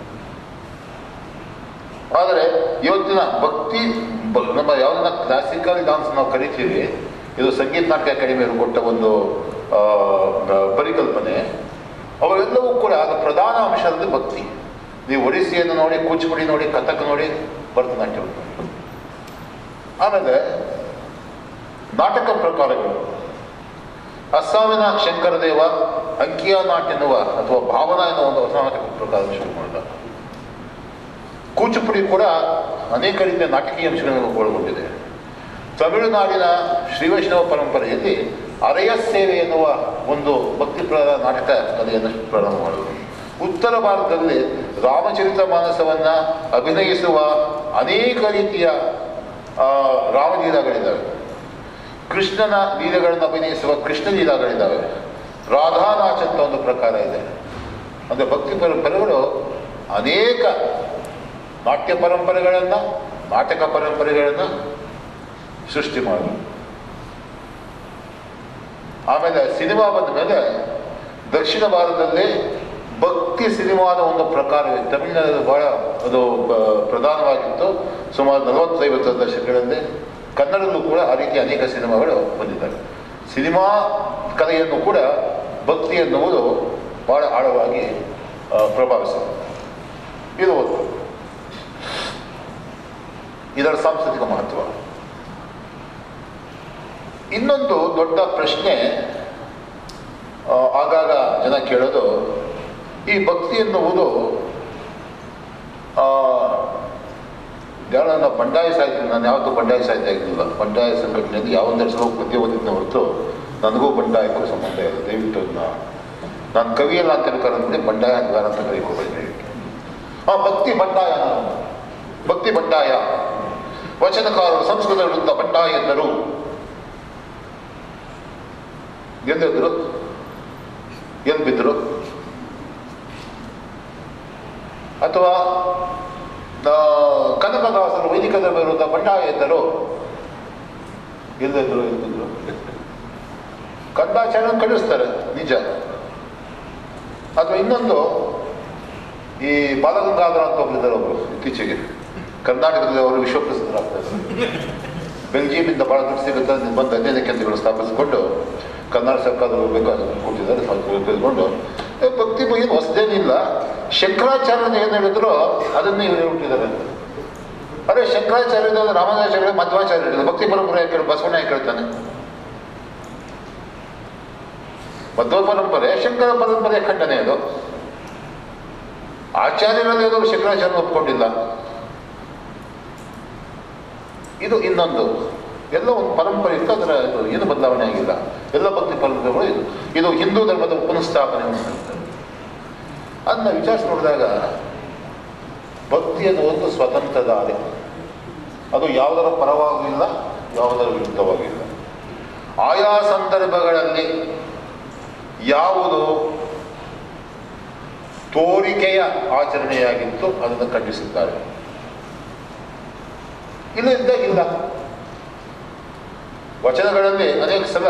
ಆದರೆ ಇವತ್ತಿನ ಭಕ್ತಿ ಬ- ನಮ್ಮ ಯಾವುದನ್ನ ಕ್ಲಾಸಿಕಲ್ ಡಾನ್ಸ್ ನಾವು ಕರಿತೀವಿ ಇದು ಸಂಗೀತ ನಾಟಕ ಅಕಾಡೆಮಿಯವರು ಕೊಟ್ಟ ಒಂದು ಆ, ಬ- ಪರಿಕಲ್ಪನೆ ಅವೆಲ್ಲವೂ ಕೂಡ ಅದು ಪ್ರಧಾನ ಅಂಶದಲ್ಲಿ ಭಕ್ತಿ ನೀವು ಒಡಿಸ್ಸಿಯನ್ನು ನೋಡಿ ಕೂಚಿಪುಡಿ ನೋಡಿ ಕಥಕ್ ನೋಡಿ ಭರತನಾಟ್ಯವನ್ನು ನೋಡಿ ಆಮೇಲೆ ನಾಟಕ ಪ್ರಕಾರಗಳು ಅಸ್ಸಾಮಿನ ಶಂಕರದೇವ ಅಂಕಿಯ ನಾಟ್ ಎನ್ನುವ ಅಥವಾ ಭಾವನಾ ಎನ್ನುವ ಒಂದು ಹೊಸ ನಾಟಕ ಪ್ರಕಾರ ಶುರು ಮಾಡಿದ ಕೂಚಿಪುಡಿ ಕೂಡ ಅನೇಕ ರೀತಿಯ ನಾಟಕೀಯ ಅಂಶಗಳನ್ನು ಒಳಗೊಂಡಿದೆ ತಮಿಳುನಾಡಿನ ಶ್ರೀವೈಷ್ಣವ ಪರಂಪರೆಯಲ್ಲಿ ಅರೆಯ ಸೇವೆ ಎನ್ನುವ ಒಂದು ಭಕ್ತಿಪ್ರದ ನಾಟಕ ಕಲೆಯನ್ನು ಪ್ರಾರಂಭ ಮಾಡಿದರು ಉತ್ತರ ಭಾರತದಲ್ಲಿ ರಾಮಚರಿತ ಮಾನಸವನ್ನು ಅಭಿನಯಿಸುವ ಅನೇಕ ರೀತಿಯ ಆ, ರಾಮಲೀಲಾಗಳಿದ್ದಾವೆ ಕೃಷ್ಣನ ಲೀಲೆಗಳನ್ನು ಅಭಿನಯಿಸುವ ಕೃಷ್ಣ ಲೀಲಾಗಳಿದ್ದಾವೆ ರಾಧಾನಾಚ್ ಅಂತ ಒಂದು ಪ್ರಕಾರ ಇದೆ ಅಂದರೆ ಭಕ್ತಿ ಪರಂಪರೆಗಳು ಅನೇಕ ನಾಟ್ಯ ಪರಂಪರೆಗಳನ್ನು ನಾಟಕ ಪರಂಪರೆಗಳನ್ನು ಸೃಷ್ಟಿ ಮಾಡಿದ್ರು ಆಮೇಲೆ ಸಿನಿಮಾ ಬಂದ ಮೇಲೆ ದಕ್ಷಿಣ ಭಾರತದಲ್ಲಿ ಭಕ್ತಿ ಸಿನಿಮಾದ ಒಂದು ಪ್ರಕಾರವಿದೆ ತಮಿಳಿನಲ್ಲಿ ಬಹಳ ಅದು ಬ- ಪ್ರಧಾನವಾಗಿತ್ತು ಸುಮಾರು ನಲವತ್ತೈವತ್ತು ದಶಕಗಳಲ್ಲಿ ಕನ್ನಡದಲ್ಲೂ ಕೂಡ ಆ ರೀತಿ ಅನೇಕ ಸಿನಿಮಾಗಳು ಬಂದಿದ್ದಾವೆ ಸಿನಿಮಾ ಕಲೆಯನ್ನು ಕೂಡ ಭಕ್ತಿ ಎನ್ನುವುದು ಬಹಳ ಆಳವಾಗಿ ಆ, ಪ್ರಭಾವಿಸಿದೆ ಇದು ಒಂದು ಇದರ ಸಾಂಸ್ಕೃತಿಕ ಮಹತ್ವ ಇನ್ನೊಂದು ದೊಡ್ಡ ಪ್ರಶ್ನೆ ಆ, ಆಗಾಗ ಜನ ಕೇಳೋದು ಈ ಭಕ್ತಿ ಎನ್ನುವುದು ಆ, ಯಾರೋ ನನ್ನ ಬಂಡಾಯ ಸಾಹಿತ್ಯ ನಾನು ಯಾವತ್ತೂ ಬಂಡಾಯ ಸಾಹಿತ್ಯ ಆಗಿರಲಿಲ್ಲ ಬಂಡಾಯ ಸಂಘಟನೆಯಲ್ಲಿ ಯಾವೊಂದೆರಡು ಸಲ ಪದ್ಯ ಓದಿದ್ನ ಹೊರತು ನನಗೂ ಬಂಡಾಯಕ್ಕೂ ಸಂಬಂಧ ಇಲ್ಲ ದಯವಿಟ್ಟು ಅದನ್ನ ನಾನು ಕವಿಯಲ್ಲ ಅಂತ ಹೇಳ್ತಾರೆ ಬಂಡಾಯ ಅಂತ ಅಂತ ಕರೀಕೋಬೇಡಿ ಆ ಭಕ್ತಿ ಬಂಡಾಯ ಅನ್ನೋದು. ಭಕ್ತಿ ಬಂಡಾಯ ವಚನಕಾರರು ಸಂಸ್ಕೃತ ವಿರುದ್ಧ ಬಂಡಾಯ ಎಂದರು ಎಂದಿದ್ರು ಎಲ್ಲಿ ಬಿದ್ದರು ಅಥವಾ ಆ, ಕನಕದಾಸರು ವೈದಿಕರ ವಿರುದ್ಧ ಬಂಡಾಯ ಎಂದರು ಎಲ್ಲಿದ್ರು ಎಲ್ಲಿದ್ರು ಕಂದಾಚಾರ ಖಂಡಿಸ್ತಾರೆ ನಿಜ ಅಥವಾ ಇನ್ನೊಂದು ಈ ಬಾಲಗಂಗಾಧರ ಅಂತ ಒಬ್ಬರಿದ್ದಾರೆ ಒಬ್ಬರು ಇತ್ತೀಚೆಗೆ ಕರ್ನಾಟಕದಲ್ಲಿ ಅವರು ವಿಶ್ವಪ್ರಸಿದ್ಧರಾಗ್ತಾರೆ ಬೆಲ್ಜಿಯಮಿಂದ ಭಾಳ ದುಡ್ಡು ಸಿಗುತ್ತೆ ಅಂತ ಬಂದು ಅಧ್ಯಯನ ಕೇಂದ್ರಗಳು ಸ್ಥಾಪಿಸಿಕೊಂಡು ಕರ್ನಾಟಕ ಸರ್ಕಾರದವರು ಬೇಕಾದ ಕೊಟ್ಟಿದ್ದಾರೆ ಸ್ವಲ್ಪ ತೆಗೆದುಕೊಂಡು ಏ, ಭಕ್ತಿ ಬಗ್ಗೆ ಹೊಸದೇನಿಲ್ಲ ಶಂಕರಾಚಾರ್ಯನ ಏನು ಹೇಳಿದ್ರು ಅದನ್ನೇ ಇವರು ಹೇಳ್ಬಿಟ್ಟಿದ್ದಾರೆ ಅಂತ ಅದೇ ಶಂಕರಾಚಾರ್ಯದ ರಾಮಾಚಾರ್ಯ ಮಧ್ವಾಚಾರ್ಯ ಹೇಳಿದ್ರು ಭಕ್ತಿ ಪರಂಪರೆ ಯಾಕೆ ಹೇಳಿ ಬಸವಣ್ಣ ಯಾಕೆ ಹೇಳ್ತಾನೆ ಮಧ್ವ ಪರಂಪರೆ ಶಂಕರ ಪರಂಪರೆಯ ಖಂಡನೆ ಅದು ಆಚಾರ್ಯರಲ್ಲಿ ಅದು ಶಂಕರಾಚಾರ್ಯ ಒಪ್ಕೊಂಡಿಲ್ಲ ಇದು ಇನ್ನೊಂದು ಎಲ್ಲ ಒಂದು ಪರಂಪರೆ ಇತ್ತು ಅದರ ಇದು ಏನು ಬದಲಾವಣೆ ಆಗಿಲ್ಲ ಎಲ್ಲ ಭಕ್ತಿ ಪರಂಪರೆಗಳು ಇದು ಇದು ಹಿಂದೂ ಧರ್ಮದ ಪುನಃಸ್ಥಾಪನೆ ಅಂತ ಹೇಳ್ತಾರೆ ಅದನ್ನ ವಿಚಾರಿಸಿ ನೋಡಿದಾಗ ಭಕ್ತಿ ಅದು ಒಂದು ಸ್ವತಂತ್ರ ದಾರಿ ಅದು ಯಾವುದರ ಪರವಾಗಿಲ್ಲ ಯಾವುದರ ವಿರುದ್ಧವಾಗಿಲ್ಲ ಆಯಾ ಸಂದರ್ಭಗಳಲ್ಲಿ ಯಾವುದು ತೋರಿಕೆಯ ಆಚರಣೆಯಾಗಿತ್ತು ಅದನ್ನು ಖಂಡಿಸಿದ್ದಾರೆ ಇಲ್ಲ ಇದ್ದಾಗಿಲ್ಲ ವಚನಗಳಲ್ಲಿ ಅನೇಕ ಸಲ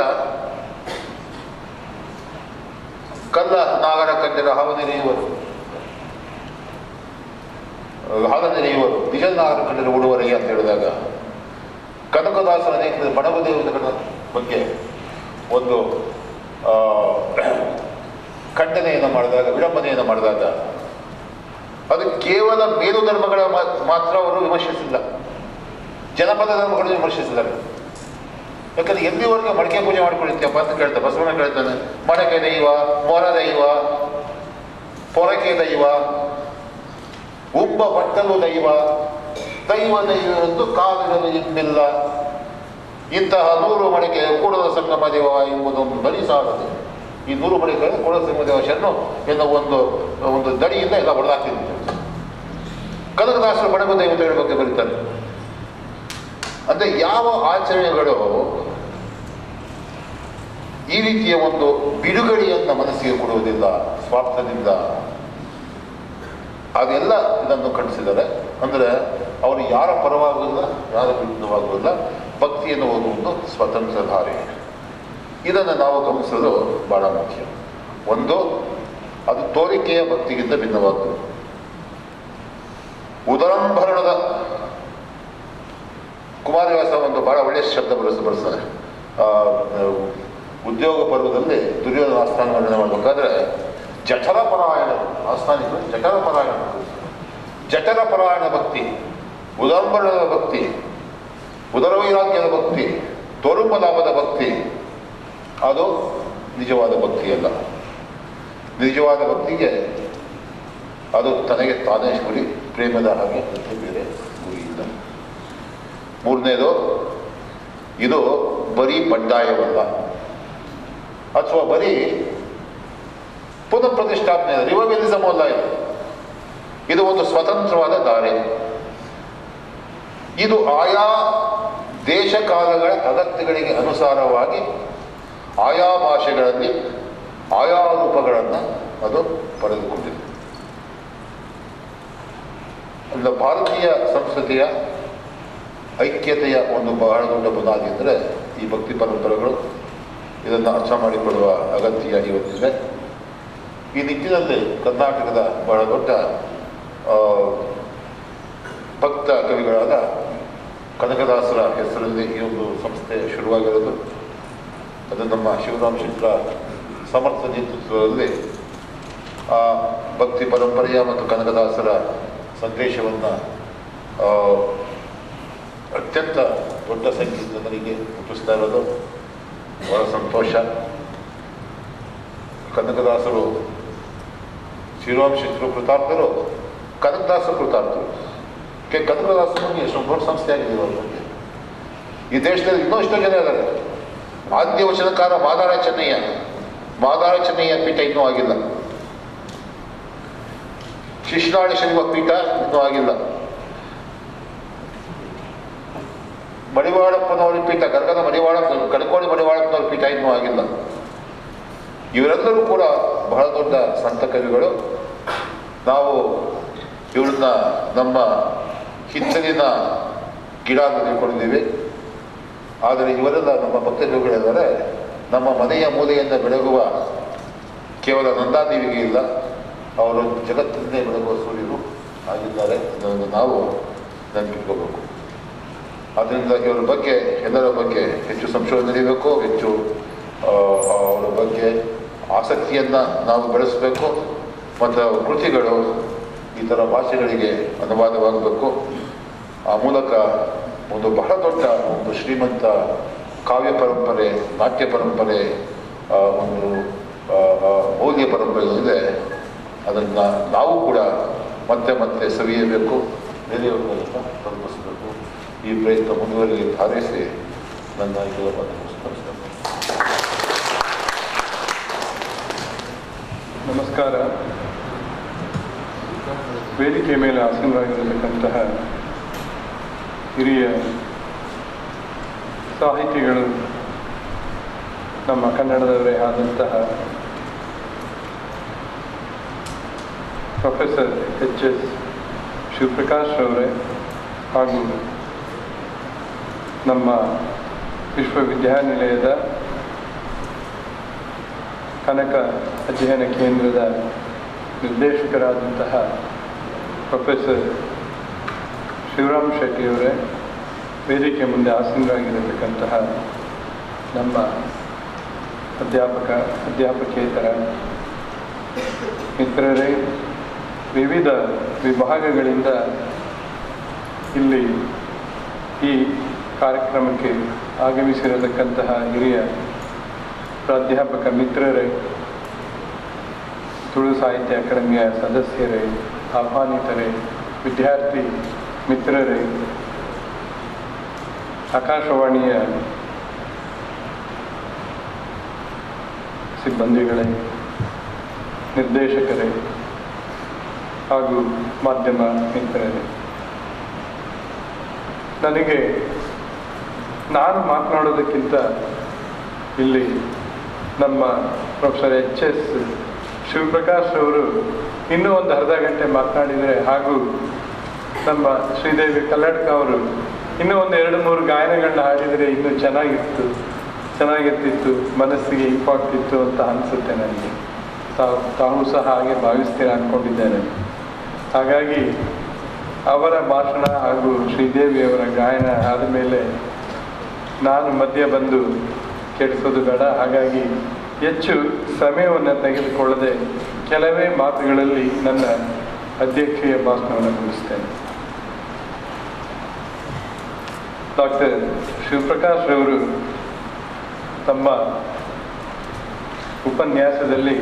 ಕಲ್ಲ ನಾಗರ ಕಂಡಿರ ಹಾವನೆರೆಯುವರು ಹಾಲನೆರೆಯುವರು ನಿಜ ನಾಗರ ಕಂಡಿರ ಉಡುವರಿಗೆ ಅಂತ ಹೇಳಿದಾಗ ಕನಕದಾಸರ ಅನೇಕ ಬಡವ ದೇವತೆಗಳ ಬಗ್ಗೆ ಒಂದು ಆ, ಖಂಡನೆಯನ್ನು ಮಾಡಿದಾಗ ವಿಡಂಬನೆಯನ್ನು ಮಾಡಿದಾಗ ಅದು ಕೇವಲ ಮೇಲು ಧರ್ಮಗಳ ಮಾ- ಮಾತ್ರ ಅವರು ವಿಮರ್ಶಿಸಿಲ್ಲ ಜನಪದ ಧರ್ಮಗಳನ್ನು ವಿಮರ್ಶಿಸಿದ್ದಾರೆ ಯಾಕಂದ್ರೆ ಎಲ್ಲಿವರೆಗೆ ಮಡಿಕೆ ಪೂಜೆ ಮಾಡ್ಕೊಂಡಿರ್ತೀಯಪ್ಪ ಅಂತ ಕೇಳ್ತಾರೆ ಬಸವಣ್ಣ ಕೇಳ್ತಾನೆ ಮಡಕೆ ದೈವ ಮೊರ ದೈವ ಪೊರಕೆ ದೈವ ಉಬ್ಬ ಬಟ್ಟಲು ದೈವ ದೈವ ದೈವವೆಂದು ಕಾಲಿಡಲು ಇನ್ನಿಲ್ಲ ಇಂತಹ ನೂರು ಮಡಿಕೆ ಕೂಡಲ ಸಂಗಮ ದೇವ ಎಂಬುದೊಂದು ಬಲಿ ಸಾಲದು ಈ ನೂರು ಮಡಿಕೆ ಕೂಡಲ ಸಂಗಮ ದೇವ ಶರಣು ಎನ್ನುವ ಒಂದು ಒಂದು ದಡಿಯಿಂದ ಎಲ್ಲ ಹೊಡೆದಾಕ್ತಿದ್ರು ಕನಕದಾಸರು ಬಡಗ ದೇವತೆಗಳ ಬಗ್ಗೆ ಬರೀತಾರೆ ಅಂದರೆ ಯಾವ ಆಚರಣೆಗಳು ಈ ರೀತಿಯ ಒಂದು ಬಿಡುಗಡೆಯನ್ನು ಮನಸ್ಸಿಗೆ ಕೊಡುವುದಿಲ್ಲ ಸ್ವಾರ್ಥದಿಂದ ಅದೆಲ್ಲ ಇದನ್ನು ಖಂಡಿಸಿದ್ದಾರೆ ಅಂದರೆ ಅವರು ಯಾರ ಪರವಾಗುವುದಿಲ್ಲ ಯಾರ ವಿರುದ್ಧವಾಗುವುದಿಲ್ಲ ಭಕ್ತಿಯನ್ನು ಓದುವುದು ಸ್ವತಂತ್ರ ಧಾರೆ ಇದನ್ನು ನಾವು ಗಮನಿಸೋದು ಬಹಳ ಮುಖ್ಯ ಒಂದು ಅದು ತೋರಿಕೆಯ ಭಕ್ತಿಗಿಂತ ಭಿನ್ನವಾದ್ದು ಉದರಂಭರಣದ ಕುಮಾರವ್ಯಾಸ ಒಂದು ಬಹಳ ಒಳ್ಳೆಯ ಶಬ್ದ ಬಳಸಿ ಬಳಸ್ತಾನೆ ಆ, ಉದ್ಯೋಗ ಪರ್ವದಲ್ಲಿ ದುರ್ಯೋಧನ ಆಸ್ಥಾನ ವರ್ಣನೆ ಮಾಡಬೇಕಾದ್ರೆ ಜಠರ ಪರಾಯಣ ಆಸ್ಥಾನಿಕರು ಜಠರ ಪರಾಯಣ ಜಠರ ಪರಾಯಣ ಭಕ್ತಿ ಉದರ್ಬಣದ ಭಕ್ತಿ ಉದರವೈರಾಗ್ಯದ ಭಕ್ತಿ ತೋರುಂಬಲಾಭದ ಭಕ್ತಿ ಅದು ನಿಜವಾದ ಭಕ್ತಿಯಲ್ಲ ನಿಜವಾದ ಭಕ್ತಿಗೆ ಅದು ತನಗೆ ತಾನೇ ಗುರಿ ಪ್ರೇಮದ ಹಾಗೆ ಮತ್ತೆ ಬೇರೆ ಗುರಿ ಇಲ್ಲ ಮೂರನೇದು ಇದು ಬರೀ ಬಂಡಾಯವಲ್ಲ ಅಥವಾ ಬರೀ ಪುನಃ ಪ್ರತಿಷ್ಠಾಪನೆ ರಿವೈವಲಿಸಮ್ ಅಲ್ಲ ಇದು ಇದು ಒಂದು ಸ್ವತಂತ್ರವಾದ ದಾರಿ ಇದು ಆಯಾ ದೇಶ ಕಾಲಗಳ ಅಗತ್ಯಗಳಿಗೆ ಅನುಸಾರವಾಗಿ ಆಯಾ ಭಾಷೆಗಳಲ್ಲಿ ಆಯಾ ರೂಪಗಳನ್ನು ಅದು ಪಡೆದುಕೊಂಡಿದೆ ಅಲ್ಲ ಭಾರತೀಯ ಸಂಸ್ಕೃತಿಯ ಐಕ್ಯತೆಯ ಒಂದು ಬಹಳ ದೊಡ್ಡ ಬುನಾದಿ ಅಂದರೆ ಈ ಭಕ್ತಿ ಪರಂಪರೆಗಳು ಇದನ್ನು ಅರ್ಥ ಮಾಡಿಕೊಳ್ಳುವ ಅಗತ್ಯ ಇವತ್ತಿದೆ ಈ ನಿಟ್ಟಿನಲ್ಲಿ ಕರ್ನಾಟಕದ ಬಹಳ ದೊಡ್ಡ ಆ, ಭಕ್ತ ಕವಿಗಳಾದ ಕನಕದಾಸರ ಹೆಸರಲ್ಲಿ ಈ ಒಂದು ಸಂಸ್ಥೆ ಶುರುವಾಗಿರೋದು ಅದು ನಮ್ಮ ಶಿವರಾಮ್ ಶೆಟ್ಟರ ಸಮರ್ಥ ನೇತೃತ್ವದಲ್ಲಿ ಆ ಭಕ್ತಿ ಪರಂಪರೆಯ ಮತ್ತು ಕನಕದಾಸರ ಸಂದೇಶವನ್ನು ಅತ್ಯಂತ ದೊಡ್ಡ ಸಂಖ್ಯೆಯ ಜನರಿಗೆ ಮುಟ್ಟಿಸ್ತಾ ಇರೋದು ಬಹಳ ಸಂತೋಷ ಕನಕದಾಸರು ಶ್ರೀರಾಮ್ ಶೆಟ್ಟರು ಕೃತಾರ್ಥರು ಕನಕದಾಸರು ಕೃತಾರ್ಥರು ಕೆ ಕನಕದಾಸರಿಗೆ ಎಷ್ಟೊಂದು ದೊಡ್ಡ ಸಂಸ್ಥೆ ಆಗಿದೆ ಇವಾಗ ಬಗ್ಗೆ ಈ ದೇಶದಲ್ಲಿ ಇನ್ನೂ ಎಷ್ಟೋ ಜನ ಇದ್ದಾರೆ ಆದ್ಯ ವಚನಕಾರ ಮಾದಾರ ಚೆನ್ನಯ್ಯ ಮಾದಾರ ಚೆನ್ನಯ್ಯ ಪೀಠ ಇನ್ನೂ ಆಗಿಲ್ಲ ಶಿಶ್ನಾಳಿ ಶನಿವ ಪೀಠ ಇನ್ನೂ ಆಗಿಲ್ಲ ಮಡಿವಾಳಪ್ಪನವರ ಪೀಠ ಗರ್ಗದ ಮಡಿವಾಳ ಕಡ್ಕೋಳಿ ಮಡಿವಾಳಪ್ಪನವರ ಪೀಠ ಇನ್ನೂ ಆಗಿಲ್ಲ ಇವರೆಲ್ಲರೂ ಕೂಡ ಬಹಳ ದೊಡ್ಡ ಸಂತ ಕವಿಗಳು ನಾವು ಇವ್ರನ್ನ ನಮ್ಮ ಹಿತ್ತಲಿನ ಗಿಡ ಅಂತ ತಿಳ್ಕೊಂಡಿದ್ದೀವಿ ಆದರೆ ಇವರೆಲ್ಲ ನಮ್ಮ ಭಕ್ತರುಗಳಿದ್ದಾರೆ ನಮ್ಮ ಮನೆಯ ಮೂಲೆಯಿಂದ ಬೆಳಗುವ ಕೇವಲ ನಂದಾದೇವಿಗೆ ಇಲ್ಲ ಅವರು ಜಗತ್ತಿನಿಂದ ಬೆಳಗುವ ಸೂರ್ಯರು ಆಗಿದ್ದಾರೆ ಅದನ್ನು ನಾವು ನೆನಪಿಟ್ಕೋಬೇಕು ಆದ್ದರಿಂದ ಇವರ ಬಗ್ಗೆ ಎಲ್ಲರ ಬಗ್ಗೆ ಹೆಚ್ಚು ಸಂಶೋಧನೆ ನಡೀಬೇಕು ಹೆಚ್ಚು ಆ, ಅವರ ಬಗ್ಗೆ ಆಸಕ್ತಿಯನ್ನು ನಾವು ಬೆಳೆಸಬೇಕು ಮತ್ತು ಅವರ ಕೃತಿಗಳು ಈ ಥರ ಭಾಷೆಗಳಿಗೆ ಅನುವಾದವಾಗಬೇಕು ಆ ಮೂಲಕ ಒಂದು ಬಹಳ ದೊಡ್ಡ ಒಂದು ಶ್ರೀಮಂತ ಕಾವ್ಯ ಪರಂಪರೆ ನಾಟ್ಯ ಪರಂಪರೆ ಆ, ಒಂದು ಆ, ಆ, ಮೌಲ್ಯ ಪರಂಪರೆಗಳಿದೆ ಅದನ್ನು ನಾವು ಕೂಡ ಮತ್ತೆ ಮತ್ತೆ ಸವಿಯಬೇಕು ಬೇರೆಯವರಿಗೆಲ್ಲ ತಲುಪಿಸಬೇಕು ಈ ಪ್ರಯತ್ನ ಮುಂದುವರಿಲಿ ಹಾರೈಸಿ ನನ್ನ ಇದರ ಮಾತನ್ನು ಮುಗಿಸ್ತೇನೆ. ನಮಸ್ಕಾರ ವೇದಿಕೆ ಮೇಲೆ ಆಸೀನರಾಗಿರತಕ್ಕಂತಹ ಹಿರಿಯ ಸಾಹಿತಿಗಳು ನಮ್ಮ ಕನ್ನಡದವರೇ ಆದಂತಹ ಪ್ರೊಫೆಸರ್ ಎಚ್ ಎಸ್ ಶಿವಪ್ರಕಾಶ್ ಅವರೇ ಹಾಗೂ ನಮ್ಮ ವಿಶ್ವವಿದ್ಯಾನಿಲಯದ ಕನಕ ಅಧ್ಯಯನ ಕೇಂದ್ರದ ನಿರ್ದೇಶಕರಾದಂತಹ ಪ್ರೊಫೆಸರ್ ಶಿವರಾಮ್ ಶೆಟ್ಟಿಯವರೇ ವೇದಿಕೆ ಮುಂದೆ ಆಸೀನರಾಗಿರತಕ್ಕಂತಹ ನಮ್ಮ ಅಧ್ಯಾಪಕ ಅಧ್ಯಾಪಕೇತರ ಮಿತ್ರರೇ ವಿವಿಧ ವಿಭಾಗಗಳಿಂದ ಇಲ್ಲಿ ಈ ಕಾರ್ಯಕ್ರಮಕ್ಕೆ ಆಗಮಿಸಿರತಕ್ಕಂತಹ ಹಿರಿಯ ಪ್ರಾಧ್ಯಾಪಕ ಮಿತ್ರರೇ ತುಳು ಸಾಹಿತ್ಯ ಅಕಾಡೆಮಿಯ ಸದಸ್ಯರೇ ಆಹ್ವಾನಿತರೇ ವಿದ್ಯಾರ್ಥಿ ಮಿತ್ರರೇ ಆಕಾಶವಾಣಿಯ ಸಿಬ್ಬಂದಿಗಳೇ ನಿರ್ದೇಶಕರೇ ಹಾಗೂ ಮಾಧ್ಯಮ ಮಿತ್ರರೇ ನನಗೆ ನಾನು ಮಾತನಾಡೋದಕ್ಕಿಂತ ಇಲ್ಲಿ ನಮ್ಮ ಪ್ರೊಫೆಸರ್ ಎಚ್ ಎಸ್ ಶಿವಪ್ರಕಾಶ್ ಅವರು ಇನ್ನೂ ಒಂದು ಅರ್ಧ ಗಂಟೆ ಮಾತನಾಡಿದರೆ ಹಾಗೂ ನಮ್ಮ ಶ್ರೀದೇವಿ ಕಲ್ಲಡ್ಕ ಅವರು ಇನ್ನೂ ಒಂದು ಎರಡು ಮೂರು ಗಾಯನಗಳನ್ನ ಹಾಡಿದರೆ ಇನ್ನೂ ಚೆನ್ನಾಗಿತ್ತು ಚೆನ್ನಾಗಿರ್ತಿತ್ತು ಮನಸ್ಸಿಗೆ ಇಂಪಾಗ್ತಿತ್ತು ಅಂತ ಅನಿಸುತ್ತೆ ನನಗೆ ತಾವು ತಾವು ಸಹ ಹಾಗೆ ಭಾವಿಸ್ತೀರ ಅಂದ್ಕೊಂಡಿದ್ದೇನೆ ಹಾಗಾಗಿ ಅವರ ಭಾಷಣ ಹಾಗೂ ಶ್ರೀದೇವಿಯವರ ಗಾಯನ ಆದಮೇಲೆ ನಾನು ಮಧ್ಯ ಬಂದು ಕೆಡಿಸೋದು ಬೇಡ ಹಾಗಾಗಿ ಹೆಚ್ಚು ಸಮಯವನ್ನು ತೆಗೆದುಕೊಳ್ಳದೆ ಕೆಲವೇ ಮಾತುಗಳಲ್ಲಿ ನನ್ನ ಅಧ್ಯಕ್ಷೀಯ ಭಾಷಣವನ್ನು ಮುಗಿಸ್ತೇನೆ ಡಾಕ್ಟರ್ ಶಿವಪ್ರಕಾಶ್ ರವರು ತಮ್ಮ ಉಪನ್ಯಾಸದಲ್ಲಿ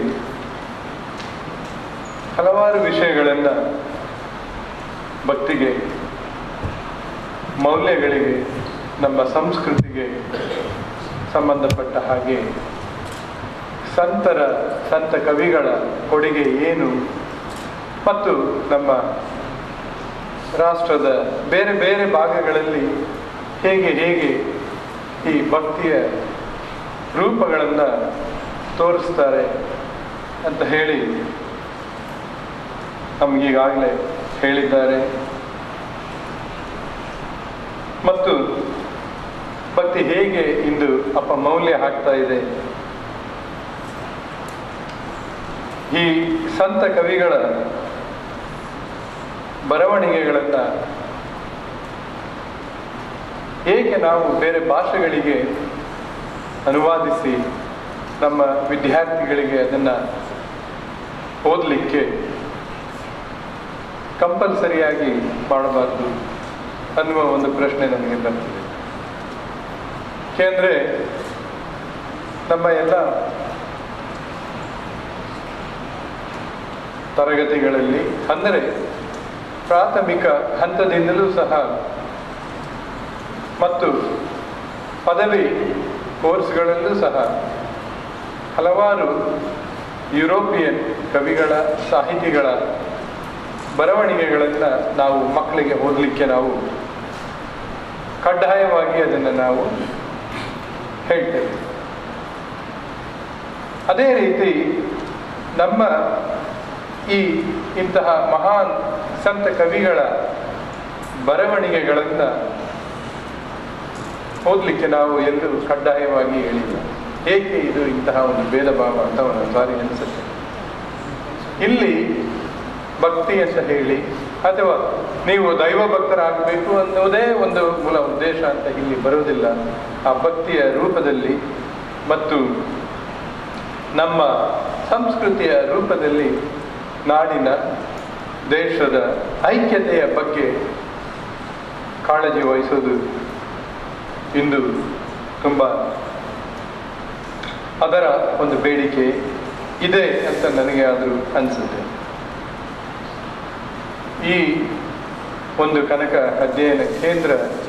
ಹಲವಾರು ವಿಷಯಗಳನ್ನು ಭಕ್ತಿಗೆ ಮೌಲ್ಯಗಳಿಗೆ ನಮ್ಮ ಸಂಸ್ಕೃತಿಗೆ ಸಂಬಂಧಪಟ್ಟ ಹಾಗೆ ಸಂತರ ಸಂತ ಕವಿಗಳ ಕೊಡುಗೆ ಏನು ಮತ್ತು ನಮ್ಮ ರಾಷ್ಟ್ರದ ಬೇರೆ ಬೇರೆ ಭಾಗಗಳಲ್ಲಿ ಹೇಗೆ ಹೇಗೆ ಈ ಭಕ್ತಿಯ ರೂಪಗಳನ್ನು ತೋರಿಸ್ತಾರೆ ಅಂತ ಹೇಳಿ ನಮಗೀಗಾಗಲೇ ಹೇಳಿದ್ದಾರೆ ಮತ್ತು ಭಕ್ತಿ ಹೇಗೆ ಇಂದು ಅಪಮೌಲ್ಯ ಆಗ್ತಾ ಇದೆ ಈ ಸಂತ ಕವಿಗಳ ಬರವಣಿಗೆಗಳನ್ನು ಏಕೆ ನಾವು ಬೇರೆ ಭಾಷೆಗಳಿಗೆ ಅನುವಾದಿಸಿ ನಮ್ಮ ವಿದ್ಯಾರ್ಥಿಗಳಿಗೆ ಅದನ್ನು ಓದಲಿಕ್ಕೆ ಕಂಪಲ್ಸರಿಯಾಗಿ ಮಾಡಬಾರ್ದು ಅನ್ನುವ ಒಂದು ಪ್ರಶ್ನೆ ನನಗೆ ಬರ್ತದೆ ಏಕೆಂದರೆ ನಮ್ಮ ಎಲ್ಲ ತರಗತಿಗಳಲ್ಲಿ ಅಂದರೆ ಪ್ರಾಥಮಿಕ ಹಂತದಿಂದಲೂ ಸಹ ಮತ್ತು ಪದವಿ ಕೋರ್ಸ್ಗಳಲ್ಲೂ ಸಹ ಹಲವಾರು ಯುರೋಪಿಯನ್ ಕವಿಗಳ ಸಾಹಿತಿಗಳ ಬರವಣಿಗೆಗಳನ್ನು ನಾವು ಮಕ್ಕಳಿಗೆ ಓದಲಿಕ್ಕೆ ನಾವು ಕಡ್ಡಾಯವಾಗಿ ಅದನ್ನು ನಾವು ಹೇಳ್ತೇವೆ ಅದೇ ರೀತಿ ನಮ್ಮ ಈ ಇಂತಹ ಮಹಾನ್ ಸಂತ ಕವಿಗಳ ಬರವಣಿಗೆಗಳನ್ನು ಓದಲಿಕ್ಕೆ ನಾವು ಎಲ್ಲೂ ಕಡ್ಡಾಯವಾಗಿ ಹೇಳಿಲ್ಲ ಏಕೆ ಇದು ಇಂತಹ ಒಂದು ಭೇದ ಭಾವ ಅಂತ ಒಂದು ಸಾರಿ ಅನಿಸುತ್ತೆ ಇಲ್ಲಿ ಭಕ್ತಿ ಅಂತ ಹೇಳಿ ಅಥವಾ ನೀವು ದೈವ ಭಕ್ತರಾಗಬೇಕು ಅನ್ನೋದೇ ಒಂದು ಮೂಲ ಉದ್ದೇಶ ಅಂತ ಇಲ್ಲಿ ಬರುವುದಿಲ್ಲ ಆ ಭಕ್ತಿಯ ರೂಪದಲ್ಲಿ ಮತ್ತು ನಮ್ಮ ಸಂಸ್ಕೃತಿಯ ರೂಪದಲ್ಲಿ ನಾಡಿನ ದೇಶದ ಐಕ್ಯತೆಯ ಬಗ್ಗೆ ಕಾಳಜಿ ವಹಿಸೋದು ಇಂದು ತುಂಬ ಅದರ ಒಂದು ಬೇಡಿಕೆ ಇದೆ ಅಂತ ನನಗೆ ಆದರೂ ಅನಿಸುತ್ತೆ ಈ ಒಂದು ಕನಕ ಅಧ್ಯಯನ ಕೇಂದ್ರ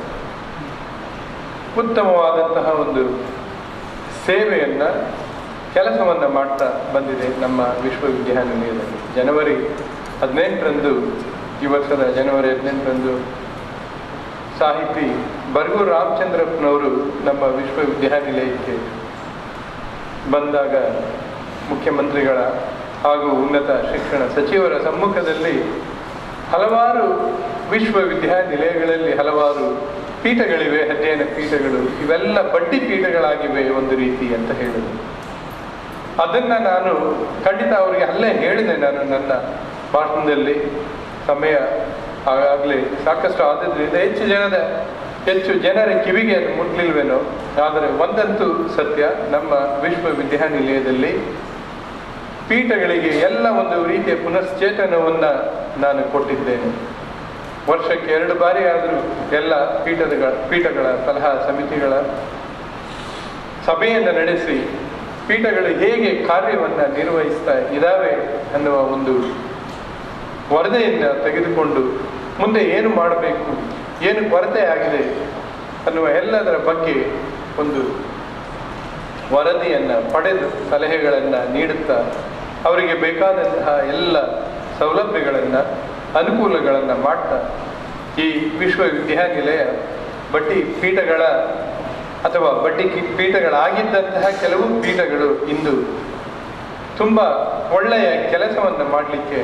ಉತ್ತಮವಾದಂತಹ ಒಂದು ಸೇವೆಯನ್ನು ಕೆಲಸವನ್ನು ಮಾಡ್ತಾ ಬಂದಿದೆ ನಮ್ಮ ವಿಶ್ವವಿದ್ಯಾನಿಲಯದಲ್ಲಿ ಜನವರಿ ಹದಿನೆಂಟರಂದು ಈ ವರ್ಷದ ಜನವರಿ ಹದಿನೆಂಟರಂದು ಸಾಹಿತಿ ಬರ್ಗೂರು ರಾಮಚಂದ್ರಪ್ಪನವರು ನಮ್ಮ ವಿಶ್ವವಿದ್ಯಾನಿಲಯಕ್ಕೆ ಬಂದಾಗ ಮುಖ್ಯಮಂತ್ರಿಗಳ ಹಾಗೂ ಉನ್ನತ ಶಿಕ್ಷಣ ಸಚಿವರ ಸಮ್ಮುಖದಲ್ಲಿ ಹಲವಾರು ವಿಶ್ವವಿದ್ಯಾನಿಲಯಗಳಲ್ಲಿ ಹಲವಾರು ಪೀಠಗಳಿವೆ ಅಧ್ಯಯನ ಪೀಠಗಳು ಇವೆಲ್ಲ ಬಡ್ಡಿ ಪೀಠಗಳಾಗಿವೆ ಒಂದು ರೀತಿ ಅಂತ ಹೇಳಿದರು ಅದನ್ನ ನಾನು ಖಂಡಿತ ಅವರಿಗೆ ಅಲ್ಲೇ ಹೇಳಿದೆ ನಾನು ನನ್ನ ಭಾಷಣದಲ್ಲಿ ಸಮಯ ಆಗಾಗಲೇ ಸಾಕಷ್ಟು ಆದದ್ರಿಂದ ಹೆಚ್ಚು ಜನದ ಹೆಚ್ಚು ಜನರ ಕಿವಿಗೆ ಅದು ಮುಟ್ಲಿಲ್ವೇನೋ ಆದರೆ ಒಂದಂತೂ ಸತ್ಯ ನಮ್ಮ ವಿಶ್ವವಿದ್ಯಾನಿಲಯದಲ್ಲಿ ಪೀಠಗಳಿಗೆ ಎಲ್ಲ ಒಂದು ರೀತಿಯ ಪುನಶ್ಚೇತನವನ್ನು ನಾನು ಕೊಟ್ಟಿದ್ದೇನೆ ವರ್ಷಕ್ಕೆ ಎರಡು ಬಾರಿ ಆದರೂ ಎಲ್ಲ ಪೀಠದ ಪೀಠಗಳ ಸಲಹಾ ಸಮಿತಿಗಳ ಸಭೆಯನ್ನು ನಡೆಸಿ ಪೀಠಗಳು ಹೇಗೆ ಕಾರ್ಯವನ್ನು ನಿರ್ವಹಿಸ್ತಾ ಇದ್ದಾವೆ ಅನ್ನುವ ಒಂದು ವರದಿಯನ್ನು ತೆಗೆದುಕೊಂಡು ಮುಂದೆ ಏನು ಮಾಡಬೇಕು ಏನು ಕೊರತೆ ಆಗಿದೆ ಅನ್ನುವ ಎಲ್ಲದರ ಬಗ್ಗೆ ಒಂದು ವರದಿಯನ್ನು ಪಡೆದು ಸಲಹೆಗಳನ್ನು ನೀಡುತ್ತಾ ಅವರಿಗೆ ಬೇಕಾದಂತಹ ಎಲ್ಲ ಸೌಲಭ್ಯಗಳನ್ನು ಅನುಕೂಲಗಳನ್ನು ಮಾಡ್ತಾ ಈ ವಿಶ್ವವಿದ್ಯಾನಿಲಯ ಬಡ್ಡಿ ಪೀಠಗಳ ಅಥವಾ ಬಡ್ಡಿ ಕಿ- ಪೀಠಗಳಾಗಿದ್ದಂತಹ ಕೆಲವು ಪೀಠಗಳು ಇಂದು ತುಂಬ ಒಳ್ಳೆಯ ಕೆಲಸವನ್ನು ಮಾಡಲಿಕ್ಕೆ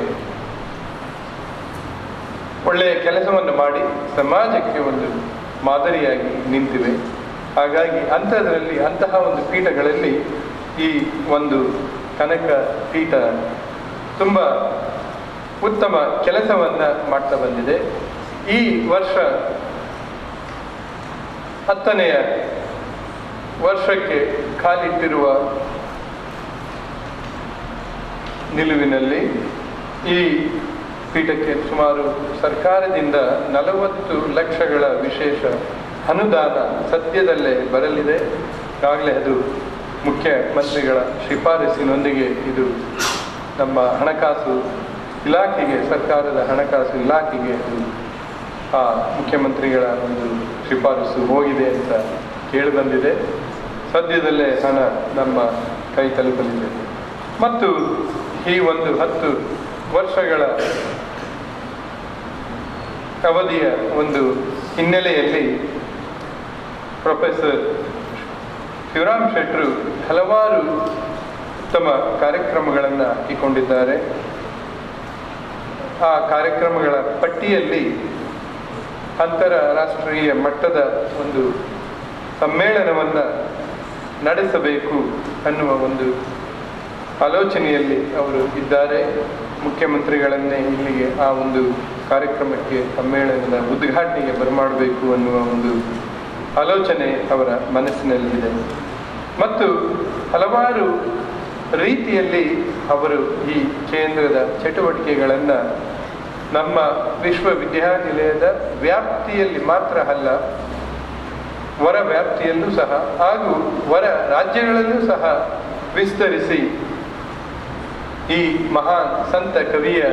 ಒಳ್ಳೆಯ ಕೆಲಸವನ್ನು ಮಾಡಿ ಸಮಾಜಕ್ಕೆ ಒಂದು ಮಾದರಿಯಾಗಿ ನಿಂತಿವೆ ಹಾಗಾಗಿ ಅಂಥದ್ರಲ್ಲಿ ಅಂತಹ ಒಂದು ಪೀಠಗಳಲ್ಲಿ ಈ ಒಂದು ಕನಕ ಪೀಠ ತುಂಬ ಉತ್ತಮ ಕೆಲಸವನ್ನು ಮಾಡ್ತಾ ಬಂದಿದೆ ಈ ವರ್ಷ ಹತ್ತನೆಯ ವರ್ಷಕ್ಕೆ ಕಾಲಿಟ್ಟಿರುವ ನಿಲುವಿನಲ್ಲಿ ಈ ಪೀಠಕ್ಕೆ ಸುಮಾರು ಸರ್ಕಾರದಿಂದ ನಲವತ್ತು ಲಕ್ಷಗಳ ವಿಶೇಷ ಅನುದಾನ ಸದ್ಯದಲ್ಲೇ ಬರಲಿದೆ ಈಗಾಗಲೇ ಅದು ಮುಖ್ಯಮಂತ್ರಿಗಳ ಶಿಫಾರಸಿನೊಂದಿಗೆ ಇದು ನಮ್ಮ ಹಣಕಾಸು ಇಲಾಖೆಗೆ ಸರ್ಕಾರದ ಹಣಕಾಸು ಇಲಾಖೆಗೆ ಅದು ಆ ಮುಖ್ಯಮಂತ್ರಿಗಳ ಒಂದು ಶಿಫಾರಸು ಹೋಗಿದೆ ಅಂತ ಕೇಳಿ ಬಂದಿದೆ ಸದ್ಯದಲ್ಲೇ ಹಣ ನಮ್ಮ ಕೈ ತಲುಪಲಿದೆ ಮತ್ತು ಈ ಒಂದು ಹತ್ತು ವರ್ಷಗಳ ಅವಧಿಯ ಒಂದು ಹಿನ್ನೆಲೆಯಲ್ಲಿ ಪ್ರೊಫೆಸರ್ ಶಿವರಾಮ್ ಶೆಟ್ರು ಹಲವಾರು ಉತ್ತಮ ಕಾರ್ಯಕ್ರಮಗಳನ್ನು ಹಾಕಿಕೊಂಡಿದ್ದಾರೆ ಆ ಕಾರ್ಯಕ್ರಮಗಳ ಪಟ್ಟಿಯಲ್ಲಿ ಅಂತಾರಾಷ್ಟ್ರೀಯ ಮಟ್ಟದ ಒಂದು ಸಮ್ಮೇಳನವನ್ನು ನಡೆಸಬೇಕು ಅನ್ನುವ ಒಂದು ಆಲೋಚನೆಯಲ್ಲಿ ಅವರು ಇದ್ದಾರೆ ಮುಖ್ಯಮಂತ್ರಿಗಳನ್ನೇ ಇಲ್ಲಿಗೆ ಆ ಒಂದು ಕಾರ್ಯಕ್ರಮಕ್ಕೆ ಸಮ್ಮೇಳನದ ಉದ್ಘಾಟನೆಗೆ ಬರಮಾಡಬೇಕು ಅನ್ನುವ ಒಂದು ಆಲೋಚನೆ ಅವರ ಮನಸ್ಸಿನಲ್ಲಿದೆ ಮತ್ತು ಹಲವಾರು ರೀತಿಯಲ್ಲಿ ಅವರು ಈ ಕೇಂದ್ರದ ಚಟುವಟಿಕೆಗಳನ್ನು ನಮ್ಮ ವಿಶ್ವವಿದ್ಯಾನಿಲಯದ ವ್ಯಾಪ್ತಿಯಲ್ಲಿ ಮಾತ್ರ ಅಲ್ಲ ಹೊರ ವ್ಯಾಪ್ತಿಯಲ್ಲೂ ಸಹ ಹಾಗೂ ಹೊರ ರಾಜ್ಯಗಳಲ್ಲೂ ಸಹ ವಿಸ್ತರಿಸಿ ಈ ಮಹಾನ್ ಸಂತ ಕವಿಯ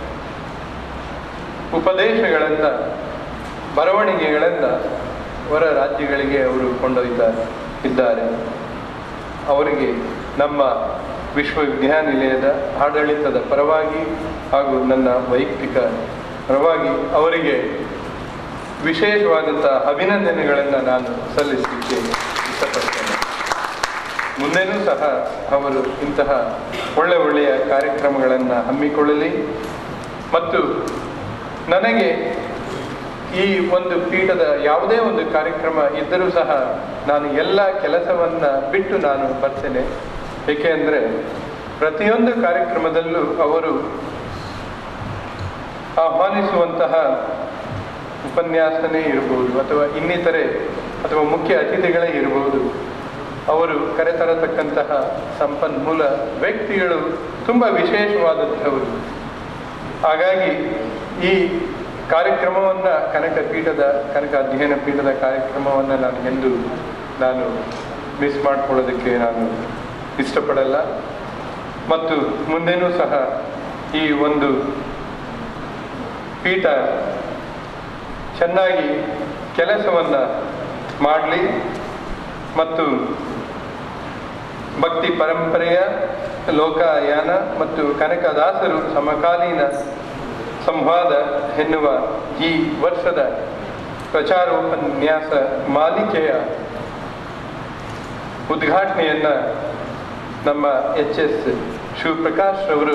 ಉಪದೇಶಗಳನ್ನು ಬರವಣಿಗೆಗಳನ್ನು ಹೊರ ರಾಜ್ಯಗಳಿಗೆ ಅವರು ಕೊಂಡೊಯ್ತಾರೆ ಇದ್ದಾರೆ ಅವರಿಗೆ ನಮ್ಮ ವಿಶ್ವವಿದ್ಯಾನಿಲಯದ ಆಡಳಿತದ ಪರವಾಗಿ ಹಾಗೂ ನನ್ನ ವೈಯಕ್ತಿಕ ಪರವಾಗಿ ಅವರಿಗೆ ವಿಶೇಷವಾದಂಥ ಅಭಿನಂದನೆಗಳನ್ನು ನಾನು ಸಲ್ಲಿಸಲಿಕ್ಕೆ ಇಷ್ಟಪಡ್ತೇನೆ ಮುಂದೆನೂ ಸಹ ಅವರು ಇಂತಹ ಒಳ್ಳೆ ಒಳ್ಳೆಯ ಕಾರ್ಯಕ್ರಮಗಳನ್ನು ಹಮ್ಮಿಕೊಳ್ಳಲಿ ಮತ್ತು ನನಗೆ ಈ ಒಂದು ಪೀಠದ ಯಾವುದೇ ಒಂದು ಕಾರ್ಯಕ್ರಮ ಇದ್ದರೂ ಸಹ ನಾನು ಎಲ್ಲ ಕೆಲಸವನ್ನ ಬಿಟ್ಟು ನಾನು ಬರ್ತೇನೆ ಏಕೆಂದರೆ ಪ್ರತಿಯೊಂದು ಕಾರ್ಯಕ್ರಮದಲ್ಲೂ ಅವರು ಆಹ್ವಾನಿಸುವಂತಹ ಉಪನ್ಯಾಸನೇ ಇರಬಹುದು ಅಥವಾ ಇನ್ನಿತರೆ ಅಥವಾ ಮುಖ್ಯ ಅತಿಥಿಗಳೇ ಇರಬಹುದು ಅವರು ಕರೆತರತಕ್ಕಂತಹ ಸಂಪನ್ಮೂಲ ವ್ಯಕ್ತಿಗಳು ತುಂಬ ವಿಶೇಷವಾದಂಥವರು ಹಾಗಾಗಿ ಈ ಕಾರ್ಯಕ್ರಮವನ್ನು ಕನಕ ಪೀಠದ ಕನಕ ಅಧ್ಯಯನ ಪೀಠದ ಕಾರ್ಯಕ್ರಮವನ್ನು ನಾನು ಎಂದು ನಾನು ಮಿಸ್ ಮಾಡ್ಕೊಳ್ಳೋದಕ್ಕೆ ನಾನು ಇಷ್ಟಪಡಲ್ಲ ಮತ್ತು ಮುಂದೆನೂ ಸಹ ಈ ಒಂದು ಪೀಠ ಚೆನ್ನಾಗಿ ಕೆಲಸವನ್ನು ಮಾಡಲಿ ಮತ್ತು ಭಕ್ತಿ ಪರಂಪರೆಯ ಲೋಕಾಯಾನ ಮತ್ತು ಕನಕದಾಸರು ಸಮಕಾಲೀನ ಸಂವಾದ ಎನ್ನುವ ಈ ವರ್ಷದ ಪ್ರಚಾರೋಪನ್ಯಾಸ ಮಾಲಿಕೆಯ ಉದ್ಘಾಟನೆಯನ್ನ ನಮ್ಮ ಎಚ್ ಎಸ್ ಶಿವಪ್ರಕಾಶ್ ಅವರು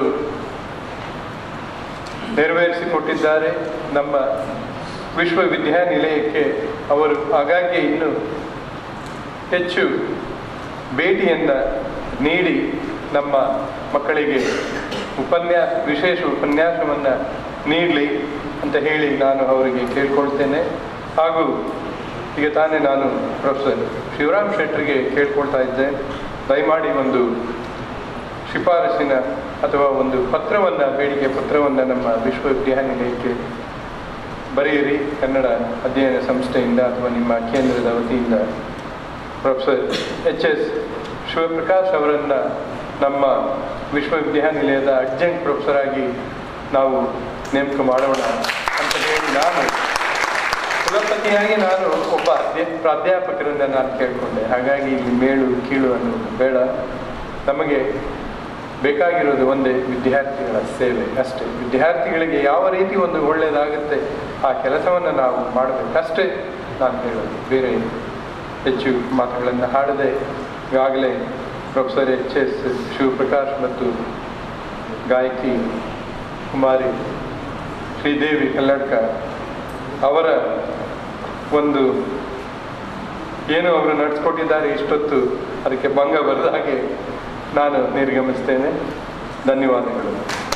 ನೆರವೇರಿಸಿಕೊಟ್ಟಿದ್ದಾರೆ ನಮ್ಮ ವಿಶ್ವವಿದ್ಯಾನಿಲಯಕ್ಕೆ ಅವರು ಆಗಾಗ್ಗೆ ಇನ್ನು ಹೆಚ್ಚು ಭೇಟಿಯನ್ನು ನೀಡಿ ನಮ್ಮ ಮಕ್ಕಳಿಗೆ ಉಪನ್ಯಾಸ ವಿಶೇಷ ಉಪನ್ಯಾಸವನ್ನು ನೀಡಲಿ ಅಂತ ಹೇಳಿ ನಾನು ಅವರಿಗೆ ಕೇಳ್ಕೊಳ್ತೇನೆ ಹಾಗೂ ಈಗ ತಾನೇ ನಾನು ಪ್ರೊಫೆಸರ್ ಶಿವರಾಮ್ ಶೆಟ್ಟರಿಗೆ ಕೇಳ್ಕೊಳ್ತಾ ಇದ್ದೆ ದಯಮಾಡಿ ಒಂದು ಶಿಫಾರಸಿನ ಅಥವಾ ಒಂದು ಪತ್ರವನ್ನು ಬೇಡಿಕೆ ಪತ್ರವನ್ನು ನಮ್ಮ ವಿಶ್ವವಿದ್ಯಾನಿಲಯಕ್ಕೆ ಬರೆಯಿರಿ ಕನ್ನಡ ಅಧ್ಯಯನ ಸಂಸ್ಥೆಯಿಂದ ಅಥವಾ ನಿಮ್ಮ ಕೇಂದ್ರದ ವತಿಯಿಂದ ಪ್ರೊಫೆಸರ್ ಎಚ್ ಎಸ್ ಶಿವಪ್ರಕಾಶ್ ಅವರನ್ನು ನಮ್ಮ ವಿಶ್ವವಿದ್ಯಾನಿಲಯದ ಅಡ್ಜೆಂಟ್ ಪ್ರೊಫೆಸರ್ ಆಗಿ ನಾವು ನೇಮಕ ಮಾಡೋಣ ಅಂತ ಹೇಳಿ ನಾನು ಕುಲಪತಿಯಾಗಿ ನಾನು ಒಬ್ಬ ಅಧ್ಯ ಪ್ರಾಧ್ಯಾಪಕರನ್ನ ನಾನು ಕೇಳಿಕೊಂಡೆ ಹಾಗಾಗಿ ಇಲ್ಲಿ ಮೇಳು ಕೀಳು ಅನ್ನೋದು ಬೇಡ ನಮಗೆ ಬೇಕಾಗಿರೋದು ಒಂದೇ ವಿದ್ಯಾರ್ಥಿಗಳ ಸೇವೆ ಅಷ್ಟೇ ವಿದ್ಯಾರ್ಥಿಗಳಿಗೆ ಯಾವ ರೀತಿ ಒಂದು ಒಳ್ಳೆಯದಾಗುತ್ತೆ ಆ ಕೆಲಸವನ್ನು ನಾವು ಮಾಡಬೇಕಷ್ಟೇ ನಾನು ಹೇಳೋದು ಬೇರೆ ಹೆಚ್ಚು ಮಾತುಗಳನ್ನು ಹಾಡದೆ ಈಗಾಗಲೇ ಪ್ರೊಫೆಸರ್ ಎಚ್ ಎಸ್ ಶಿವಪ್ರಕಾಶ್ ಮತ್ತು ಗಾಯಕಿ ಕುಮಾರಿ ಶ್ರೀದೇವಿ ಕಲ್ಲಡ್ಕ ಅವರ ಒಂದು ಏನು ಅವರು ನಡೆಸ್ಕೊಟ್ಟಿದ್ದಾರೆ ಇಷ್ಟೊತ್ತು ಅದಕ್ಕೆ ಭಂಗ ಬರದ ಹಾಗೆ ನಾನು ನಿರ್ಗಮಿಸ್ತೇನೆ ಧನ್ಯವಾದಗಳು